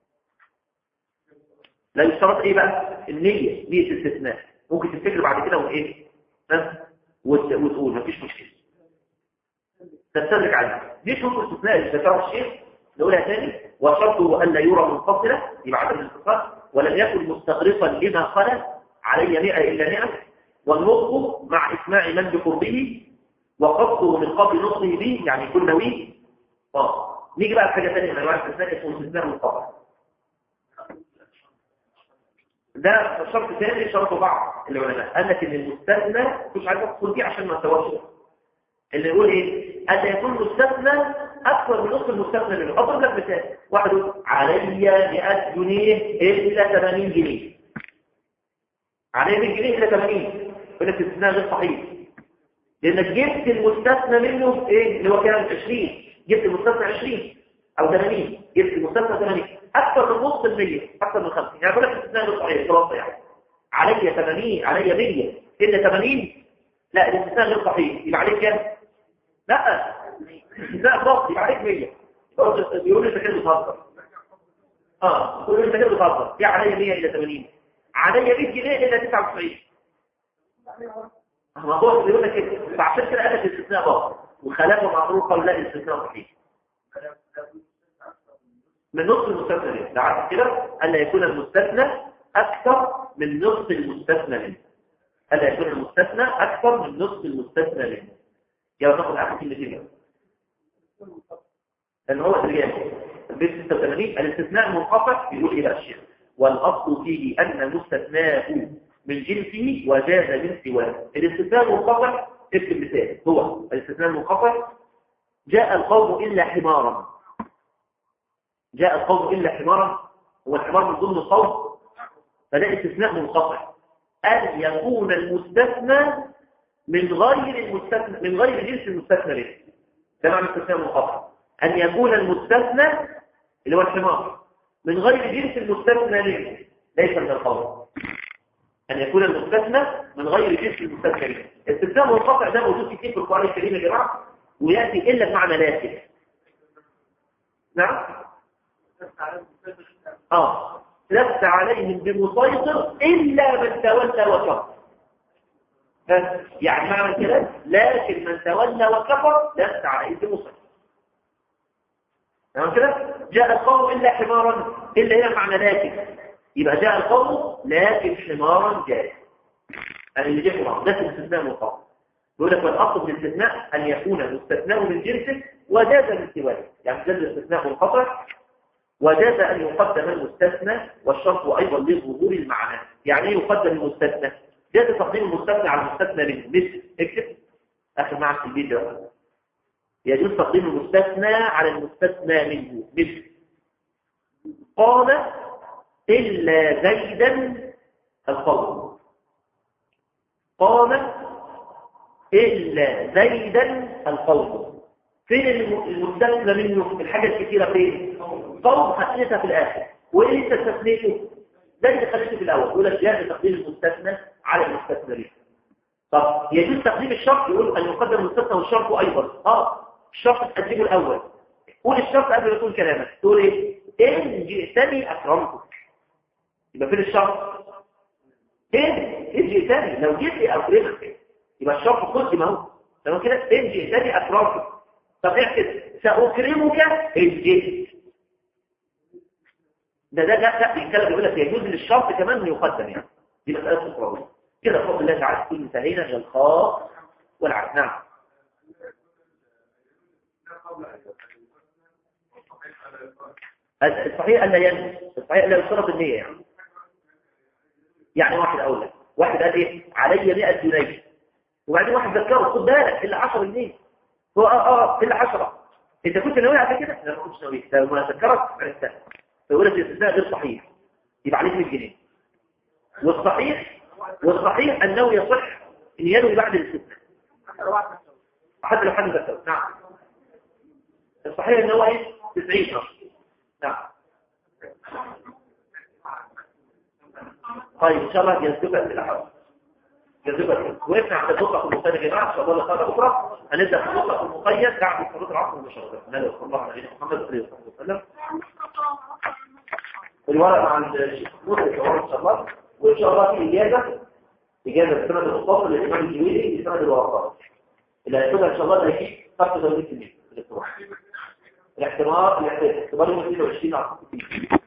S1: لا يشترط ايه بقى النية نية الاستثناء ممكن تفتكر بعد كده وايه ها وتقول مفيش مشكلة تستدرك عنها دي شروط الاستثناء اللي ذكرها الشيخ نقولها تاني وشرطه أن لا يرى منفصلة يبقى عدم الانفصال ولم يكن مستغرقا لما خلا علي 100 إلا 100 والنطق مع إسماع من بقربه وقصده من قبل نطقه به يعني يكون نويه اه نيجي بقى لحاجه ثانيه من انواع الاستثناء اسمه الاستثناء المنقطع ده شرط ثاني شرط بعض العلماء قال لك ان المستثنى مش عايز ادخل فيه عشان ما نتوهش اللي يقول ايه ان يكون مستثنى اكثر من نصف المستثنى منه اضرب لك مثال واحد يقول علي 100 جنيه الا 80 جنيه علي 100 جنيه الا 80 يقول لك الاستثناء غير صحيح لانك جبت المستثنى منه ايه اللي هو كام 20 جبت المستثنى 20 او 80 جبت المستثنى 80 اكثر من نص المية اكثر من 50 يعني بقول لك الاستثناء غير صحيح خلاص يعني علي 80 علي 100 الا 80 لا الاستثناء غير صحيح يبقى عليك كام لا الاستثناء ضبط يبقى عليك 100 بيقول انت كده بتهزر اه بيقول انت كده بتهزر في علي 100 الى 80 علي 100 جنيه الا 99 ما هو بيقول لك كده فعشان كده قال لك الاستثناء ضبط وخلافه معروف قال لا الاستثناء صحيح من نصف المستثنى منه ده كده ألا يكون المستثنى أكثر من نصف المستثنى منه ألا يكون المستثنى أكثر من نصف المستثنى منه يلا ناخد آخر كلمتين لأن هو الرياض البيت 86 الاستثناء منقطع يقول إلى الشيخ والأصل فيه أن مستثناه من جنسه وجاز من سواه الاستثناء المنقطع اكتب مثال هو الاستثناء المنقطع جاء القوم إلا حمارا جاء القوم إلا حمارا هو الحمار من ضمن القوم فده استثناء منقطع أن يكون المستثنى من غير المستثنى من غير جنس المستثنى به ده معنى استثناء منقطع أن يكون المستثنى
S3: اللي هو الحمار من غير جنس المستثنى منه ليس من القول أن يكون المستثنى من غير جنس المستثنى منه استثناء منقطع ده موجود كتير في القرآن الكريم يا جماعة ويأتي إلا بمعنى لكن نعم آه لست عليهم بمسيطر إلا من تولى وكفر ها؟ يعني معنى الكلام لكن من تولى وكفر لست عليهم بمسيطر تمام كده جاء القوم إلا حمارا إلا هنا معنى لكن يبقى جاء القوم لكن حمارا جاء يعني اللي جاء حمار ده استثناء مقام يقول لك والأصل في الاستثناء أن يكون المستثناء من جنسه وجاز من سواه يعني جاز الاستثناء منقطع وجاز أن يقدم المستثنى والشرط أيضا لظهور المعنى يعني ايه يقدم المستثنى جاز تقديم المستثنى على المستثنى منه مثل اكتب آخر معنى في الفيديو يجوز تقديم المستثنى على المستثنى منه مثل قال إلا زيدا القول قال إلا زيدا القول فين المستثنى منه الحاجة الكثيرة فين قول خليتها في الآخر وإيه انت استثنيته ده اللي خليته في الأول يقول لك جاء تقديم المستثنى على المستثنى منه طب يجوز تقديم الشرط يقول أن يقدم المستثنى والشرط أيضا اه الشرط تقدمه الأول قول الشرط قبل ما تقول كلامك تقول ايه إن جئتني أكرمتك يبقى فين الشرط إن إن جئتني لو جئت لي أكرمك يبقى الشرط قدم اهو تمام كده إن جئتني أكرمتك طب احسب سأكرمك إن جئت ده ده ده ده الكلام بيقول لك يجوز للشرط كمان انه يقدم يعني دي مسألة أخرى كده بفضل الله تعالى تكون انتهينا من الخاص والعام نعم الصحيح ألا ينسى الصحيح ألا يشترط النية يعني يعني واحد أولى واحد قال إيه علي 100 جنيه وبعدين واحد ذكره خد بالك إلا 10 جنيه هو اه اه إلا 10 أنت كنت ناوي على كده؟ لا ما كنتش ناوي لما ذكرك عرفتها فيقول لك الاستثناء غير صحيح يبقى عليك 100 جنيه والصحيح والصحيح أنه يصح أن ينوي بعد الاستثناء حتى لو حد ذكره نعم الصحيح أنه ايه 90 شهر نعم طيب ان شاء الله ينسبها في الحوار ينسبها وقفنا عند النقطة المقيدة يا جماعة ان شاء الله لقاء بكرة هنبدأ في النقطة المقيد بعد صلاة العصر المشرفة نبي صلى الله عليه محمد صلى الله عليه وسلم الورق مع الشيخ نور ان شاء الله وان شاء الله في اجازة اجازة سنة الخطاب للإمام الجويلي لسنة الورقات اللي هيكون ان شاء الله ده هيجي 35% في الاحتمال الاحتمال يوم 22 على